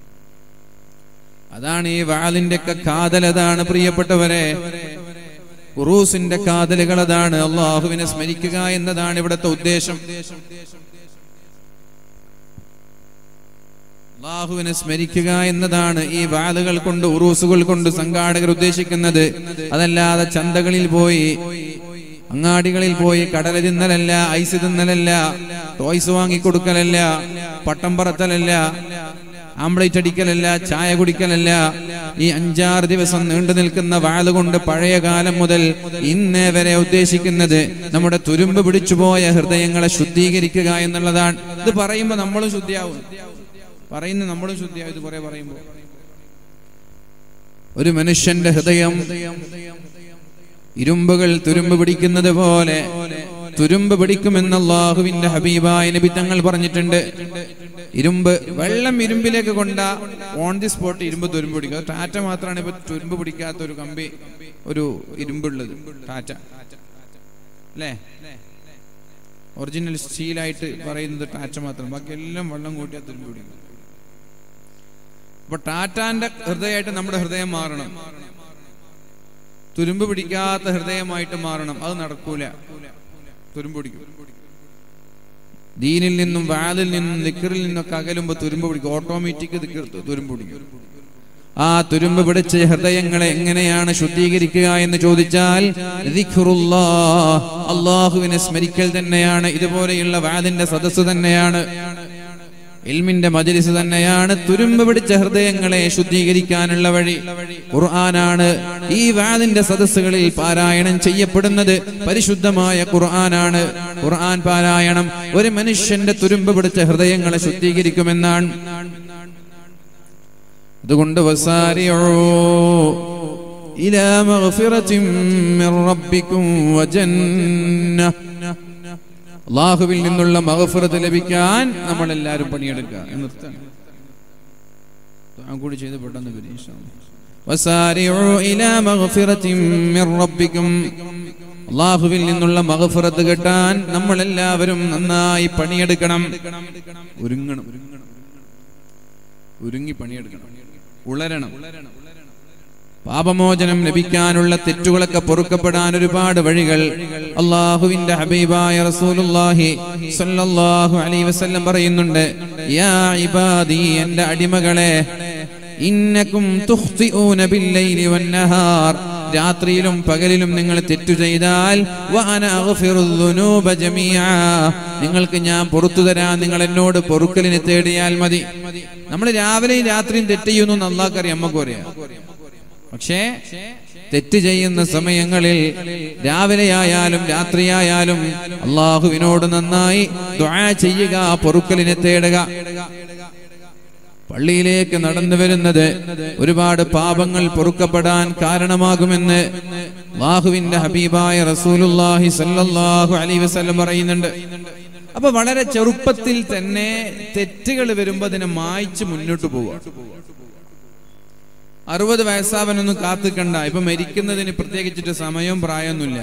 അതാണ് ഈ വാലിന്റെ ഒക്കെ കാതലതാണ് പ്രിയപ്പെട്ടവരെ ഉറൂസിന്റെ കാതലുകൾ അതാണ് അള്ളാഹുവിനെ സ്മരിക്കുക എന്നതാണ് ഇവിടുത്തെ ഉദ്ദേശം അള്ളാഹുവിനെ സ്മരിക്കുക എന്നതാണ് ഈ വാലുകൾ കൊണ്ട് ഉറൂസുകൾ കൊണ്ട് സംഘാടകർ ഉദ്ദേശിക്കുന്നത് അതല്ലാതെ ചന്തകളിൽ പോയി അങ്ങാടികളിൽ പോയി കടല തിന്നലല്ല ഐസ് തിന്നലല്ല ടോയ്സ് വാങ്ങിക്കൊടുക്കലല്ല പട്ടം പറത്തലല്ല ആംബ്ലേറ്റ് അടിക്കലല്ല ചായ കുടിക്കലല്ല ഈ അഞ്ചാറ് ദിവസം നീണ്ടു നിൽക്കുന്ന വാളുകൊണ്ട് പഴയ കാലം മുതൽ ഇന്നേ വരെ ഉദ്ദേശിക്കുന്നത് നമ്മുടെ തുരുമ്പ് പിടിച്ചുപോയ ഹൃദയങ്ങളെ ശുദ്ധീകരിക്കുക എന്നുള്ളതാണ് ഇത് പറയുമ്പോൾ നമ്മളും ശുദ്ധിയാവും പറയുന്ന നമ്മളും ശുദ്ധിയാവും ഇത് കുറെ പറയുമ്പോൾ ഒരു മനുഷ്യന്റെ ഹൃദയം ഇരുമ്പുകൾ തുരുമ്പ് പിടിക്കുന്നത് പോലെ തുരുമ്പ് പിടിക്കുമെന്ന് അള്ളാഹുവിന്റെ ഹബീബായ നബി തങ്ങൾ പറഞ്ഞിട്ടുണ്ട് ഇരുമ്പ് വെള്ളം ഇരുമ്പിലേക്ക് കൊണ്ട ഓൺ ദി സ്പോട്ട് ഇരുമ്പ് തുരുമ്പ് പിടിക്കുക ടാറ്റ മാത്രമാണ് ഇപ്പൊ തുരുമ്പ് പിടിക്കാത്ത ഒരു കമ്പി ഒരു ഇരുമ്പുള്ളത് ടാറ്റ അല്ലേ ഒറിജിനൽ സ്റ്റീലായിട്ട് പറയുന്നത് ടാറ്റ മാത്രം ബാക്കി എല്ലാം വെള്ളം കൂട്ടിയാൽ തുരുമ്പ് പിടിക്കും അപ്പൊ ടാറ്റാന്റെ ഹൃദയമായിട്ട് നമ്മുടെ ഹൃദയം മാറണം തുരുമ്പ് പിടിക്കാത്ത ഹൃദയമായിട്ട് മാറണം അത് നടക്കൂല തുരുമ്പ് പിടിക്കും ദീനിൽ നിന്നും വാലിൽ നിന്നും നിക്കറിൽ നിന്നൊക്കെ അകലുമ്പോൾ തുരുമ്പ് പിടിക്കും ഓട്ടോമാറ്റിക് തുരുമ്പ് പിടിക്കും ആ തുരുമ്പ് പിടിച്ച ഹൃദയങ്ങളെ എങ്ങനെയാണ് ശുദ്ധീകരിക്കുക എന്ന് ചോദിച്ചാൽ ദിക്റുല്ലാ, അള്ളാഹുവിനെ സ്മരിക്കൽ തന്നെയാണ് ഇതുപോലെയുള്ള വാദിന്റെ സദസ്സ് തന്നെയാണ് ഇൽമിന്റെ മജലിസ് തന്നെയാണ് തുരുമ്പ് പിടിച്ച ഹൃദയങ്ങളെ ശുദ്ധീകരിക്കാനുള്ള വഴി ഖുർആനാണ് ഈ വാദിന്റെ സദസ്സുകളിൽ പാരായണം ചെയ്യപ്പെടുന്നത് പരിശുദ്ധമായ ഖുർആനാണ് ഖുർആൻ പാരായണം ഒരു മനുഷ്യന്റെ തുരുമ്പ് പിടിച്ച ഹൃദയങ്ങളെ ശുദ്ധീകരിക്കുമെന്നാണ് അതുകൊണ്ട് വസാരിഊ ഇലാ മഗ്ഫിറത്തിൻ മിർ റബ്ബിക്കും വജന്ന അള്ളാഹുവിൽ നിന്നുള്ള മഹഫറത്ത് ലഭിക്കാൻ നമ്മൾ എല്ലാവരും പണിയെടുക്കുക എന്ന് നിർത്താൻ ദുആ കൂടി ചെയ്ത് പെട്ടെന്ന് വരും ഇൻഷാ അല്ലാ. വസാരിഊ ഇലാ മഗ്ഫിറത്തിൻ മിർ റബ്ബിക്കും അള്ളാഹുവിൽ നിന്നുള്ള മഹഫറത്ത് കിട്ടാൻ നമ്മൾ എല്ലാവരും നന്നായി പണിയെടുക്കണം ഒരുങ്ങണം ഒരുങ്ങി പണിയെടുക്കണം ഉളരണം പാപമോചനം ലഭിക്കാനുള്ള തെറ്റുകളൊക്കെ പൊറുക്കപ്പെടാൻ ഒരുപാട് വഴികൾ അള്ളാഹുവിന്റെ ഹബീബായ റസൂലുള്ളാഹി സ്വല്ലല്ലാഹു അലൈഹി വസല്ലം പറയുന്നുണ്ട് യാ ഇബാദി എൻ്റെ അടിമകളെ ഇന്നക്കും തുഖ്തിഊന ബില്ലൈലി വന്നഹാർ രാത്രിയിലും പകലിലും നിങ്ങൾ തെറ്റു ചെയ്താൽ വഅന അഗ്ഫിറു ദുനൂബ ജമീഅ നിങ്ങൾക്ക് ഞാൻ പുറത്തു തരാൻ നിങ്ങൾ എന്നോട് പൊറുക്കലിനെ തേടിയാൽ മതി നമ്മൾ രാവിലെയും രാത്രിയും തെറ്റ് ചെയ്യുന്നു എന്ന് അള്ളാഹ്ക്കറിയാം നമുക്കും അറിയാം പക്ഷേ തെറ്റ് ചെയ്യുന്ന സമയങ്ങളിൽ രാവിലെയായാലും രാത്രിയായാലും അള്ളാഹുവിനോട് നന്നായി ദുആ ചെയ്യുക പൊറുക്കലിനെ തേടുക പള്ളിയിലേക്ക് നടന്നു വരുന്നത് ഒരുപാട് പാപങ്ങൾ പൊറുക്കപ്പെടാൻ കാരണമാകുമെന്ന് അള്ളാഹുവിന്റെ ഹബീബായ റസൂലുള്ളാഹി സല്ലല്ലാഹു അലൈഹി വസല്ലം പറയുന്നുണ്ട് അപ്പൊ വളരെ ചെറുപ്പത്തിൽ തന്നെ തെറ്റുകൾ വരുമ്പോ അതിനെ മായ്ച്ച് മുന്നോട്ട് പോവുക അറുപത് വയസ്സാവനൊന്നും കാത്തിക്കണ്ട ഇപ്പൊ മരിക്കുന്നതിന് പ്രത്യേകിച്ചിട്ട് സമയവും പ്രായമൊന്നുമില്ല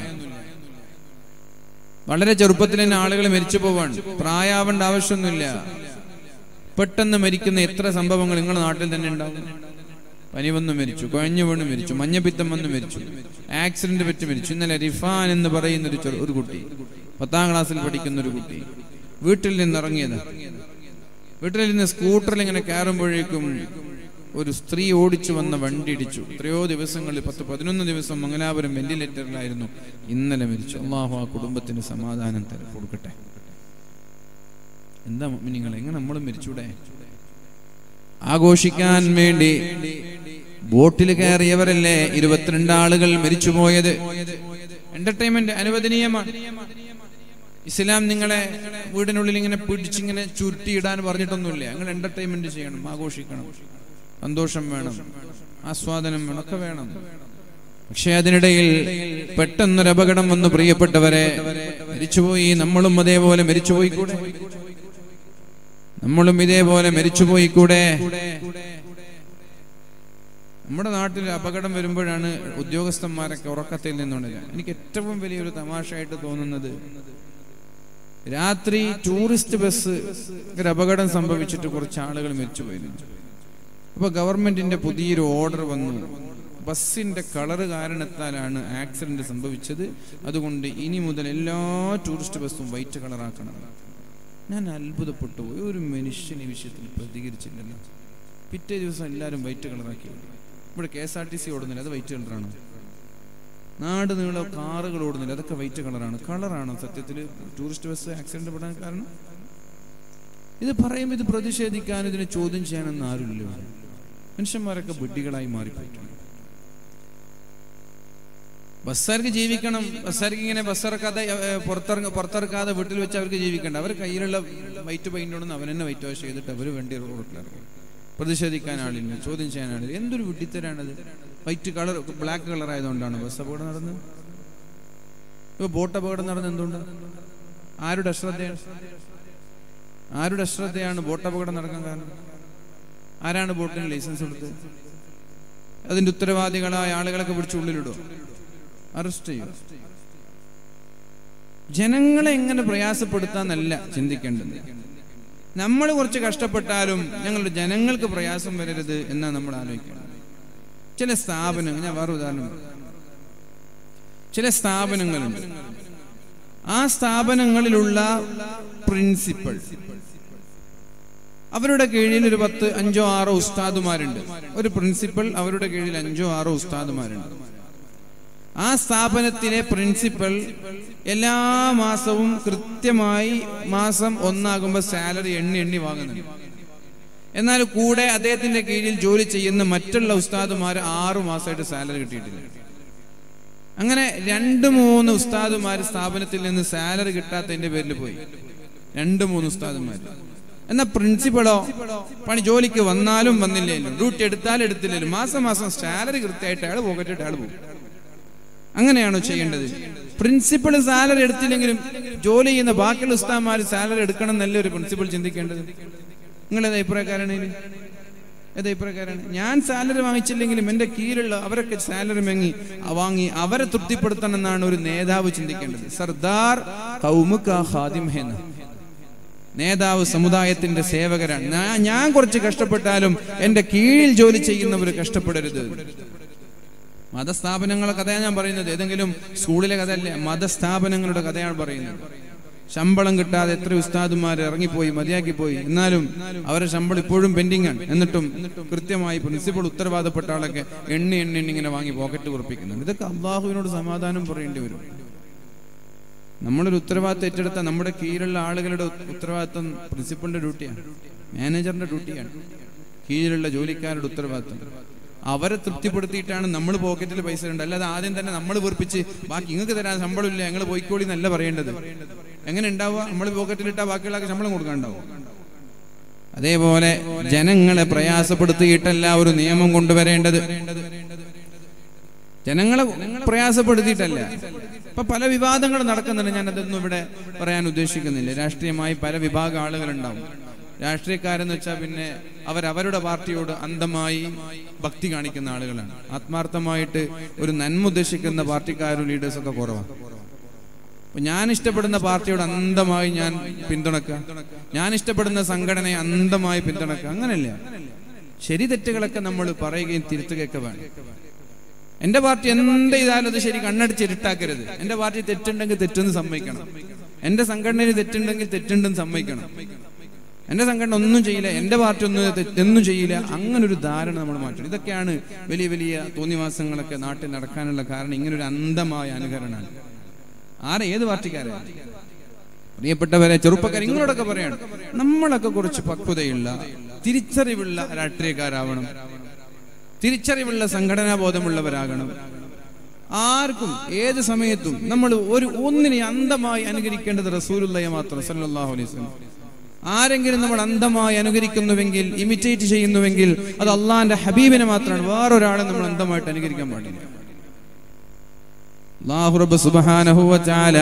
വളരെ ചെറുപ്പത്തിൽ തന്നെ ആളുകൾ മരിച്ചു പോവാണ് പ്രായാവേണ്ട ആവശ്യമൊന്നുമില്ല പെട്ടെന്ന് മരിക്കുന്ന എത്ര സംഭവങ്ങൾ നിങ്ങളുടെ നാട്ടിൽ തന്നെ ഉണ്ടാവും പനി വന്ന് മരിച്ചു കുഴഞ്ഞു വീണ് മരിച്ചു മഞ്ഞപ്പിത്തം വന്ന് മരിച്ചു ആക്സിഡന്റ് പറ്റി മരിച്ചു ഇന്നലെ റിഫാൻ എന്ന് പറയുന്ന ഒരു ചെറു- ഒരു കുട്ടി പത്താം ക്ലാസ്സിൽ പഠിക്കുന്ന ഒരു കുട്ടി വീട്ടിൽ നിന്ന് ഇറങ്ങിയത് വീട്ടിൽ നിന്ന് സ്കൂട്ടറിൽ ഇങ്ങനെ കയറുമ്പോഴേക്കും ഒരു സ്ത്രീ ഓടിച്ചു വന്ന വണ്ടി ഇടിച്ചു എത്രയോ ദിവസങ്ങളിൽ പത്ത് പതിനൊന്ന് ദിവസം മംഗലാപുരം വെന്റിലേറ്ററിലായിരുന്നു ഇന്നലെ മരിച്ചു അള്ളാഹു ആ കുടുംബത്തിന് സമാധാനം തര കൊടുക്കട്ടെ എന്താ നിങ്ങൾ എങ്ങനെ നമ്മളും മരിച്ചൂടെ ആഘോഷിക്കാൻ വേണ്ടി ബോട്ടിൽ കയറിയവരല്ലേ ഇരുപത്തിരണ്ട് ആളുകൾ മരിച്ചുപോയത് എന്റർടൈൻമെന്റ് അനുവദനീയമാണ് ഇസ്ലാം നിങ്ങളെ വീടിനുള്ളിൽ ഇങ്ങനെ പിടിച്ചിങ്ങനെ ചുരുട്ടിയിടാൻ പറഞ്ഞിട്ടൊന്നുമില്ല നിങ്ങൾ എന്റർടൈൻമെന്റ് ചെയ്യണം ആഘോഷിക്കണം സന്തോഷം വേണം ആസ്വാദനം വേണം ഒക്കെ വേണം പക്ഷെ അതിനിടയിൽ പെട്ടെന്നൊരു അപകടം വന്നു പ്രിയപ്പെട്ടവരെ മരിച്ചുപോയി നമ്മളും അതേപോലെ മരിച്ചുപോയി കൂടെ നമ്മളും ഇതേപോലെ മരിച്ചുപോയി കൂടെ നമ്മുടെ നാട്ടിൽ അപകടം വരുമ്പോഴാണ് ഉദ്യോഗസ്ഥന്മാരൊക്കെ ഉറക്കത്തിൽ നിന്നുണരുക എനിക്ക് ഏറ്റവും വലിയൊരു തമാശയായിട്ട് തോന്നുന്നത് രാത്രി ടൂറിസ്റ്റ് ബസ് ഒരു അപകടം സംഭവിച്ചിട്ട് കുറച്ച് ആളുകൾ മരിച്ചുപോയിരുന്നു അപ്പൊ ഗവൺമെന്റിന്റെ പുതിയൊരു ഓർഡർ വന്നു ബസ്സിന്റെ കളറ് കാരണത്താലാണ് ആക്സിഡന്റ് സംഭവിച്ചത് അതുകൊണ്ട് ഇനി മുതൽ എല്ലാ ടൂറിസ്റ്റ് ബസ്സും വൈറ്റ് കളറാക്കണം ഞാൻ അത്ഭുതപ്പെട്ടു പോയി ഒരു മനുഷ്യൻ ഈ വിഷയത്തിൽ പ്രതികരിച്ചില്ലല്ലോ പിറ്റേ ദിവസം എല്ലാവരും വൈറ്റ് കളറാക്കി ഇവിടെ K S R T C ഓടുന്നില്ല അത് വൈറ്റ് കളറാണ് നാട് നീളം കാറുകൾ ഓടുന്നില്ല അതൊക്കെ വൈറ്റ് കളറാണ് കളറാണ് സത്യത്തിൽ ടൂറിസ്റ്റ് ബസ് ആക്സിഡന്റ് പെടാൻ കാരണം ഇത് പറയുമ്പോൾ ഇത് പ്രതിഷേധിക്കാനും ഇതിനെ ചോദ്യം ചെയ്യാനൊന്നും ആരുമില്ല ഇവിടെ. മനുഷ്യന്മാരൊക്കെ ബുദ്ധികളായി മാറിപ്പോയിട്ടുണ്ട് ബസ്സാർക്ക് ജീവിക്കണം ബസ്സാർക്ക് ഇങ്ങനെ ബസ്സിറക്കാതെ പുറത്തിറങ്ങ പുറത്തിറക്കാതെ വീട്ടിൽ വെച്ച് അവർക്ക് ജീവിക്കണ്ട അവർ കയ്യിലുള്ള വൈറ്റ് പെയിന്റ് കൊണ്ടൊന്ന് അവൻ തന്നെ വൈറ്റ് വാഷ് ചെയ്തിട്ട് അവർ വണ്ടി റോഡിലിറങ്ങും പ്രതിഷേധിക്കാൻ ആളില്ല ചോദ്യം ചെയ്യാൻ ആളില്ല എന്തൊരു വിഡിത്തരാണത് വൈറ്റ് കളർ ബ്ലാക്ക് കളർ ആയതുകൊണ്ടാണ് ബസ് അപകടം നടന്നത് ഇപ്പൊ ബോട്ട് അപകടം നടന്നത് എന്തുകൊണ്ട് ആരുടെ അശ്രദ്ധയാണ് ആരുടെ അശ്രദ്ധയാണ് ബോട്ട് അപകടം നടക്കാൻ കാരണം ആരാണ് ബോട്ടിന് ലൈസൻസ് കൊടുത്തത് അതിന്റെ ഉത്തരവാദികളായ ആളുകളൊക്കെ പിടിച്ച് ഉള്ളിലിടും അറസ്റ്റ് ചെയ്യും ജനങ്ങളെ എങ്ങനെ പ്രയാസപ്പെടുത്താന്നല്ല ചിന്തിക്കേണ്ടത് നമ്മൾ കുറച്ച് കഷ്ടപ്പെട്ടാലും ഞങ്ങളുടെ ജനങ്ങൾക്ക് പ്രയാസം വരരുത് എന്നാണ് നമ്മൾ ആലോചിക്കുന്നത് ചില സ്ഥാപനങ്ങൾ ഞാൻ വേറെ ഉദാഹരണം പറയാം. ചില സ്ഥാപനങ്ങളുണ്ട് ആ സ്ഥാപനങ്ങളിലുള്ള പ്രിൻസിപ്പൽ അവരുടെ കീഴിൽ ഒരു പത്ത് അഞ്ചോ ആറോ ഉസ്താദുമാരുണ്ട് ഒരു പ്രിൻസിപ്പൽ അവരുടെ കീഴിൽ അഞ്ചോ ആറോ ഉസ്താദുമാരുണ്ട് ആ സ്ഥാപനത്തിലെ പ്രിൻസിപ്പൽ എല്ലാ മാസവും കൃത്യമായി മാസം ഒന്നാകുമ്പോൾ സാലറി എണ്ണി എണ്ണി വാങ്ങുന്നുണ്ട് എന്നാൽ കൂടെ അദ്ദേഹത്തിന്റെ കീഴിൽ ജോലി ചെയ്യുന്ന മറ്റുള്ള ഉസ്താദുമാർ ആറു മാസമായിട്ട് സാലറി കിട്ടിയിട്ടില്ല അങ്ങനെ രണ്ട് മൂന്ന് ഉസ്താദുമാർ സ്ഥാപനത്തിൽ നിന്ന് സാലറി കിട്ടാത്തതിന്റെ പേരിൽ പോയി രണ്ട് മൂന്ന് ഉസ്താദുമാർ എന്നാ പ്രിൻസിപ്പളോ പണി ജോലിക്ക് വന്നാലും വന്നില്ലേലും ഡ്യൂട്ടി എടുത്താലും എടുത്തില്ലേലും മാസം മാസം സാലറി കൃത്യമായിട്ട് അയാൾ പോകട്ടിട്ട് അയാൾ പോകും അങ്ങനെയാണോ ചെയ്യേണ്ടത് പ്രിൻസിപ്പൾ സാലറി എടുത്തില്ലെങ്കിലും ജോലി ചെയ്യുന്ന ബാക്കിയുള്ള ഉസ്താദ്മാർ സാലറി എടുക്കണം എന്നല്ലേ ഒരു പ്രിൻസിപ്പൾ ചിന്തിക്കേണ്ടത് നിങ്ങളേത് അഭിപ്രായക്കാരാണ് ഇതിന് ഏത് അഭിപ്രായക്കാരാണ് ഞാൻ സാലറി വാങ്ങിച്ചില്ലെങ്കിലും എൻ്റെ കീഴിലുള്ള അവരൊക്കെ സാലറി വാങ്ങി വാങ്ങി അവരെ തൃപ്തിപ്പെടുത്തണം എന്നാണ് ഒരു നേതാവ് ചിന്തിക്കേണ്ടത് സർദാർ കൗമുക ഖാദിം ഹെന്ന നേതാവ് സമുദായത്തിന്റെ സേവകരാണ് ഞാ- ഞാൻ കുറച്ച് കഷ്ടപ്പെട്ടാലും എൻ്റെ കീഴിൽ ജോലി ചെയ്യുന്നവർ കഷ്ടപ്പെടരുത് മതസ്ഥാപനങ്ങളെ കഥയാണ് ഞാൻ പറയുന്നത് ഏതെങ്കിലും സ്കൂളിലെ കഥയല്ല മതസ്ഥാപനങ്ങളുടെ കഥയാണ് പറയുന്നത് ശമ്പളം കിട്ടാതെ എത്ര ഉസ്താദുമാർ ഇറങ്ങിപ്പോയി മതിയാക്കി പോയി എന്നാലും അവരുടെ ശമ്പളം ഇപ്പോഴും പെൻഡിങ് ആണ് എന്നിട്ടും കൃത്യമായി പ്രിൻസിപ്പൾ ഉത്തരവാദപ്പെട്ട ആളൊക്കെ എണ്ണി എണ്ണി എണ്ണി ഇങ്ങനെ വാങ്ങി പോക്കറ്റ് ഉറപ്പിക്കുന്നുണ്ട് ഇതൊക്കെ അള്ളാഹുവിനോട് സമാധാനം പറയേണ്ടി വരും നമ്മളൊരു ഉത്തരവാദിത്തം ഏറ്റെടുത്ത നമ്മുടെ കീഴിലുള്ള ആളുകളുടെ ഉത്ത- ഉത്തരവാദിത്തം പ്രിൻസിപ്പളിന്റെ ഡ്യൂട്ടിയാണ് മാനേജറിന്റെ ഡ്യൂട്ടിയാണ് കീഴിലുള്ള ജോലിക്കാരുടെ ഉത്തരവാദിത്തം അവരെ തൃപ്തിപ്പെടുത്തിയിട്ടാണ് നമ്മൾ പോക്കറ്റിൽ പൈസ ഉണ്ട് അല്ലാതെ ആദ്യം തന്നെ നമ്മൾ വെറുപ്പിച്ച് ബാക്കി ഇങ്ങൾക്ക് തരാൻ ശമ്പളമില്ല ഞങ്ങൾ പോയിക്കോളി എന്നല്ല പറയേണ്ടത് എങ്ങനെ ഉണ്ടാവുക നമ്മൾ പോക്കറ്റിലിട്ടാ ബാക്കിയുള്ള ശമ്പളം കൊടുക്കാണ്ടാവും അതേപോലെ ജനങ്ങളെ പ്രയാസപ്പെടുത്തിയിട്ടല്ല ഒരു നിയമം കൊണ്ടുവരേണ്ടത് ജനങ്ങളെ പ്രയാസപ്പെടുത്തിയിട്ടല്ല ഇപ്പൊ പല വിവാദങ്ങൾ നടക്കുന്നുണ്ട് ഞാൻ അതൊന്നും ഇവിടെ പറയാൻ ഉദ്ദേശിക്കുന്നില്ല രാഷ്ട്രീയമായി പല വിഭാഗ ആളുകളുണ്ടാവും രാഷ്ട്രീയക്കാരെന്ന് വെച്ചാൽ പിന്നെ അവരവരുടെ പാർട്ടിയോട് അന്ധമായി ഭക്തി കാണിക്കുന്ന ആളുകളാണ് ആത്മാർത്ഥമായിട്ട് ഒരു നന്മ ഉദ്ദേശിക്കുന്ന പാർട്ടിക്കാരും ലീഡേഴ്സ് ഒക്കെ കുറവാണ് അപ്പൊ ഞാൻ ഇഷ്ടപ്പെടുന്ന പാർട്ടിയോട് അന്ധമായി ഞാൻ പിന്തുണക്കുക ഞാൻ ഇഷ്ടപ്പെടുന്ന സംഘടനയെ അന്ധമായി പിന്തുണക്കുക അങ്ങനെയല്ല ശരി തെറ്റുകളൊക്കെ നമ്മൾ പറയുകയും തിരുത്തുകയൊക്കെ വേണം എന്റെ പാർട്ടി എന്ത് ചെയ്താലും അത് ശരി കണ്ണടിച്ച് ഇരുട്ടാക്കരുത് എന്റെ പാർട്ടി തെറ്റുണ്ടെങ്കിൽ തെറ്റെന്ന് സമ്മതിക്കണം എന്റെ സംഘടനയിൽ തെറ്റുണ്ടെങ്കിൽ തെറ്റുണ്ടെന്ന് സമ്മതിക്കണം എന്റെ സംഘടന ഒന്നും ചെയ്യില്ല എന്റെ പാർട്ടി ഒന്നും തെ- ഒന്നും ചെയ്യില്ല അങ്ങനെ ഒരു ധാരണ നമ്മൾ മാറ്റണം ഇതൊക്കെയാണ് വലിയ വലിയ തോന്നിവാസങ്ങളൊക്കെ നാട്ടിൽ നടക്കാനുള്ള കാരണം ഇങ്ങനെ ഒരു അന്ധമായ അനുകരണമാണ് ആരെ ഏത് പാർട്ടിക്കാരാണ് പ്രിയപ്പെട്ടവരെ ചെറുപ്പക്കാർ നിങ്ങളോടൊക്കെ പറയാണ് നമ്മളൊക്കെ കുറച്ച് പക്വതയുള്ള തിരിച്ചറിവുള്ള രാഷ്ട്രീയക്കാരാവണം തിരിച്ചറിവുള്ള സംഘടനാ ബോധമുള്ളവരാകണം ആർക്കും ഏത് സമയത്തും നമ്മൾ ഒരു ഒന്നിനെ അന്ധമായി അനുകരിക്കേണ്ടത് റസൂലുള്ളയെ മാത്രം സല്ലല്ലാഹു അലൈഹി വസല്ലം ആരെങ്കിലും നമ്മൾ അന്ധമായി അനുകരിക്കുന്നുവെങ്കിൽ ഇമിറ്റേറ്റ് ചെയ്യുന്നുവെങ്കിൽ അത് അള്ളാന്റെ ഹബീബിനെ മാത്രമാണ് വേറൊരാളെ നമ്മൾ അന്ധമായിട്ട് അനുകരിക്കാൻ പാടില്ല അല്ലാഹു റബ്ബ് സുബ്ഹാനഹു വ തആല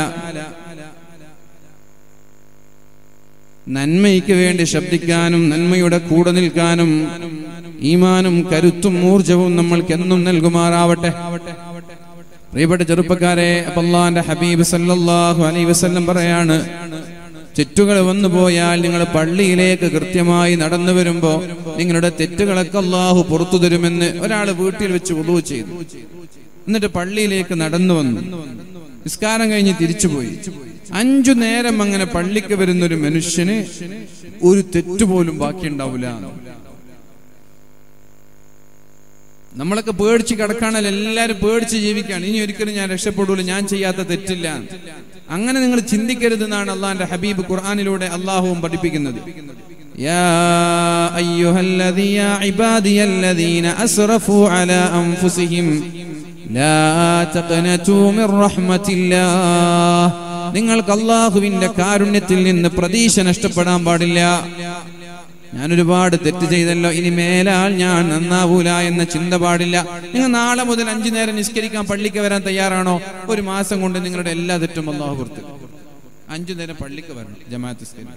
നന്മയ്ക്ക് വേണ്ടി ശബ്ദിക്കാനും നന്മയുടെ കൂടെ നിൽക്കാനും ഈമാനും കരുത്തും ഊർജവും നമ്മൾക്ക് എന്നും നൽകുമാറാവട്ടെ പ്രിയപ്പെട്ട ചെറുപ്പക്കാരെ അപ്പൊ അള്ളാന്റെ ഹബീബ് സല്ലല്ലാഹു അലൈഹി വസല്ലം പറയാണ് തെറ്റുകൾ വന്നു പോയാൽ നിങ്ങൾ പള്ളിയിലേക്ക് കൃത്യമായി നടന്നു വരുമ്പോ നിങ്ങളുടെ തെറ്റുകളൊക്കെ അള്ളാഹു പുറത്തു തരുമെന്ന് ഒരാൾ വീട്ടിൽ വെച്ച് ഉളു ചെയ്തു എന്നിട്ട് പള്ളിയിലേക്ക് നടന്നു വന്നു നിസ്കാരം കഴിഞ്ഞ് തിരിച്ചുപോയി അഞ്ചു നേരം അങ്ങനെ പള്ളിക്ക് വരുന്ന ഒരു മനുഷ്യന് ഒരു തെറ്റുപോലും ബാക്കിയുണ്ടാവില്ല നമ്മളൊക്കെ പേടിച്ച് കിടക്കാണല്ലോ എല്ലാരും പേടിച്ച് ജീവിക്കാണ് ഇനി ഒരിക്കലും ഞാൻ രക്ഷപ്പെടൂല ഞാൻ ചെയ്യാത്ത തെറ്റില്ല അങ്ങനെ നിങ്ങൾ ചിന്തിക്കരുത് എന്നാണ് അള്ളാന്റെ ഹബീബ് ഖുർആാനിലൂടെ അള്ളാഹുവും പഠിപ്പിക്കുന്നത് يا أيها الذي يا عبادي الذين أسرفوا على أنفسهم لا تقنطوا من رحمة الله നിങ്ങൾക്ക് അള്ളാഹുവിന്റെ കാരുണ്യത്തിൽ നിന്ന് പ്രതീക്ഷ നഷ്ടപ്പെടാൻ പാടില്ല ഞാൻ ഒരുപാട് തെറ്റ് ചെയ്തല്ലോ ഇനി മേലാൽ ഞാൻ നന്നാവൂല എന്ന ചിന്ത പാടില്ല നിങ്ങൾ നാളെ മുതൽ അഞ്ചു നേരം നിസ്കരിക്കാൻ പള്ളിക്ക് വരാൻ തയ്യാറാണോ ഒരു മാസം കൊണ്ട് നിങ്ങളുടെ എല്ലാ തെറ്റും അള്ളാഹു പുറത്ത് അഞ്ചു നേരം പള്ളിക്ക് വരണം ജമാഅത്ത് നിസ്കരിക്കാൻ.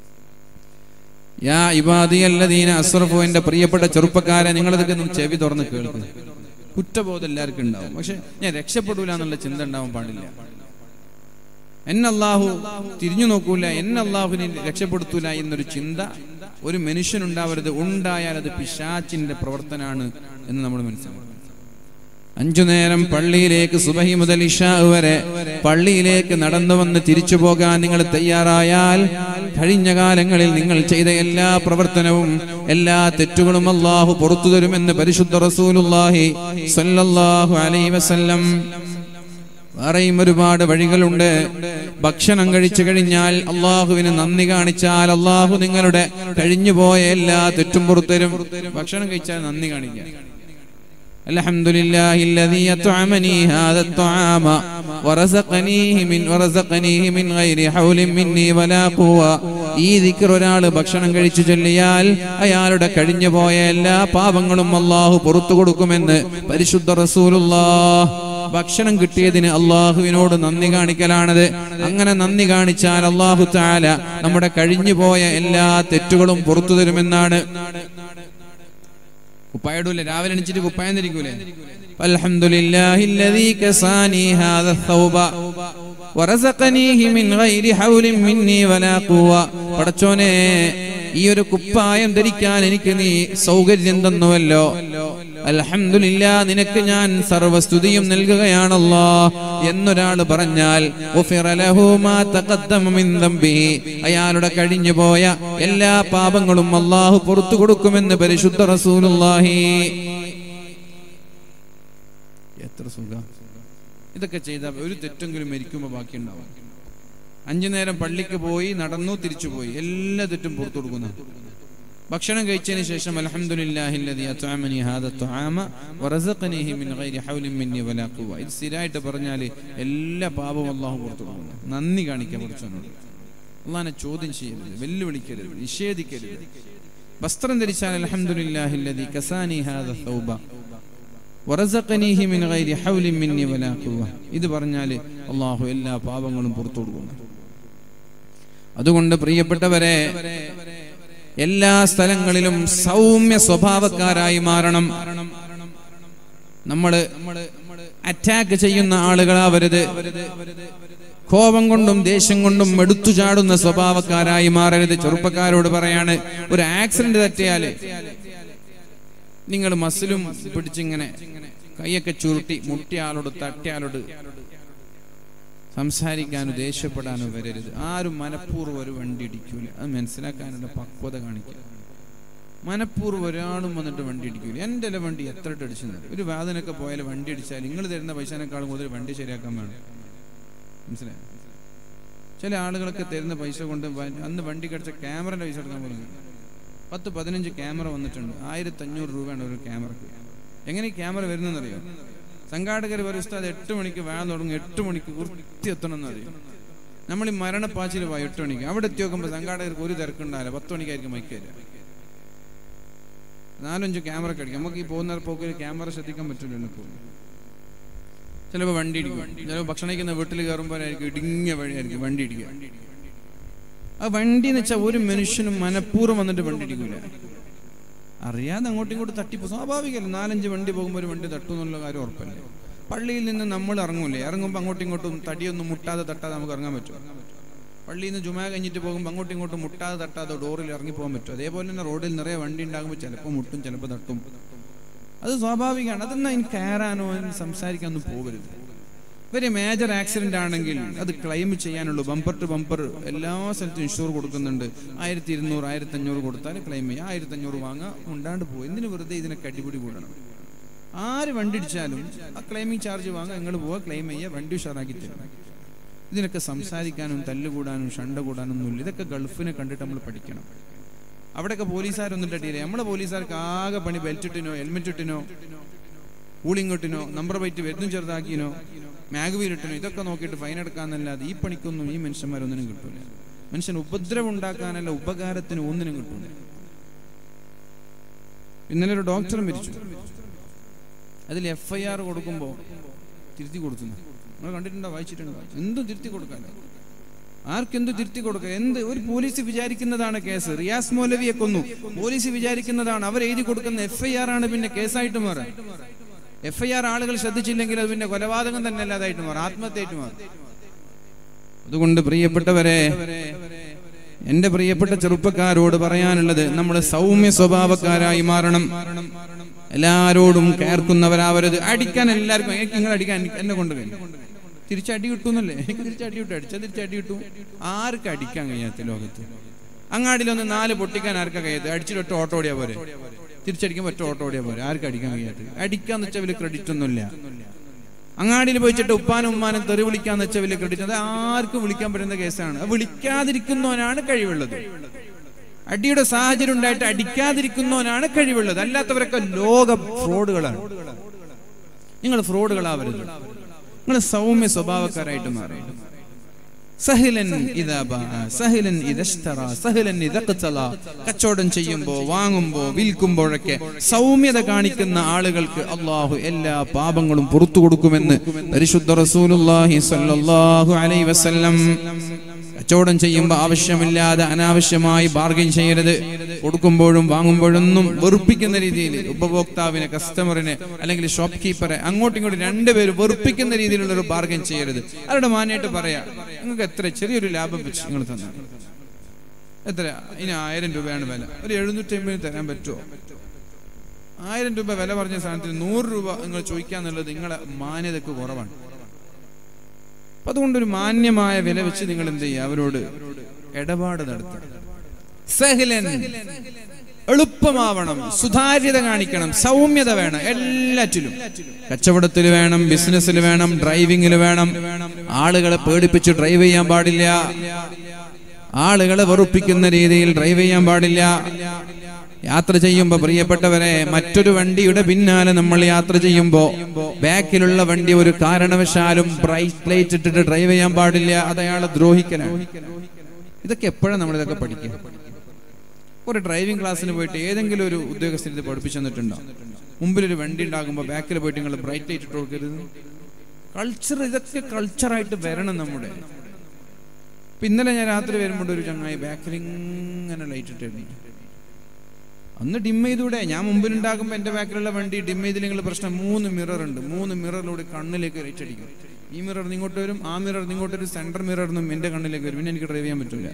യാ ഇബാദിയല്ലദീന അസ്റഫു എന്റെ പ്രിയപ്പെട്ട ചെറുപ്പക്കാരെ നിങ്ങളിതൊക്കെ ഒന്ന് ചെവി തുറന്ന് കേൾക്കുന്നു കുറ്റബോധം എല്ലാവർക്കും ഉണ്ടാവും പക്ഷെ ഞാൻ രക്ഷപ്പെടൂല എന്നുള്ള ചിന്ത ഉണ്ടാവാൻ പാടില്ല എന്നെ അള്ളാഹു തിരിഞ്ഞു നോക്കൂല എന്നെ അള്ളാഹുവിനെ രക്ഷപ്പെടുത്തൂല എന്നൊരു ചിന്ത ഒരു മനുഷ്യനുണ്ടാവരുത് ഉണ്ടായാൽ അത് പിശാച്ചിന്റെ പ്രവർത്തനാണ് എന്ന് നമ്മൾ മനസ്സിലാക്കണം അഞ്ചു നേരം പള്ളിയിലേക്ക് സുബഹി മുതൽ ഇഷാ വരെ പള്ളിയിലേക്ക് നടന്നു വന്ന് തിരിച്ചു പോകാൻ നിങ്ങൾ തയ്യാറായാൽ കഴിഞ്ഞ കാലങ്ങളിൽ നിങ്ങൾ ചെയ്ത എല്ലാ പ്രവർത്തനവും എല്ലാ തെറ്റുകളും അള്ളാഹു പുറത്തു തരുമെന്ന് പരിശുദ്ധ റസൂലുള്ളാഹി സ്വല്ലല്ലാഹു അലൈഹി വസല്ലം വേറെയും ഒരുപാട് വഴികളുണ്ട് ഭക്ഷണം കഴിച്ചു കഴിഞ്ഞാൽ അള്ളാഹുവിന് നന്ദി കാണിച്ചാൽ അള്ളാഹു നിങ്ങളുടെ കഴിഞ്ഞുപോയ എല്ലാ തെറ്റും പുറത്തരും ഭക്ഷണം കഴിച്ചാൽ നന്ദി കാണിക്കുക الحمد لله الذي أطعمني هذا الطعام ورزقنيه من ورزقنيه من غير حول مني ولا قوة ഈ ദിക്ർ ഒരാൾ ഭക്ഷണം കഴിച്ചു ചൊല്ലിയാൽ അയാളുടെ കഴിഞ്ഞു പോയ എല്ലാ പാപങ്ങളും അള്ളാഹു പുറത്തു കൊടുക്കുമെന്ന് പരിശുദ്ധ റസൂലുള്ളാഹ് ഭക്ഷണം കിട്ടിയതിന് അള്ളാഹുവിനോട് നന്ദി കാണിക്കലാണത് അങ്ങനെ നന്ദി കാണിച്ചാൽ അള്ളാഹു താല നമ്മുടെ കഴിഞ്ഞു പോയ എല്ലാ തെറ്റുകളും പുറത്തു തരുമെന്നാണ് കുപ്പായിടൂലെ രാവിലെ എണിച്ചിട്ട് കുപ്പായം ധരിക്കൂലേ അൽഹംദുലില്ലാഹില്ലദീ കസാനി ഹാദ الثوب ورزقنيه من غير حول مني ولا قوة പടച്ചോനെ ഈ ഒരു കുപ്പായം ധരിക്കാൻ എനിക്ക് നീ സൗകര്യം തന്നുവല്ലോ അൽഹംദുലില്ല നിനക്ക് ഞാൻ സർവസ്തുതിയും നൽകുകയാണല്ലോ എന്നൊരാൾ പറഞ്ഞാൽ ഉഫിറ ലഹു മാ തഖദ്ദമ മിൻ ദംബിഹി. അയാളുടെ കഴിഞ്ഞു പോയ എല്ലാ പാപങ്ങളും അള്ളാഹു പുറത്തു കൊടുക്കുമെന്ന് പരിശുദ്ധ റസൂലുള്ളാഹി എത്ര സുഖം ഇതൊക്കെ ചെയ്ത ഒരു തെറ്റെങ്കിലും മരിക്കുമ്പോൾ ബാക്കിയുണ്ടാവും അഞ്ചു നേരം പള്ളിക്ക് പോയി നടന്നു തിരിച്ചു പോയി എല്ലാ തെറ്റും പുറത്തു കൊടുക്കുന്നു ഭക്ഷണം കഴിച്ചതിന് ശേഷം അൽഹംദുലില്ലാഹില്ലദി അത്അമനി ഹാദ തുആമ വറസഖനിഹി മിൻ ഗൈരി ഹൗലിൻ മിന്നി വലാ ഖുവ ഇത് സ്ഥിരമായിട്ട് പറഞ്ഞാൽ എല്ലാ പാപവും അല്ലാഹു പുറത്തു കൊടുക്കുന്നു നന്ദി കാണിക്കാൻ പഠിച്ചവനോട് അള്ളാഹിനെ ചോദ്യം ചെയ്യരുത് വെല്ലുവിളിക്കരുത് നിഷേധിക്കരുത് വസ്ത്രം ധരിച്ചാൽ അൽഹംദുലില്ലാഹില്ലദി കസാനി ഹാദ തൗബ വറസഖനിഹി മിൻ ഗൈരി ഹൗലിൻ മിന്നി വലാ ഖുവ ഇത് പറഞ്ഞാൽ അള്ളാഹു എല്ലാ പാപങ്ങളും പുറത്തു കൊടുക്കുന്നു അതുകൊണ്ട് പ്രിയപ്പെട്ടവരെ എല്ലാ സ്ഥലങ്ങളിലും സൗമ്യ സ്വഭാവക്കാരായി മാറണം നമ്മള് അറ്റാക്ക് ചെയ്യുന്ന ആളുകളാവരുത് കോപം കൊണ്ടും ദേഷ്യം കൊണ്ടും എടുത്തു ചാടുന്ന സ്വഭാവക്കാരായി മാറരുത് ചെറുപ്പക്കാരോട് പറയാണ് ഒരു ആക്സിഡന്റ് തട്ടിയാല് നിങ്ങൾ മസിലും പിടിച്ചിങ്ങനെ കൈയൊക്കെ ചുരുട്ടി മുട്ടിയാളോട് തട്ടിയാളോട് സംസാരിക്കാനോ ദേഷ്യപ്പെടാനോ വരരുത് ആരും മനഃപൂർവ്വം ഒരു വണ്ടി ഇടിക്കൂല അത് മനസ്സിലാക്കാനുള്ള പക്വത കാണിക്കുക മനഃപൂർവ്വം ഒരാളും വന്നിട്ട് വണ്ടി ഇടിക്കൂല എൻ്റെ അല്ല വണ്ടി എത്ര ഇട്ട് അടിച്ചെന്ന് ഒരു വാദനൊക്കെ പോയാൽ വണ്ടി അടിച്ചാൽ നിങ്ങൾ തരുന്ന പൈസനേക്കാളും കൂടുതൽ വണ്ടി ശരിയാക്കാൻ വേണം മനസ്സിലായോ ചില ആളുകളൊക്കെ തരുന്ന പൈസ കൊണ്ട് വ- അന്ന് വണ്ടി കടിച്ച ക്യാമറയുടെ പൈസ എടുക്കാൻ പോലും കഴിയും. പത്ത് പതിനഞ്ച് ക്യാമറ വന്നിട്ടുണ്ട് ആയിരത്തി അഞ്ഞൂറ് രൂപയാണ് ഒരു ക്യാമറക്ക് എങ്ങനെ ഈ ക്യാമറ വരുന്നതെന്നറിയോ സംഘാടകർ ഒരു ഉസ്താദ് എട്ട് മണിക്ക് വേണം തുടങ്ങും എട്ട് മണിക്ക് വൃത്തി എത്തണം എന്നറിയും നമ്മൾ ഈ മരണപ്പാച്ചിൽ പോയി എട്ട് മണിക്ക് അവിടെ എത്തി നോക്കുമ്പോൾ സംഘാടകർക്ക് ഒരു തിരക്കുണ്ടാവില്ല പത്ത് മണിക്കായിരിക്കും മൈക്ക് വരിക നാലഞ്ച് ക്യാമറ കടിക്കും നമുക്ക് ഈ പോകുന്ന പോക്കിൽ ക്യാമറ ശ്രദ്ധിക്കാൻ പറ്റില്ലല്ലോ ഇപ്പോൾ ചിലപ്പോൾ വണ്ടി ഇടിക്കും ചിലപ്പോൾ ഭക്ഷണം കഴിക്കുന്ന വീട്ടിൽ കയറുമ്പോഴായിരിക്കും ഇടുങ്ങിയ വഴിയായിരിക്കും വണ്ടി ഇടിക്കുക ആ വണ്ടി എന്ന് വെച്ചാൽ ഒരു മനുഷ്യനും മനഃപൂർവ്വം വന്നിട്ട് വണ്ടി ഇടിക്കൂല അറിയാതെ അങ്ങോട്ടും ഇങ്ങോട്ടും തട്ടിപ്പോ സ്വാഭാവികമല്ല നാലഞ്ച് വണ്ടി പോകുമ്പോൾ ഒരു വണ്ടി തട്ടും എന്നുള്ള കാര്യം ഉറപ്പല്ലേ പള്ളിയിൽ നിന്ന് നമ്മൾ ഇറങ്ങൂലേ ഇറങ്ങുമ്പോൾ അങ്ങോട്ടും ഇങ്ങോട്ടും തടിയൊന്നും മുട്ടാതെ തട്ടാതെ നമുക്ക് ഇറങ്ങാൻ പറ്റും പള്ളിയിൽ നിന്ന് ജുമാ കഴിഞ്ഞിട്ട് പോകുമ്പോൾ അങ്ങോട്ടും ഇങ്ങോട്ടും മുട്ടാതെ തട്ടാതെ ഡോറിൽ ഇറങ്ങി പോകാൻ പറ്റും അതേപോലെ തന്നെ റോഡിൽ നിറയെ വണ്ടി ഉണ്ടാകുമ്പോൾ ചിലപ്പോൾ മുട്ടും ചിലപ്പോൾ തട്ടും അത് സ്വാഭാവികമാണ് അതൊന്നും അതിന് കയറാനോ അതിന് സംസാരിക്കാനൊന്നും പോകരുത് വെരി മേജർ ആക്സിഡന്റ് ആണെങ്കിൽ അത് ക്ലെയിം ചെയ്യാനുള്ളൂ ബമ്പർ ടു ബമ്പർ എല്ലാ സ്ഥലത്തും ഇൻഷുർ കൊടുക്കുന്നുണ്ട് ആയിരത്തി ഇരുന്നൂറ് ആയിരത്തി അഞ്ഞൂറ് കൊടുത്താൽ ക്ലെയിം ചെയ്യാം ആയിരത്തി അഞ്ഞൂറ് വാങ്ങാം ഉണ്ടാണ്ട് പോകും എന്തിനു വെറുതെ ഇതിനൊക്കെ അടിപിടി കൂടണം ആര് വണ്ടി ഇടിച്ചാലും ആ ക്ലെയിമിംഗ് ചാർജ് വാങ്ങാം നിങ്ങൾ പോവാ ക്ലെയിം ചെയ്യുക വണ്ടി ഉഷാറാക്കി തരും ഇതിനൊക്കെ സംസാരിക്കാനും തല്ലുകൂടാനും ഷണ്ട കൂടാനൊന്നുമില്ല ഇതൊക്കെ ഗൾഫിനെ കണ്ടിട്ട് നമ്മൾ പഠിക്കണം അവിടെയൊക്കെ പോലീസുകാരൊന്നും ഇട്ടില്ലേ നമ്മളെ പോലീസുകാർക്ക് ആകെ പണി ബെൽറ്റ് ഇട്ടിനോ ഹെൽമെറ്റ് ഇട്ടിനോ കൂളിംഗ് ഇട്ടിനോ നമ്പർ പ്ലേറ്റ് വരുന്നും ചെറുതാക്കിനോ മാഗ്വീൽ ഇട്ടിനോ ഇതൊക്കെ നോക്കിയിട്ട് ഫൈൻ എടുക്കാന്നല്ലാതെ ഈ പണിക്കൊന്നും ഈ മനുഷ്യന്മാരൊന്നിനും കിട്ടൂല മനുഷ്യൻ ഉപദ്രവം ഉണ്ടാക്കാനല്ല ഉപകാരത്തിന് ഒന്നിനും കിട്ടൂല ഇന്നലെ ഒരു ഡോക്ടർ മരിച്ചു അതിൽ എഫ് ഐ ആർ കൊടുക്കുമ്പോൾ തിരുത്തി കൊടുത്തു നിങ്ങൾ കണ്ടിട്ടുണ്ടോ വായിച്ചിട്ടുണ്ടോ എന്തും തിരുത്തി കൊടുക്കാനോ ആർക്കെന്ത് തിരുത്തി കൊടുക്കുക എന്ത് ഒരു പോലീസ് വിചാരിക്കുന്നതാണ് കേസ് റിയാസ് മൗലവിയെ കൊന്നു പോലീസ് വിചാരിക്കുന്നതാണ് അവർ എഴുതി കൊടുക്കുന്ന എഫ് ഐ ആർ ആണ് പിന്നെ കേസായിട്ട് മാറാൻ എഫ് ഐ ആർ ആളുകൾ ശ്രദ്ധിച്ചില്ലെങ്കിൽ അത് പിന്നെ കൊലപാതകം തന്നെ അല്ലാതായിട്ട് മാറും ആത്മഹത്യയായിട്ട് മാറും അതുകൊണ്ട് പ്രിയപ്പെട്ടവരെ എന്റെ പ്രിയപ്പെട്ട ചെറുപ്പക്കാരോട് പറയാനുള്ളത് നമ്മൾ സൗമ്യ സ്വഭാവക്കാരായി മാറണം എല്ലാരോടും കയർക്കുന്നവരാവരുത് അടിക്കാൻ എല്ലാവർക്കും എനിക്ക് നിങ്ങൾ അടിക്കാൻ എനിക്ക് എന്നെ കൊണ്ട് കഴിയും തിരിച്ചടി കിട്ടുന്നല്ലേ എനിക്ക് തിരിച്ചടി കിട്ടും അടിച്ചാൽ തിരിച്ചടി കിട്ടും ആർക്ക് അടിക്കാൻ കഴിയാത്ത ലോകത്ത് അങ്ങാടിയിലൊന്ന് നാല് പൊട്ടിക്കാൻ ആർക്കാ കഴിയാത്ത അടിച്ചിട്ട് ഒറ്റ ഓട്ടോ ഓടിയാ പോരെ തിരിച്ചടിക്കുമ്പോൾ ഒറ്റ ഓട്ടോ ഓടിയാ പോരെ ആർക്ക് അടിക്കാൻ കഴിയാത്തത് അടിക്കാന്ന് വെച്ചാൽ വലിയ ക്രെഡിറ്റ് ഒന്നുമില്ല അങ്ങാടിയിൽ പോയിച്ചിട്ട് ഉപ്പാനും ഉമ്മാനും തെറി വിളിക്കാന്ന് വെച്ചാൽ വലിയ ക്രെഡിറ്റ് അത് ആർക്കും വിളിക്കാൻ പറ്റുന്ന കേസാണ് അത് വിളിക്കാതിരിക്കുന്നവനാണ് കഴിവുള്ളത് അടിയുടെ സാഹചര്യം ഉണ്ടായിട്ട് അടിക്കാതിരിക്കുന്നവനാണ് കഴിവുള്ളത് അല്ലാത്തവരൊക്കെ ലോക ഫ്രോഡുകളാണ് നിങ്ങൾ ഫ്രോഡുകളാവരുത് നിങ്ങൾ സൗമ്യ സ്വഭാവക്കാരായിട്ട് മാറി സഹിലൻ ഇദാ ബാഅ, സഹിലൻ ഇദശ്തറ, സഹിലൻ ഇദഖ്തല. കച്ചവടം ചെയ്യുമ്പോ വാങ്ങുമ്പോ വിൽക്കുമ്പോഴൊക്കെ സൗമ്യത കാണിക്കുന്ന ആളുകൾക്ക് അള്ളാഹു എല്ലാ പാപങ്ങളും പുറത്തു കൊടുക്കുമെന്ന് പരിശുദ്ധ റസൂലുള്ളാഹി സ്വല്ലല്ലാഹു അലൈഹി വസല്ലം കച്ചവടം ചെയ്യുമ്പോൾ ആവശ്യമില്ലാതെ അനാവശ്യമായി ബാർഗൈൻ ചെയ്യരുത് കൊടുക്കുമ്പോഴും വാങ്ങുമ്പോഴൊന്നും വെറുപ്പിക്കുന്ന രീതിയിൽ ഉപഭോക്താവിനെ കസ്റ്റമറിനെ അല്ലെങ്കിൽ ഷോപ്പ് കീപ്പറെ അങ്ങോട്ടും ഇങ്ങോട്ടും രണ്ടുപേരും വെറുപ്പിക്കുന്ന രീതിയിലുള്ള ഒരു ബാർഗൈൻ ചെയ്യരുത് അവരുടെ മാനായിട്ട് പറയാ നിങ്ങൾക്ക് എത്ര ചെറിയൊരു ലാഭം വെച്ച് നിങ്ങൾ തന്നെ എത്ര ഇനി ആയിരം രൂപയാണ് വില ഒരു എഴുന്നൂറ്റി അമ്പതിന് തരാൻ പറ്റുമോ ആയിരം രൂപ വില പറഞ്ഞ സാധനത്തിന് നൂറ് രൂപ നിങ്ങൾ ചോദിക്കാന്നുള്ളത് നിങ്ങളെ മാന്യതക്ക് കുറവാണ് അപ്പൊ അതുകൊണ്ട് ഒരു മാന്യമായ വില വെച്ച് നിങ്ങൾ എന്ത് ചെയ്യുക അവരോട് ഇടപാട് നടത്തുക സഹലൻ എളുപ്പമാവണം സുതാര്യത കാണിക്കണം സൗമ്യത വേണം എല്ലാറ്റിലും കച്ചവടത്തിൽ വേണം ബിസിനസ്സിൽ വേണം ഡ്രൈവിംഗിൽ വേണം ആളുകളെ പേടിപ്പിച്ച് ഡ്രൈവ് ചെയ്യാൻ പാടില്ല ആളുകളെ വെറുപ്പിക്കുന്ന രീതിയിൽ ഡ്രൈവ് ചെയ്യാൻ പാടില്ല യാത്ര ചെയ്യുമ്പോൾ പ്രിയപ്പെട്ടവരെ മറ്റൊരു വണ്ടിയുടെ പിന്നാലെ നമ്മൾ യാത്ര ചെയ്യുമ്പോൾ ബാക്കിലുള്ള വണ്ടി ഒരു കാരണവശാലും ബ്രൈറ്റ് ലൈറ്റ് ഇട്ടിട്ട് ഡ്രൈവ് ചെയ്യാൻ പാടില്ല അത് അയാളെ ദ്രോഹിക്കലാണ് ഇതൊക്കെ എപ്പോഴാണ് നമ്മൾ ഇതൊക്കെ പഠിക്കുക ഒരു ഡ്രൈവിംഗ് ക്ലാസ്സിന് പോയിട്ട് ഏതെങ്കിലും ഒരു ഉദ്യോഗസ്ഥൻ ഇത് പഠിപ്പിച്ചു തന്നിട്ടുണ്ടോ മുമ്പിൽ ഒരു വണ്ടി ഉണ്ടാകുമ്പോൾ ബാക്കിൽ പോയിട്ട് നിങ്ങൾ ബ്രൈറ്റ് ലൈറ്റ് ഇട്ട് കൊടുക്കരുത് കൾച്ചർ ഇതൊക്കെ കൾച്ചറായിട്ട് വരണം നമ്മുടെ ഇപ്പൊ ഇന്നലെ ഞാൻ രാത്രി വരുമ്പോൾ ഒരു ചങ്ങായി ബാക്കിൽ ഇങ്ങനെ ലൈറ്റ് ഇട്ടിരുന്നു അന്ന് ഡിം ചെയ്തൂടെ ഞാൻ മുമ്പിൽ ഉണ്ടാകുമ്പോൾ എന്റെ ബാക്കിലുള്ള വണ്ടി ഡിം ചെയ്തില്ലെങ്കിൽ പ്രശ്നം മൂന്ന് മിറർ ഉണ്ട് മൂന്ന് മിററിലൂടെ കണ്ണിലേക്ക് ലൈറ്റ് അടിക്കും ഈ മിറർ ഇങ്ങോട്ട് വരും ആ മിറർ ഇങ്ങോട്ട് വരും സെന്റർ മിറർ നിന്നും എന്റെ കണ്ണിലേക്ക് വരും പിന്നെ എനിക്ക് ഡ്രൈവ് ചെയ്യാൻ പറ്റില്ല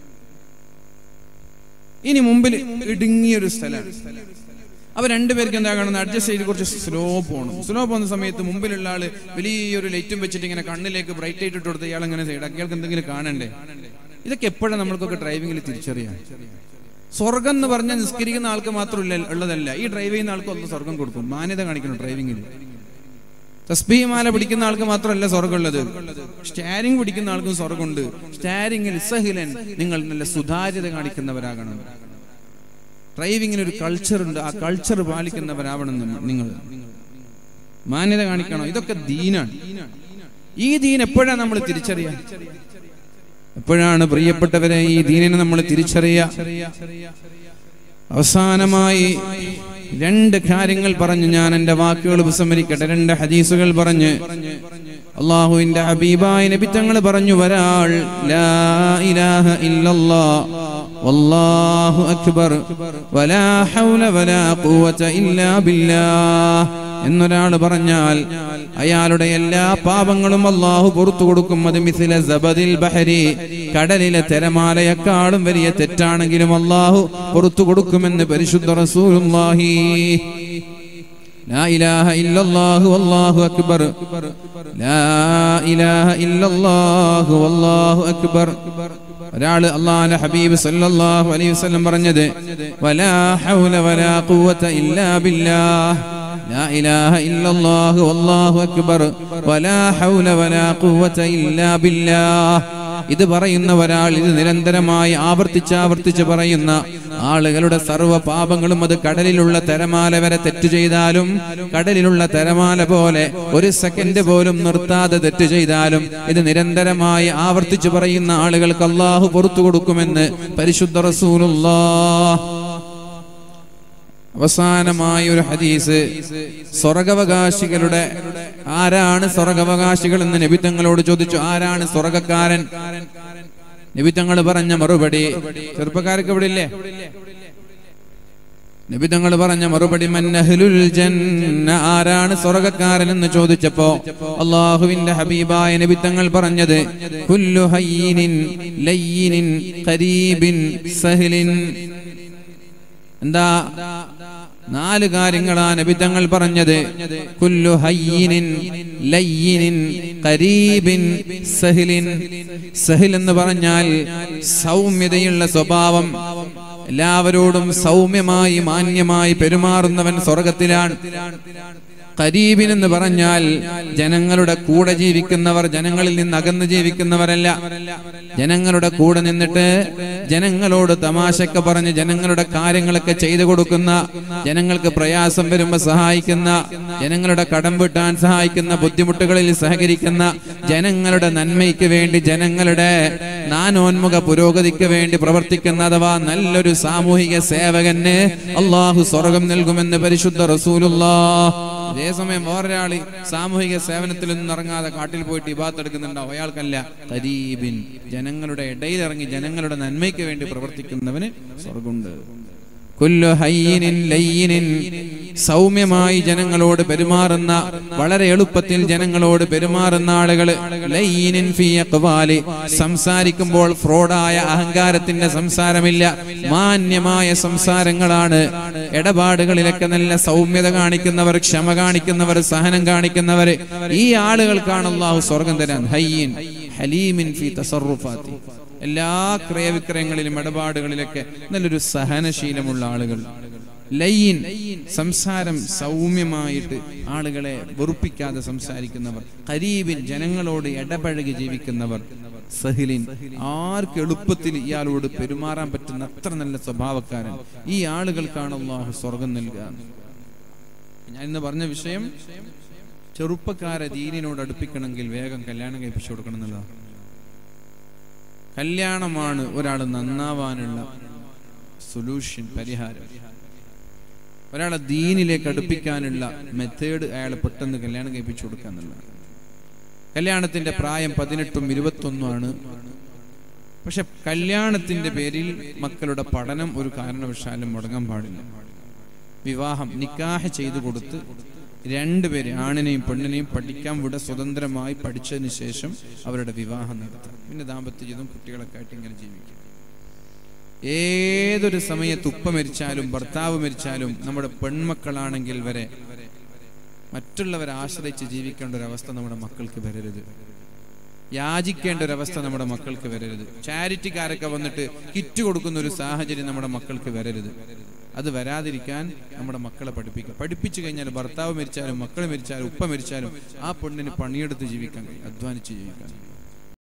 ഇനി മുമ്പിൽ ഇടുങ്ങിയ ഒരു സ്ഥലമാണ് അപ്പൊ രണ്ടുപേർക്ക് എന്താ കാണുന്നത് അഡ്ജസ്റ്റ് ചെയ്ത് കുറച്ച് സ്ലോ പോകണം സ്ലോ പോകുന്ന സമയത്ത് മുമ്പിലുള്ള ആള് വലിയൊരു ലൈറ്റും വെച്ചിട്ട് ഇങ്ങനെ കണ്ണിലേക്ക് ബ്രൈറ്റ് ലൈറ്റ് ഇട്ട് കൊടുത്ത് ഇയാൾ ഇങ്ങനെ സൈഡ് അയാൾക്ക് എന്തെങ്കിലും കാണണ്ടേ ഇതൊക്കെ എപ്പോഴാണ് നമ്മൾക്കൊക്കെ ഡ്രൈവിംഗിൽ തിരിച്ചറിയാം സ്വർഗം എന്ന് പറഞ്ഞാൽ നിസ്കരിക്കുന്ന ആൾക്ക് മാത്രമല്ല ഉള്ളതല്ല ഈ ഡ്രൈവ് ചെയ്യുന്ന ആൾക്ക് ഒന്ന് സ്വർഗം കൊടുക്കും മാന്യത കാണിക്കണം ഡ്രൈവിംഗിൽ തസ്ബീമാല പിടിക്കുന്ന ആൾക്ക് മാത്രമല്ല സ്വർഗമുള്ളത് സ്റ്റാരിങ് പിടിക്കുന്ന ആൾക്കും സ്വർഗമുണ്ട് സ്റ്റാരിങ്ങിൽ സഹിലൻ നിങ്ങൾ നല്ല സുതാര്യത കാണിക്കുന്നവരാകണം ഡ്രൈവിങ്ങിന് ഒരു കൾച്ചർ ഉണ്ട് ആ കൾച്ചർ പാലിക്കുന്നവരാവണം നമ്മ- നിങ്ങൾ മാന്യത കാണിക്കണം ഇതൊക്കെ ദീനാണ് ഈ ദീൻ എപ്പോഴാണ് നമ്മൾ തിരിച്ചറിയാൻ എപ്പോഴാണ് പ്രിയപ്പെട്ടവരെ ഈ ദീനിനെ നമ്മൾ തിരിച്ചറിയുക അവസാനമായി രണ്ട് കാര്യങ്ങൾ പറഞ്ഞു ഞാൻ എന്റെ വാക്കുകൾ ഉപസംഹരിക്കട്ടെ രണ്ട് ഹദീസുകൾ പറഞ്ഞ് അള്ളാഹുവിന്റെ ഹബീബായ നബി തങ്ങൾ പറഞ്ഞു ഒരാൾ ലാ ഇലാഹ ഇല്ലല്ലാ വല്ലാഹു അക്ബർ വലാ ഹൗല വലാ ഖുവത ഇല്ലാ ബില്ലാഹ് എന്നൊരാൾ പറഞ്ഞാൽ അയാളുടെ എല്ലാ പാപങ്ങളും അള്ളാഹു പുറത്തു കൊടുക്കും അത് മിസില സബദിൽ ബഹരി കടലിലെ തിരമാലയെക്കാളും വലിയ തെറ്റാണെങ്കിലും അള്ളാഹു പുറത്തു കൊടുക്കുമെന്ന് പരിശുദ്ധ റസൂലുള്ളാഹി لا إله إلا الله والله أكبر لا إله إلا الله والله أكبر ഒരാള് അള്ളാഹുന്റെ ഹബീബ് സല്ലല്ലാഹു അലൈഹി വസല്ലം പറഞ്ഞത് വലാ ഹൗല വലാ ഖുവത ഇല്ലാ ബില്ലാഹ് ലാ ഇലാഹ ഇല്ലല്ലാഹു വല്ലാഹു അക്ബർ വലാ ഹൗല വലാ ഖുവത ഇല്ലാ ബില്ലാഹ് ഇത് പറയുന്ന ഒരാൾ ഇത് നിരന്തരമായി ആവർത്തിച്ച് ആവർത്തിച്ച് പറയുന്ന ആളുകളുടെ സർവ്വ പാപങ്ങളും അത് കടലിലുള്ള തിരമാല വരെ തെറ്റ് ചെയ്താലും കടലിലുള്ള തിരമാല പോലെ ഒരു സെക്കൻഡ് പോലും നിർത്താതെ തെറ്റ് ചെയ്താലും ഇത് നിരന്തരമായി ആവർത്തിച്ച് പറയുന്ന ആളുകൾക്ക് അള്ളാഹു പുറത്തു കൊടുക്കുമെന്ന് പരിശുദ്ധ റസൂലുള്ളാ അവസാനമായ ഒരു ഹദീസ് സ്വർഗവകാശികളുടെ ആരാണ് സ്വർഗവകാശികൾ എന്ന് നബിത്തങ്ങളോട് ചോദിച്ചു ആരാണ് സ്വർഗക്കാരൻ നബിത്തങ്ങൾ പറഞ്ഞ മറുപടി ചെറുപ്പക്കാർക്ക് ഇവിടെ ഇല്ലേ നബിതങ്ങൾ പറഞ്ഞ മറുപടി മന്നഹ്ലുൽ ജന്ന ആരാണ് സ്വർഗക്കാരൻ എന്ന് ചോദിച്ചപ്പോ അള്ളാഹുവിന്റെ ഹബീബായ നബിത്തങ്ങൾ പറഞ്ഞത് കുല്ലു ഹയ്യിനിൻ ലയ്യിനിൻ ഖരീബിൻ സഹ്ലിൻ എന്താ നാല് കാര്യങ്ങളാ നബിതങ്ങൾ പറഞ്ഞത് കുല്ലു ഹയ്യിനിൻ ലയ്യിനിൻ ഖരീബിൻ സഹിലിൻ സഹിൽ എന്ന് പറഞ്ഞാൽ സൗമ്യതയുള്ള സ്വഭാവം എല്ലാവരോടും സൗമ്യമായി മാന്യമായി പെരുമാറുന്നവൻ സ്വർഗത്തിലാണ് കരീബിൻ എന്ന് പറഞ്ഞാൽ ജനങ്ങളുടെ കൂടെ ജീവിക്കുന്നവർ ജനങ്ങളിൽ നിന്ന് അകന്ന് ജീവിക്കുന്നവരല്ല ജനങ്ങളുടെ കൂടെ നിന്നിട്ട് ജനങ്ങളോട് തമാശക്ക് പറഞ്ഞ് ജനങ്ങളുടെ കാര്യങ്ങളൊക്കെ ചെയ്തു കൊടുക്കുന്ന ജനങ്ങൾക്ക് പ്രയാസം വരുമ്പോൾ സഹായിക്കുന്ന ജനങ്ങളുടെ കടം വീട്ടാൻ സഹായിക്കുന്ന ബുദ്ധിമുട്ടുകളിൽ സഹകരിക്കുന്ന ജനങ്ങളുടെ നന്മയ്ക്ക് വേണ്ടി ജനങ്ങളുടെ നാനോന്മുഖ പുരോഗതിക്ക് വേണ്ടി പ്രവർത്തിക്കുന്ന അഥവാ നല്ലൊരു സാമൂഹിക സേവകന് അള്ളാഹു സ്വർഗം നൽകുമെന്ന് പരിശുദ്ധ റസൂലുള്ളാ അതേസമയം വേറൊരാള് സാമൂഹിക സേവനത്തിൽ ഒന്നും ഇറങ്ങാതെ കാട്ടിൽ പോയിട്ട് ഇബാത്ത് എടുക്കുന്നുണ്ടാവും അയാൾക്കല്ല കരീബിൻ ജനങ്ങളുടെ ഇടയിൽ ഇറങ്ങി ജനങ്ങളുടെ നന്മയ്ക്ക് വേണ്ടി പ്രവർത്തിക്കുന്നവന് സ്വർഗമുണ്ട് കുല്ലു ഹയ്യിനിൻ ലയ്യിനിൻ സൗമ്യമായി ജനങ്ങളോട് പെരുമാറുന്ന വളരെ എളുപ്പത്തിൽ ജനങ്ങളോട് പെരുമാറുന്ന ആളുകൾ ലയ്യിനിൻ ഫീ അഖ്വാലി സംസാരിക്കുമ്പോൾ ഫ്രോഡായ അഹങ്കാരത്തിന്റെ സംസാരമില്ല മാന്യമായ സംസാരങ്ങളാണ് ഇടപാടുകളിലൊക്കെ നല്ല സൗമ്യത കാണിക്കുന്നവർ ക്ഷമ കാണിക്കുന്നവർ സഹനം കാണിക്കുന്നവർ ഈ ആളുകൾക്കാണ് അള്ളാഹു സ്വർഗം തരാൻ ഹയ്യിൻ ഹലീമിൻ ഫീ തസറുഫാത്തി എല്ലാ ക്രയവിക്രയങ്ങളിലും ഇടപാടുകളിലൊക്കെ നല്ലൊരു സഹനശീലമുള്ള ആളുകൾ ലയ്യൻ സംസാരം സൗമ്യമായിട്ട് ആളുകളെ വെറുപ്പിക്കാതെ സംസാരിക്കുന്നവർ കരീബിൻ ജനങ്ങളോട് ഇടപഴകി ജീവിക്കുന്നവർ സഹിലിൻ ആർക്ക് എളുപ്പത്തിൽ ഇയാളോട് പെരുമാറാൻ പറ്റുന്ന അത്ര നല്ല സ്വഭാവക്കാരൻ ഈ ആളുകൾക്കാണ് അള്ളാഹു സ്വർഗം നൽകുക ഞാൻ ഇന്ന് പറഞ്ഞ വിഷയം ചെറുപ്പക്കാരെ ദീനിനോട് അടുപ്പിക്കണമെങ്കിൽ വേഗം കല്യാണം കഴിപ്പിച്ചു കൊടുക്കണം എന്നുള്ളതാണ് കല്യാണമാണ് ഒരാൾ നന്നാവാനുള്ള സൊല്യൂഷൻ പരിഹാരം ഒരാളെ ദീനിലേക്ക് അടുപ്പിക്കാനുള്ള മെത്തേഡ് അയാൾ പെട്ടെന്ന് കല്യാണം കഴിപ്പിച്ചു കൊടുക്കുക എന്നുള്ളതാണ് കല്യാണത്തിന്റെ പ്രായം പതിനെട്ടും ഇരുപത്തൊന്നുമാണ് പക്ഷെ കല്യാണത്തിന്റെ പേരിൽ മക്കളുടെ പഠനം ഒരു കാരണവശാലും മുടങ്ങാൻ പാടില്ല വിവാഹം നിക്കാഹ് ചെയ്തു കൊടുത്ത് രണ്ടുപേരെ ആണിനെയും പെണ്ണിനെയും പഠിക്കാൻ വിട സ്വതന്ത്രമായി പഠിച്ചതിന് ശേഷം അവരുടെ വിവാഹം നടത്താം പിന്നെ ദാമ്പത്യ ജീവിതം കുട്ടികളൊക്കെ ആയിട്ട് ഇങ്ങനെ ജീവിക്കും ഏതൊരു സമയത്ത് ഉപ്പ മരിച്ചാലും ഭർത്താവ് മരിച്ചാലും നമ്മുടെ പെൺമക്കളാണെങ്കിൽ വരെ മറ്റുള്ളവരെ ആശ്രയിച്ച് ജീവിക്കേണ്ട ഒരു അവസ്ഥ നമ്മുടെ മക്കൾക്ക് വരരുത് യാചിക്കേണ്ട ഒരു അവസ്ഥ നമ്മുടെ മക്കൾക്ക് വരരുത് ചാരിറ്റിക്കാരൊക്കെ വന്നിട്ട് കിറ്റ് കൊടുക്കുന്ന ഒരു സാഹചര്യം നമ്മുടെ മക്കൾക്ക് വരരുത് അത് വരാതിരിക്കാൻ നമ്മുടെ മക്കളെ പഠിപ്പിക്കുക പഠിപ്പിച്ചു കഴിഞ്ഞാൽ ഭർത്താവ് മരിച്ചാലും മക്കൾ മരിച്ചാലും ഉപ്പ മരിച്ചാലും ആ പെണ്ണിന് പണിയെടുത്ത് ജീവിക്കാൻ കഴിയും അധ്വാനിച്ച് ജീവിക്കാൻ കഴിയും